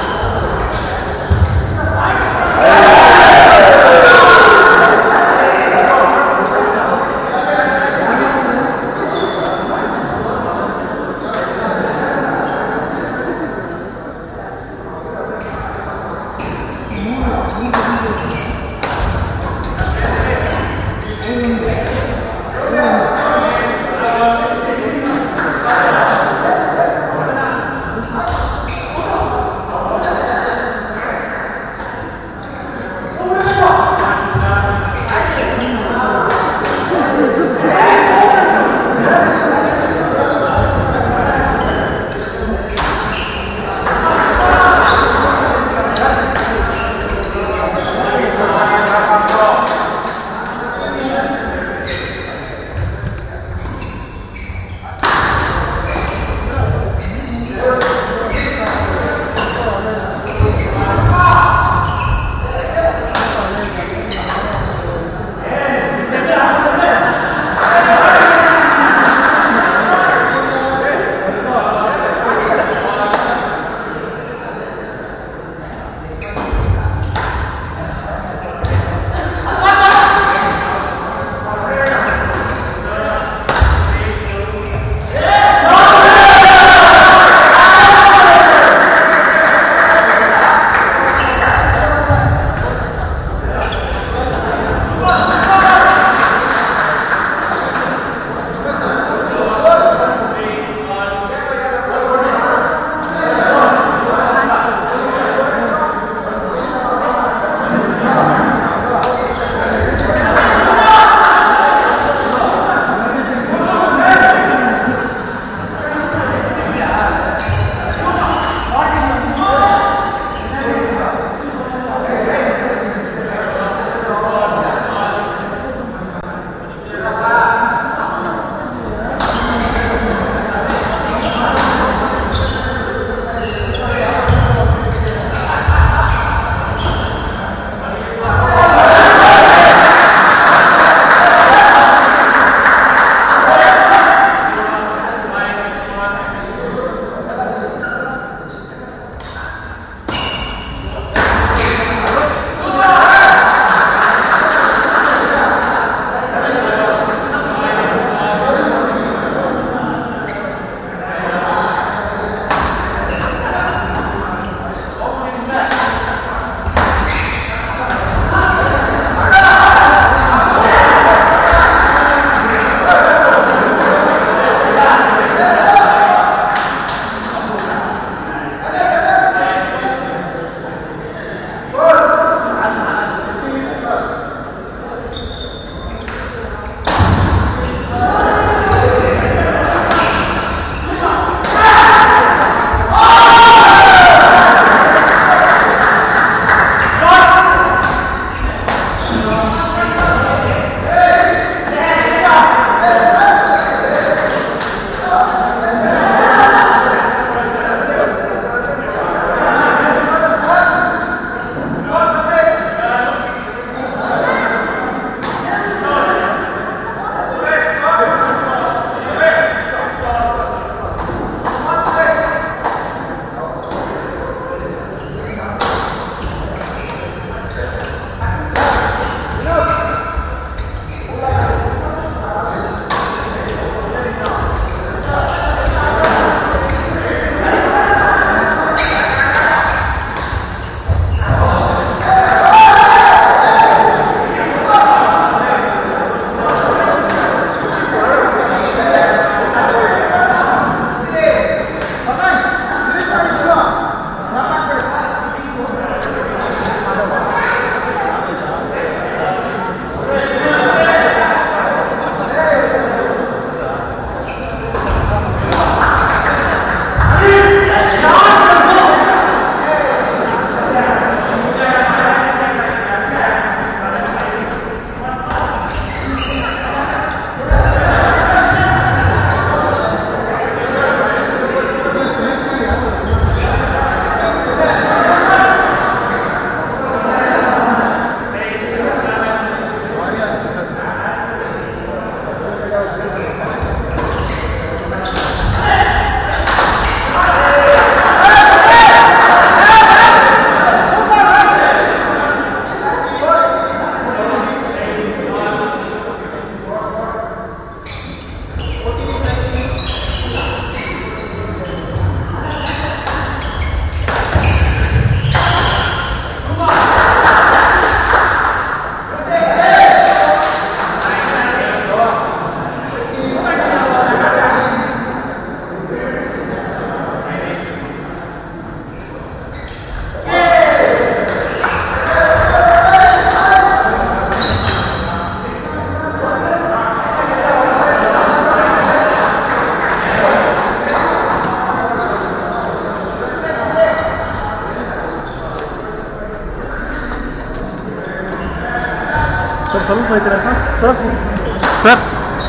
ಸ್ವಲ್ಪ ಈ ಕಡೆ sir sir sir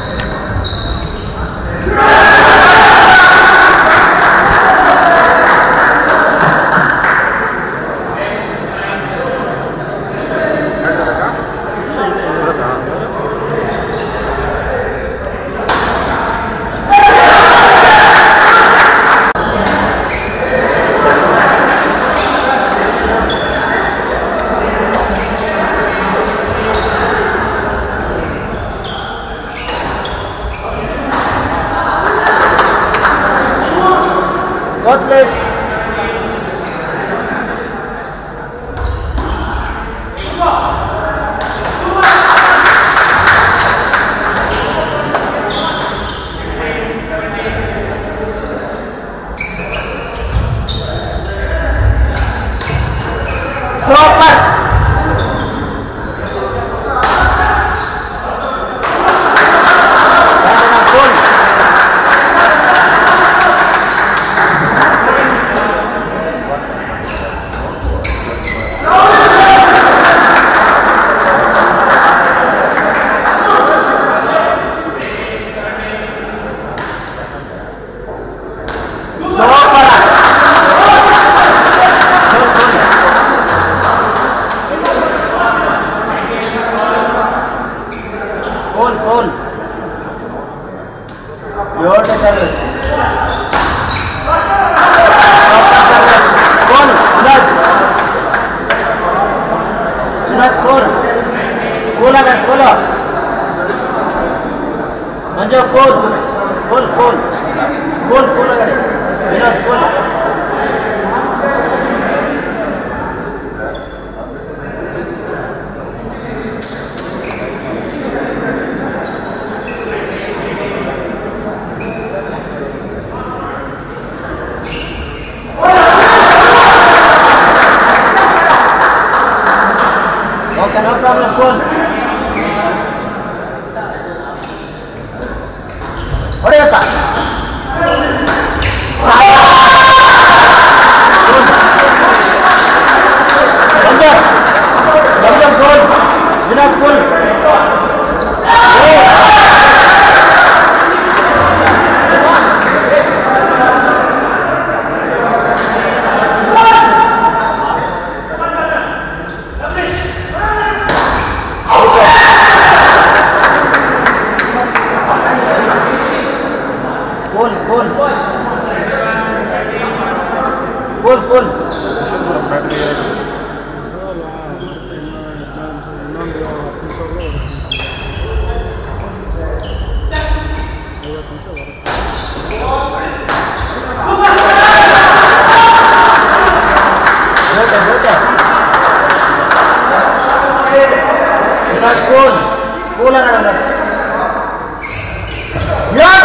God bless. Super. Cool, cool. Beautiful service. Cool, Vinod. Vinod, cool. Cool again, cool. Manju, cool. Cool, cool. Cool, cool again. Vinod, cool. Okay, no problem, cool. ಹೊಡೆಯುತ್ತಾ goal Virat goal goal goal goal goal Virat ಕೋಲ್ ಕೋಲ್ ಅನ್ನ ವಿರಾಟ್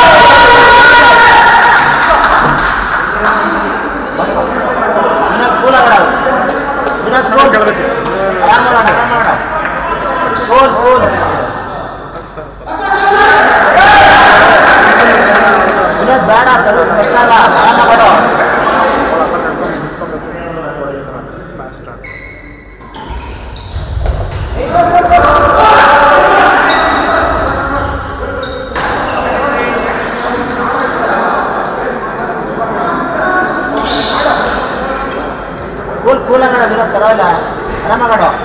ವಿರಾಟ್ ಕೋಲ್ ಅನ್ನ ವಿರಾಟ್ ಕೋಲ್ ಆರಾಮ ಮಾಡ ಆರಾಮ ಮಾಡ ಕೋಲ್ ಕೋಲ್ ವಿರಾಟ್ ಬೇಡ ಸರ್ವಿಸ್ ಬರ್ತಾರ ಆರಾಮ ಮಾಡು ಕೂಲ್ ಕೂಲ್ ಆಗಣ ವಿನೋದ್ ಪರವಾಗಿಲ್ಲ ಆರಾಮ ಮಾಡು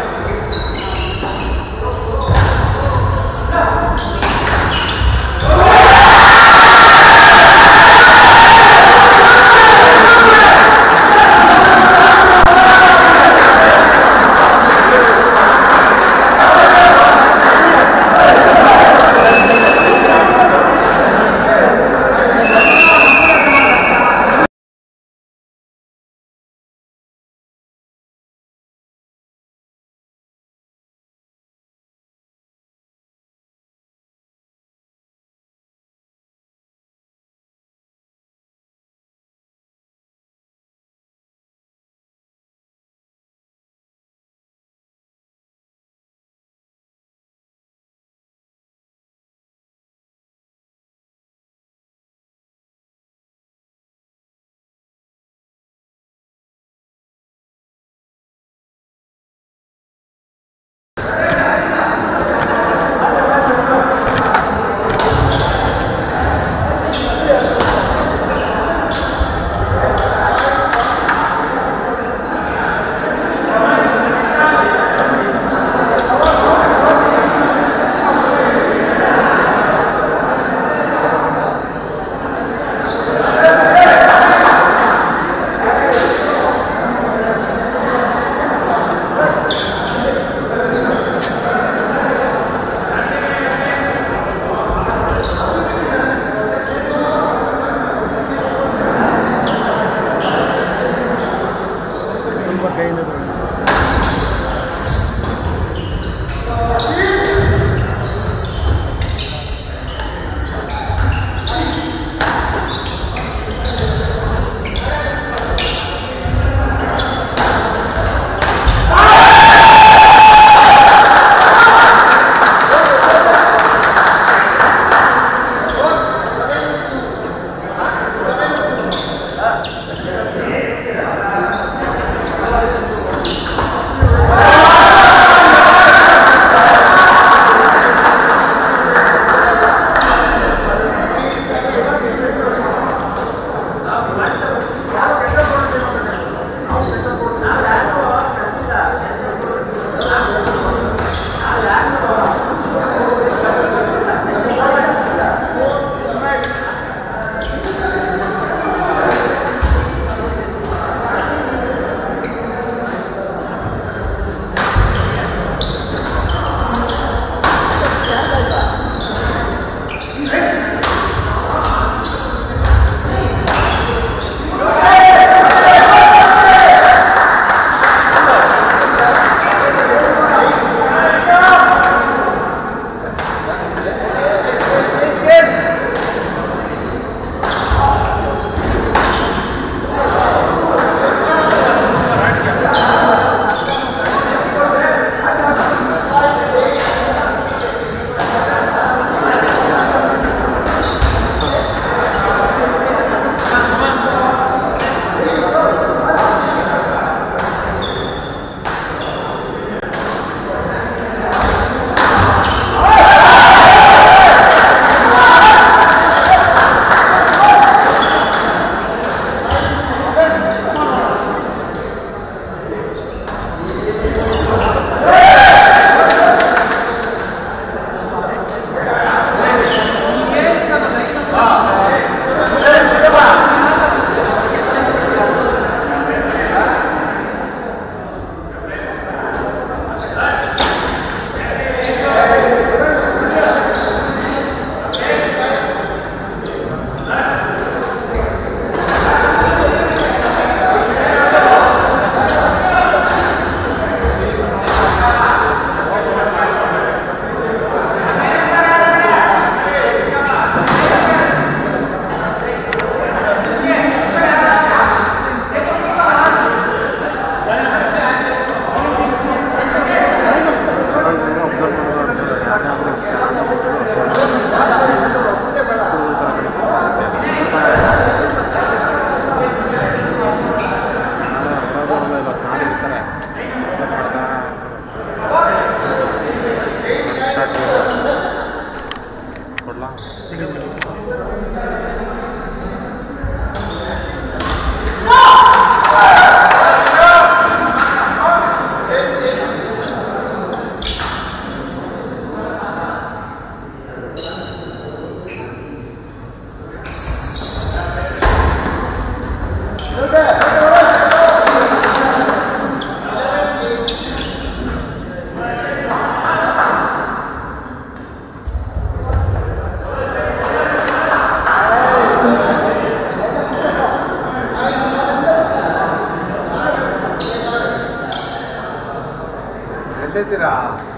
ಎಷ್ಟೈತೀರಾ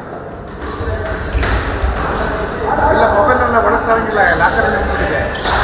ಎಲ್ಲ ಮೊಬೈಲ್ ಎಲ್ಲ ಒಳಗ್ತಾರಂಗಿಲ್ಲ ಲಾಕರ್ ನಿಂತ್ಬಿಟ್ಟಿದೆ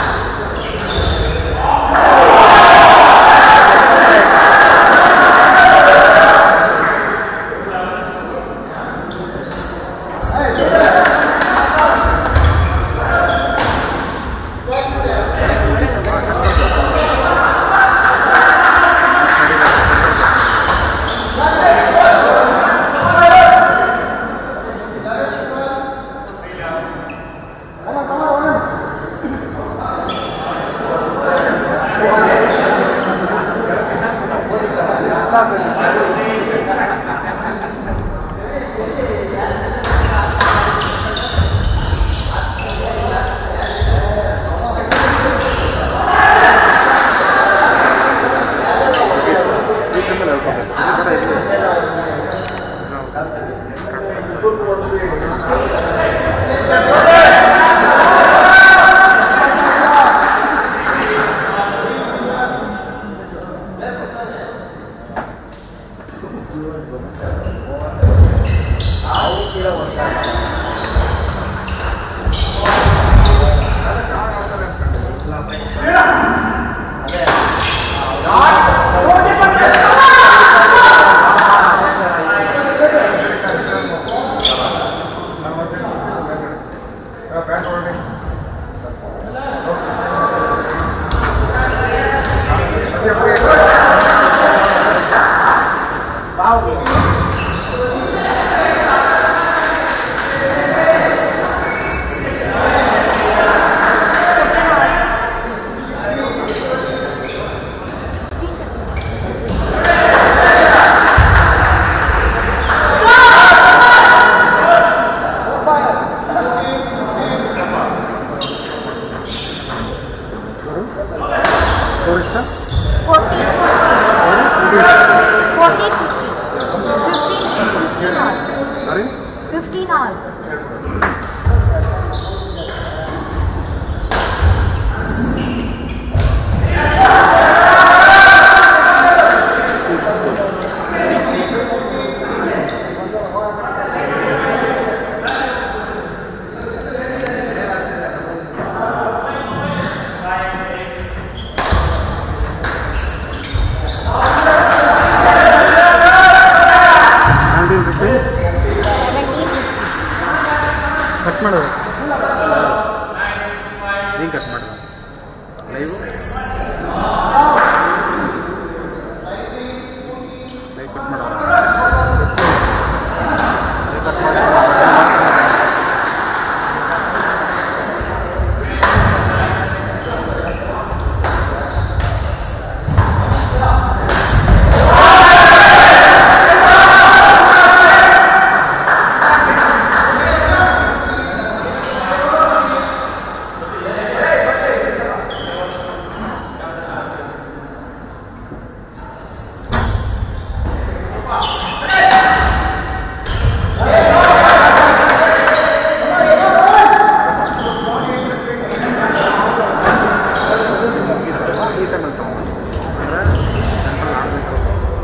Fifteen hours. ಕಟ್ ಮಾಡೋದು ನೀನು ಕಟ್ ಮಾಡೋದು ಲೈವ್ ಲೈವ್ ಕಟ್ ಮಾಡೋದು ಈ ಟೈಮಲ್ಲಿ ತೊಗೊಂಡು ಅಂದರೆ ಸೆಂಟ್ರಲ್ ಆಡಬೇಕು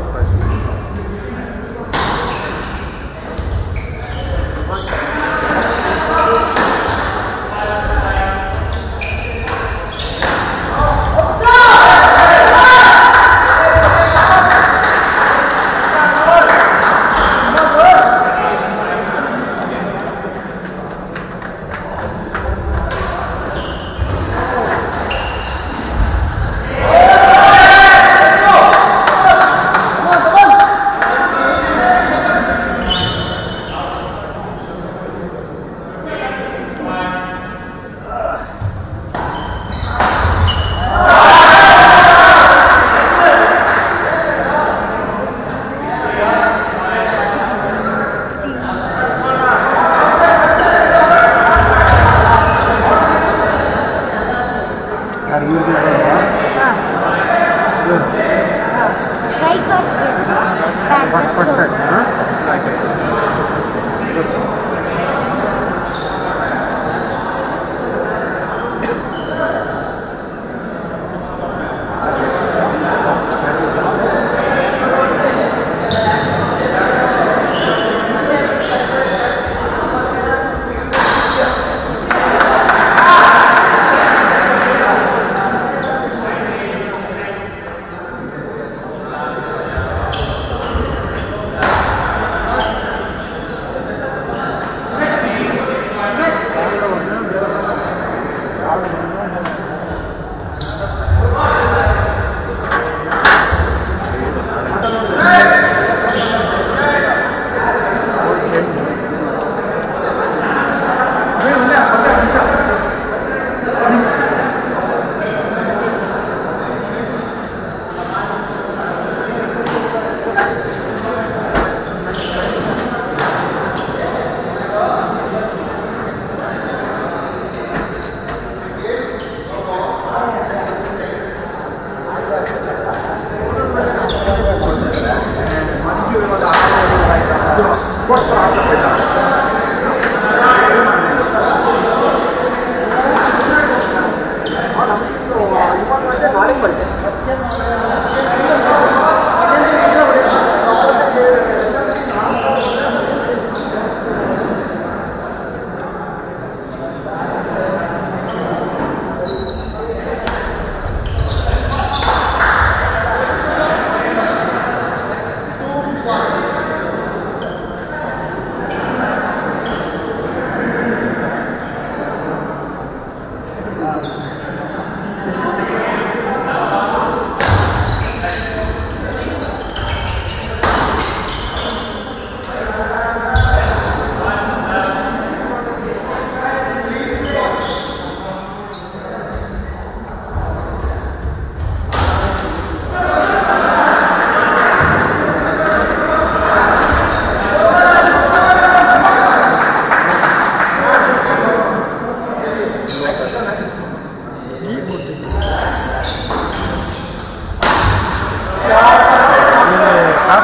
Strikers get back first first set ಹಾಂ ಆಯ್ತು Thank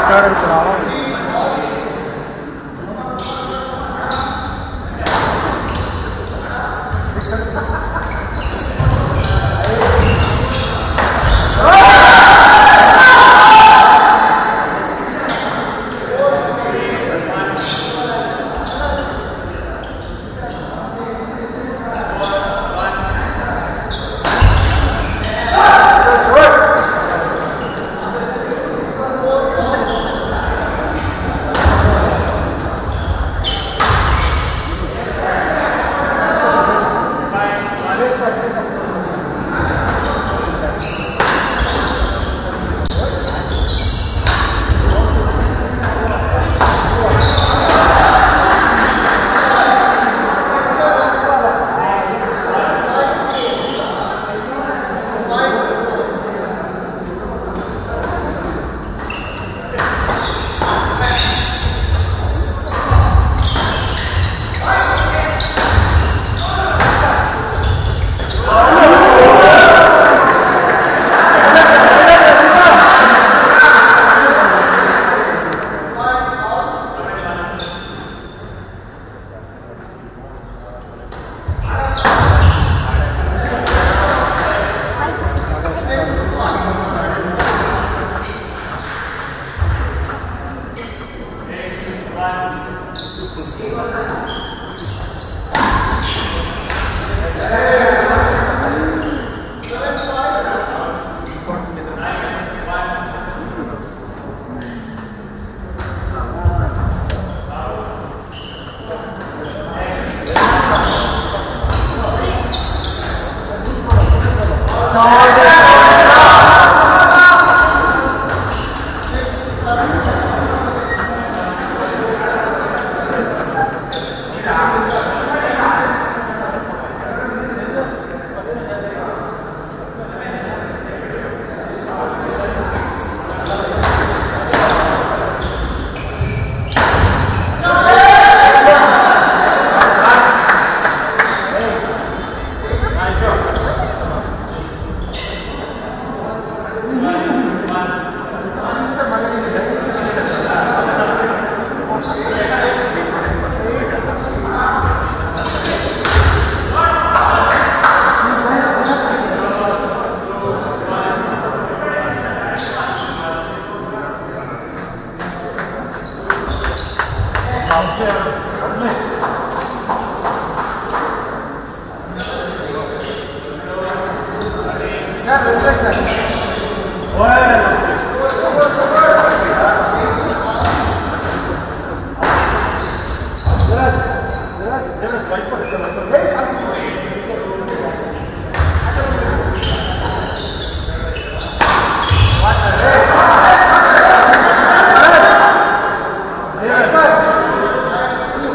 Hey,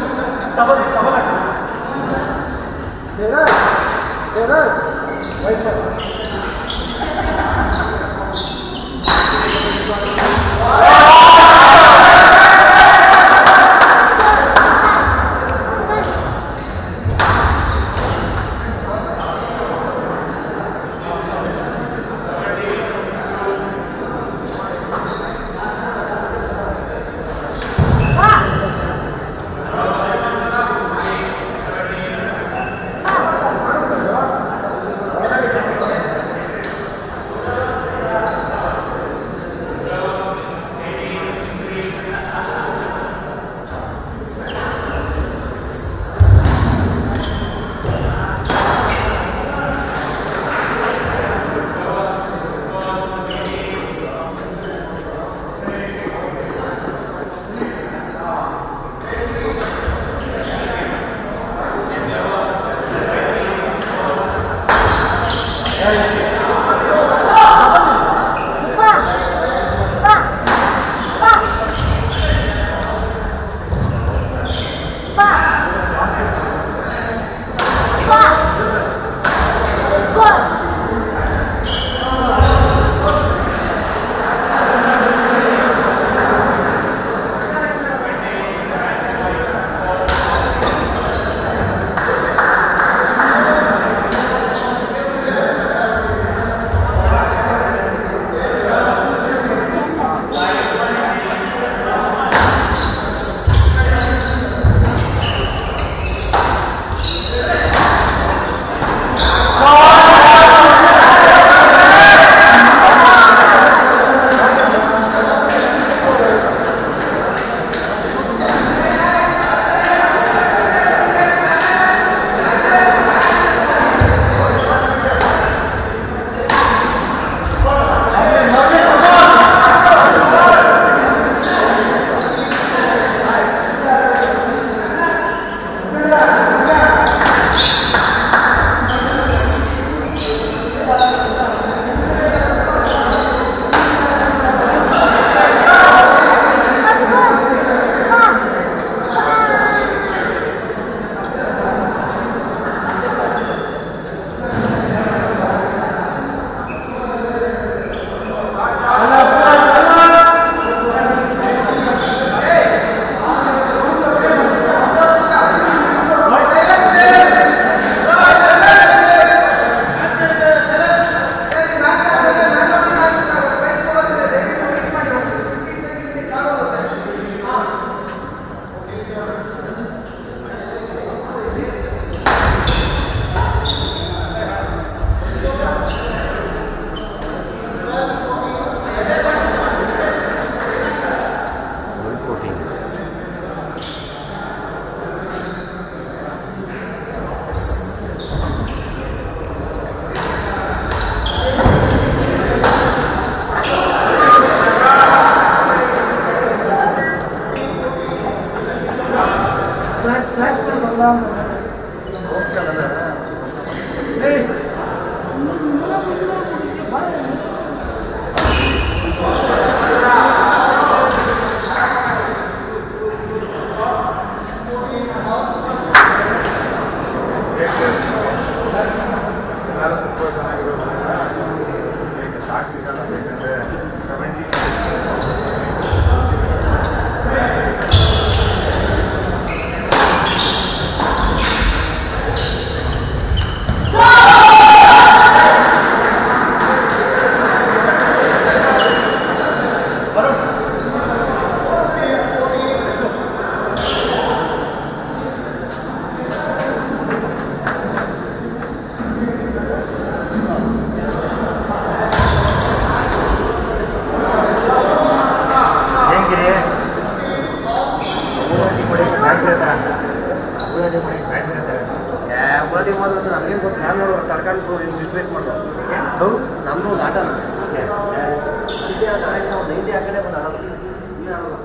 ನಾವು ಡೈಲಿ ಆ ಕಡೆ ಬಂದು ಆಡೋದು ಇಲ್ಲೇ ಆಡೋದು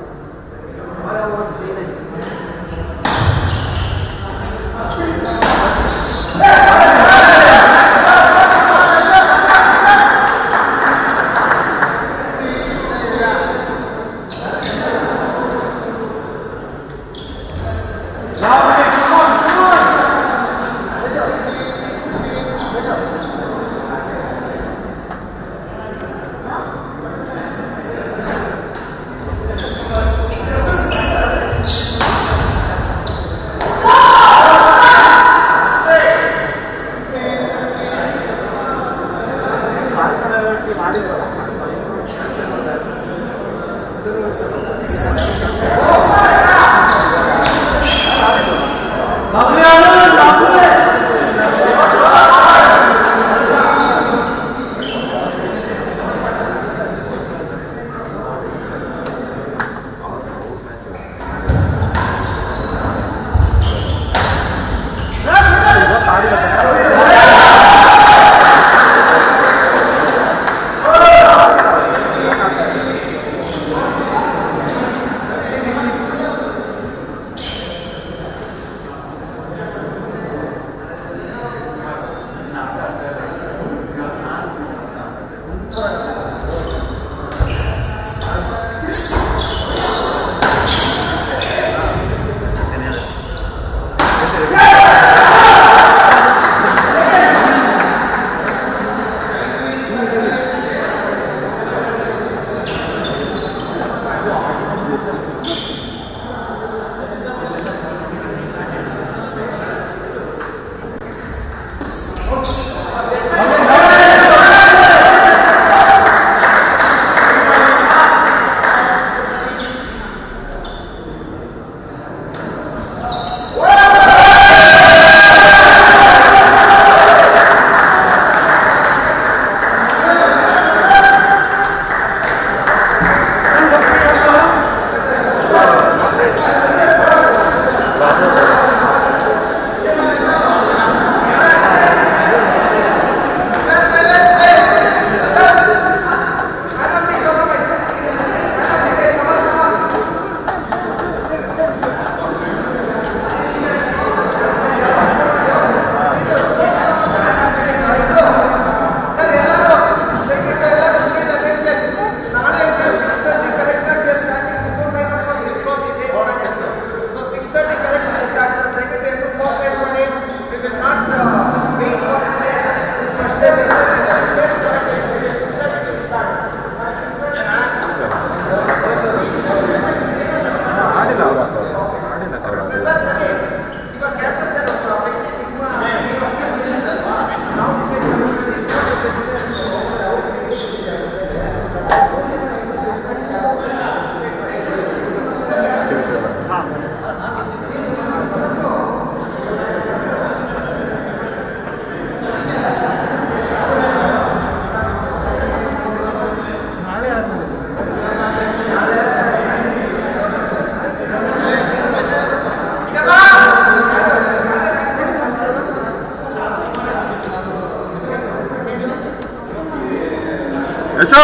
ಯಶೋ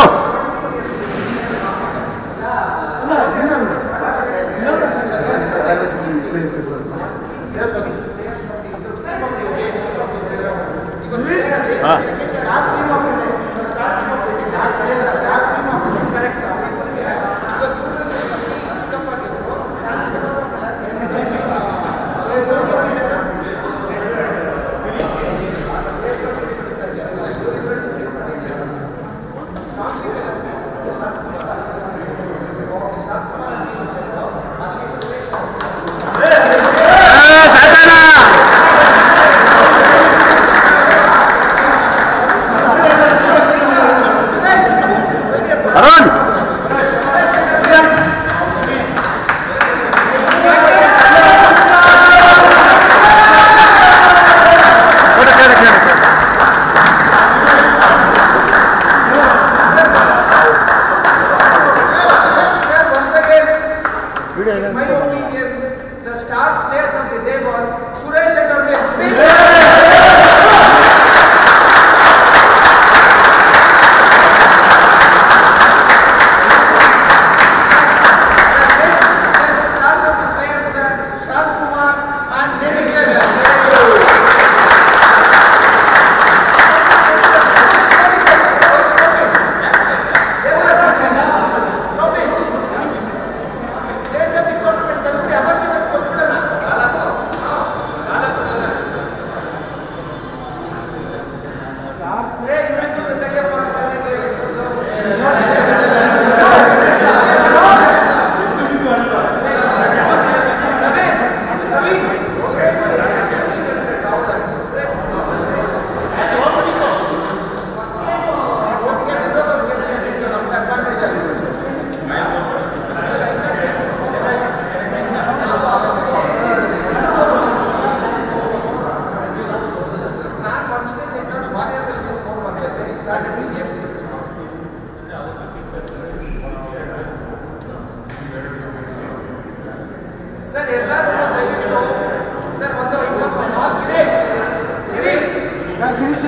Arun once again, in my opinion, the star players of the day was Suresh and Arvind. Please.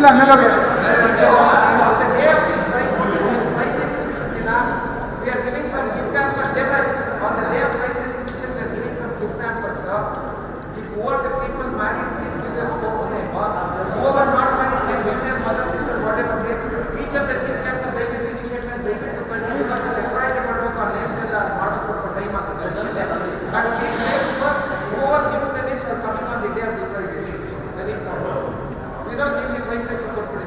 ಆಮೇಲೆ ಹೋಗಿ On the day of the prize distribution, prize distribution ದಿನ, we are giving some gift hampers. They are- On the day of prize distribution, we are giving some gift hampers. sir. If who are the people married, please give their spouse name. or Whoever not married can give their mother, sister, whatever name. Each of the gift hampers ದಯವಿಟ್ಟು initiative ದಯವಿಟ್ಟು ಕಳಿಸಿ because ಅದು embroidery ಮಾಡಬೇಕು ಆ names ಎಲ್ಲ ಮಾಡೋದು ಸ್ವಲ್ಪ time ಆಗುತ್ತೆ but please whoever given the names are coming on the day of the prize distribution. Very important. Vinod ನಿಮ್ಗೆ ವೈಫೈ ಕೊಟ್ಬಿಡಿ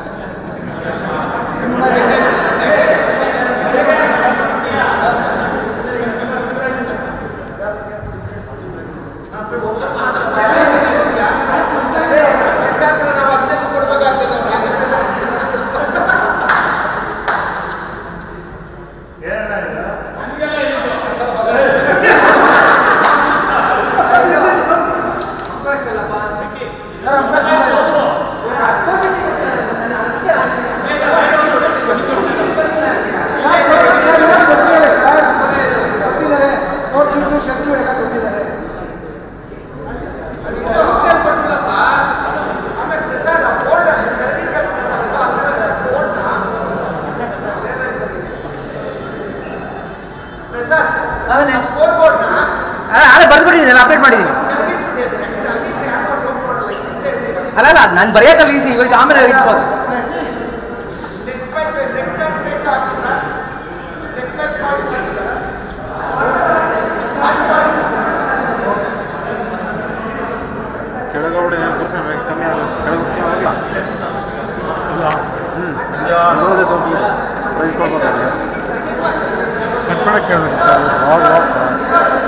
ನಾವು ಅರ್ಜೆಂಟ್ ಕೊಡ್ಬೇಕಾಗ್ತದೆ ಕೊಟ್ಟಿದ್ದಾರೆ ಸ್ಪೋರ್ಟ್ಸ್ ಶೂಟು ಶೆಫ್ಟು ಎಲ್ಲ ಕೊಟ್ಟಿದ್ದಾರೆ ಕೊಟ್ಟಿಲ್ಲಪ್ಪ ಆಮೇಲೆ ಪ್ರಸಾದ್ ಬೋರ್ಡ್ ಕೆಳಗಿಡ್ಬೇಕು ಪ್ರಸಾದ್ ಇದು ಅಲ್ಲ ಬೋರ್ಡ್ನ ಪ್ರಸಾದ್ ಸ್ಕೋರ್ ಬೋರ್ಡ್ನ ಅಲ್ಲ ಬರ್ದ್ಬಿಟ್ಟಿದ್ದೀನಿ ಅಪ್ಡೇಟ್ ಮಾಡಿದ್ದೀನಿ ಕೆಳಗಿಡ್ಸ್ಬಿಡಿ ಅದನ್ನ ಯಾಕಂದ್ರೆ ಅಲ್ಲಿ ಯಾರು ಲೋಡ್ ಮಾಡಲ್ಲ ಇಲ್ಲಿದ್ರೆ everybody ಅಲ್ಲ ಅಲ್ಲ ನಾನು ಬರೆಯೋಕಲ್ಲ ಈಸಿ ಇವರಿಗೆ ಆಮೇಲೆ ಇಟ್ಬೋದು net match net match rate ಹಾಕಿದ್ರ ನೆಟ್ ಮ್ಯಾಚ್ ಪಾಯಿಂಟ್ಸ್ ಹಾಕಿದ್ರ ಕೆಳಗಡೆ ಕಮ್ಮಿ ಆಗಲ್ಲ ಕೆಳಗೆ ಆಗಲ್ಲ ಹ್ಞೂ ನೋಡಿದೆ ತೊಗೊಂಡು ಪ್ರೈಸ್ ಕೊಡ್ಬೇಕಾದ್ರೆ ಕಟ್ ಮಾಡಕ್ಕೆ ಕೇಳಬೇಕು ಆವಾಗ ಹೋಗ್ತಾ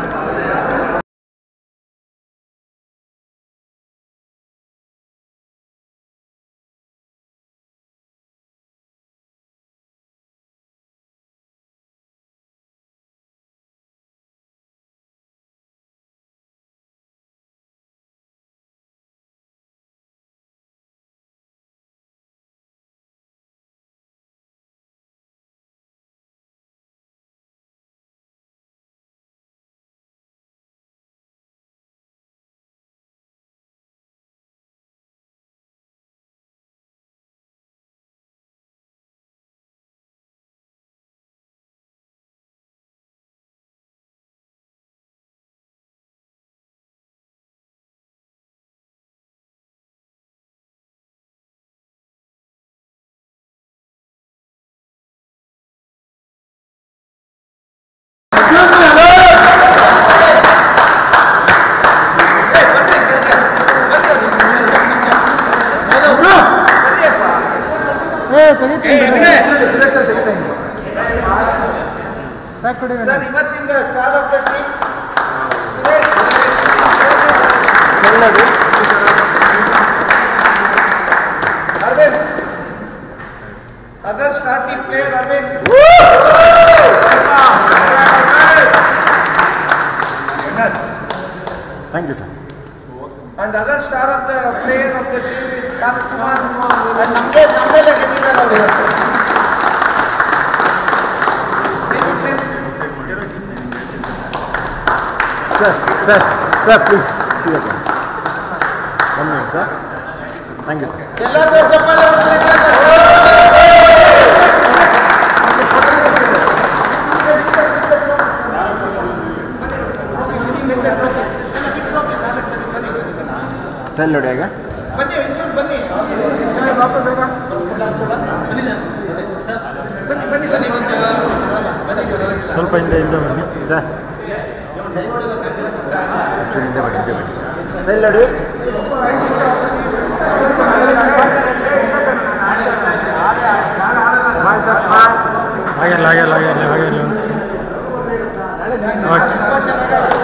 ಸರ್ ಇವತ್ತಿಂದ star of the team Arvind other starting player Arvind thank you sir and other star of the player of the team is Shanth Kumar and ನಮ್ದೇ ನಮ್ಮೆಲ್ಲ ಗೆದ್ದಿದ್ದಾರೆ ಅವ್ರು ಇವತ್ತು Thank you, sir. Sir sir sir please one minute sir thank you sir ಎಲ್ಲರಿಗೂ ಚಪ್ಪಾಳೆ ಹೊಡ್ಕೊಳ್ಳಿ ಸಾಕು. ಬನ್ನಿ, with the trophies. ಎಲ್ಲ big trophies ನಾಲ್ಕು ಜನ ಬನ್ನಿ, ಬನ್ನಿ, ಬನ್ನಿ. ಸೆಲ್ ನೋಡಿ ಆಗ ಬನ್ನಿ ಇನ್ನೊಂದು ಬನ್ನಿ ಬನ್ನಿ ಬನ್ನಿ ಬನ್ನಿ ಸ್ವಲ್ಪ ಹಿಂದೆ ಹಿಂದೆ ಬನ್ನಿ ಸರ್ ಸರ್ ಹಿಂದೆ ಬನ್ನಿ ಹಿಂದೆ ಬನ್ನಿ ಸೆಲ್ ನೋಡಿ ಆಗಿಲ್ಲ ಆಗಿಲ್ಲ ಆಗಿಲ್ಲ ಆಗಿಲ್ಲ ತುಂಬಾ ಚೆನ್ನಾಗಿ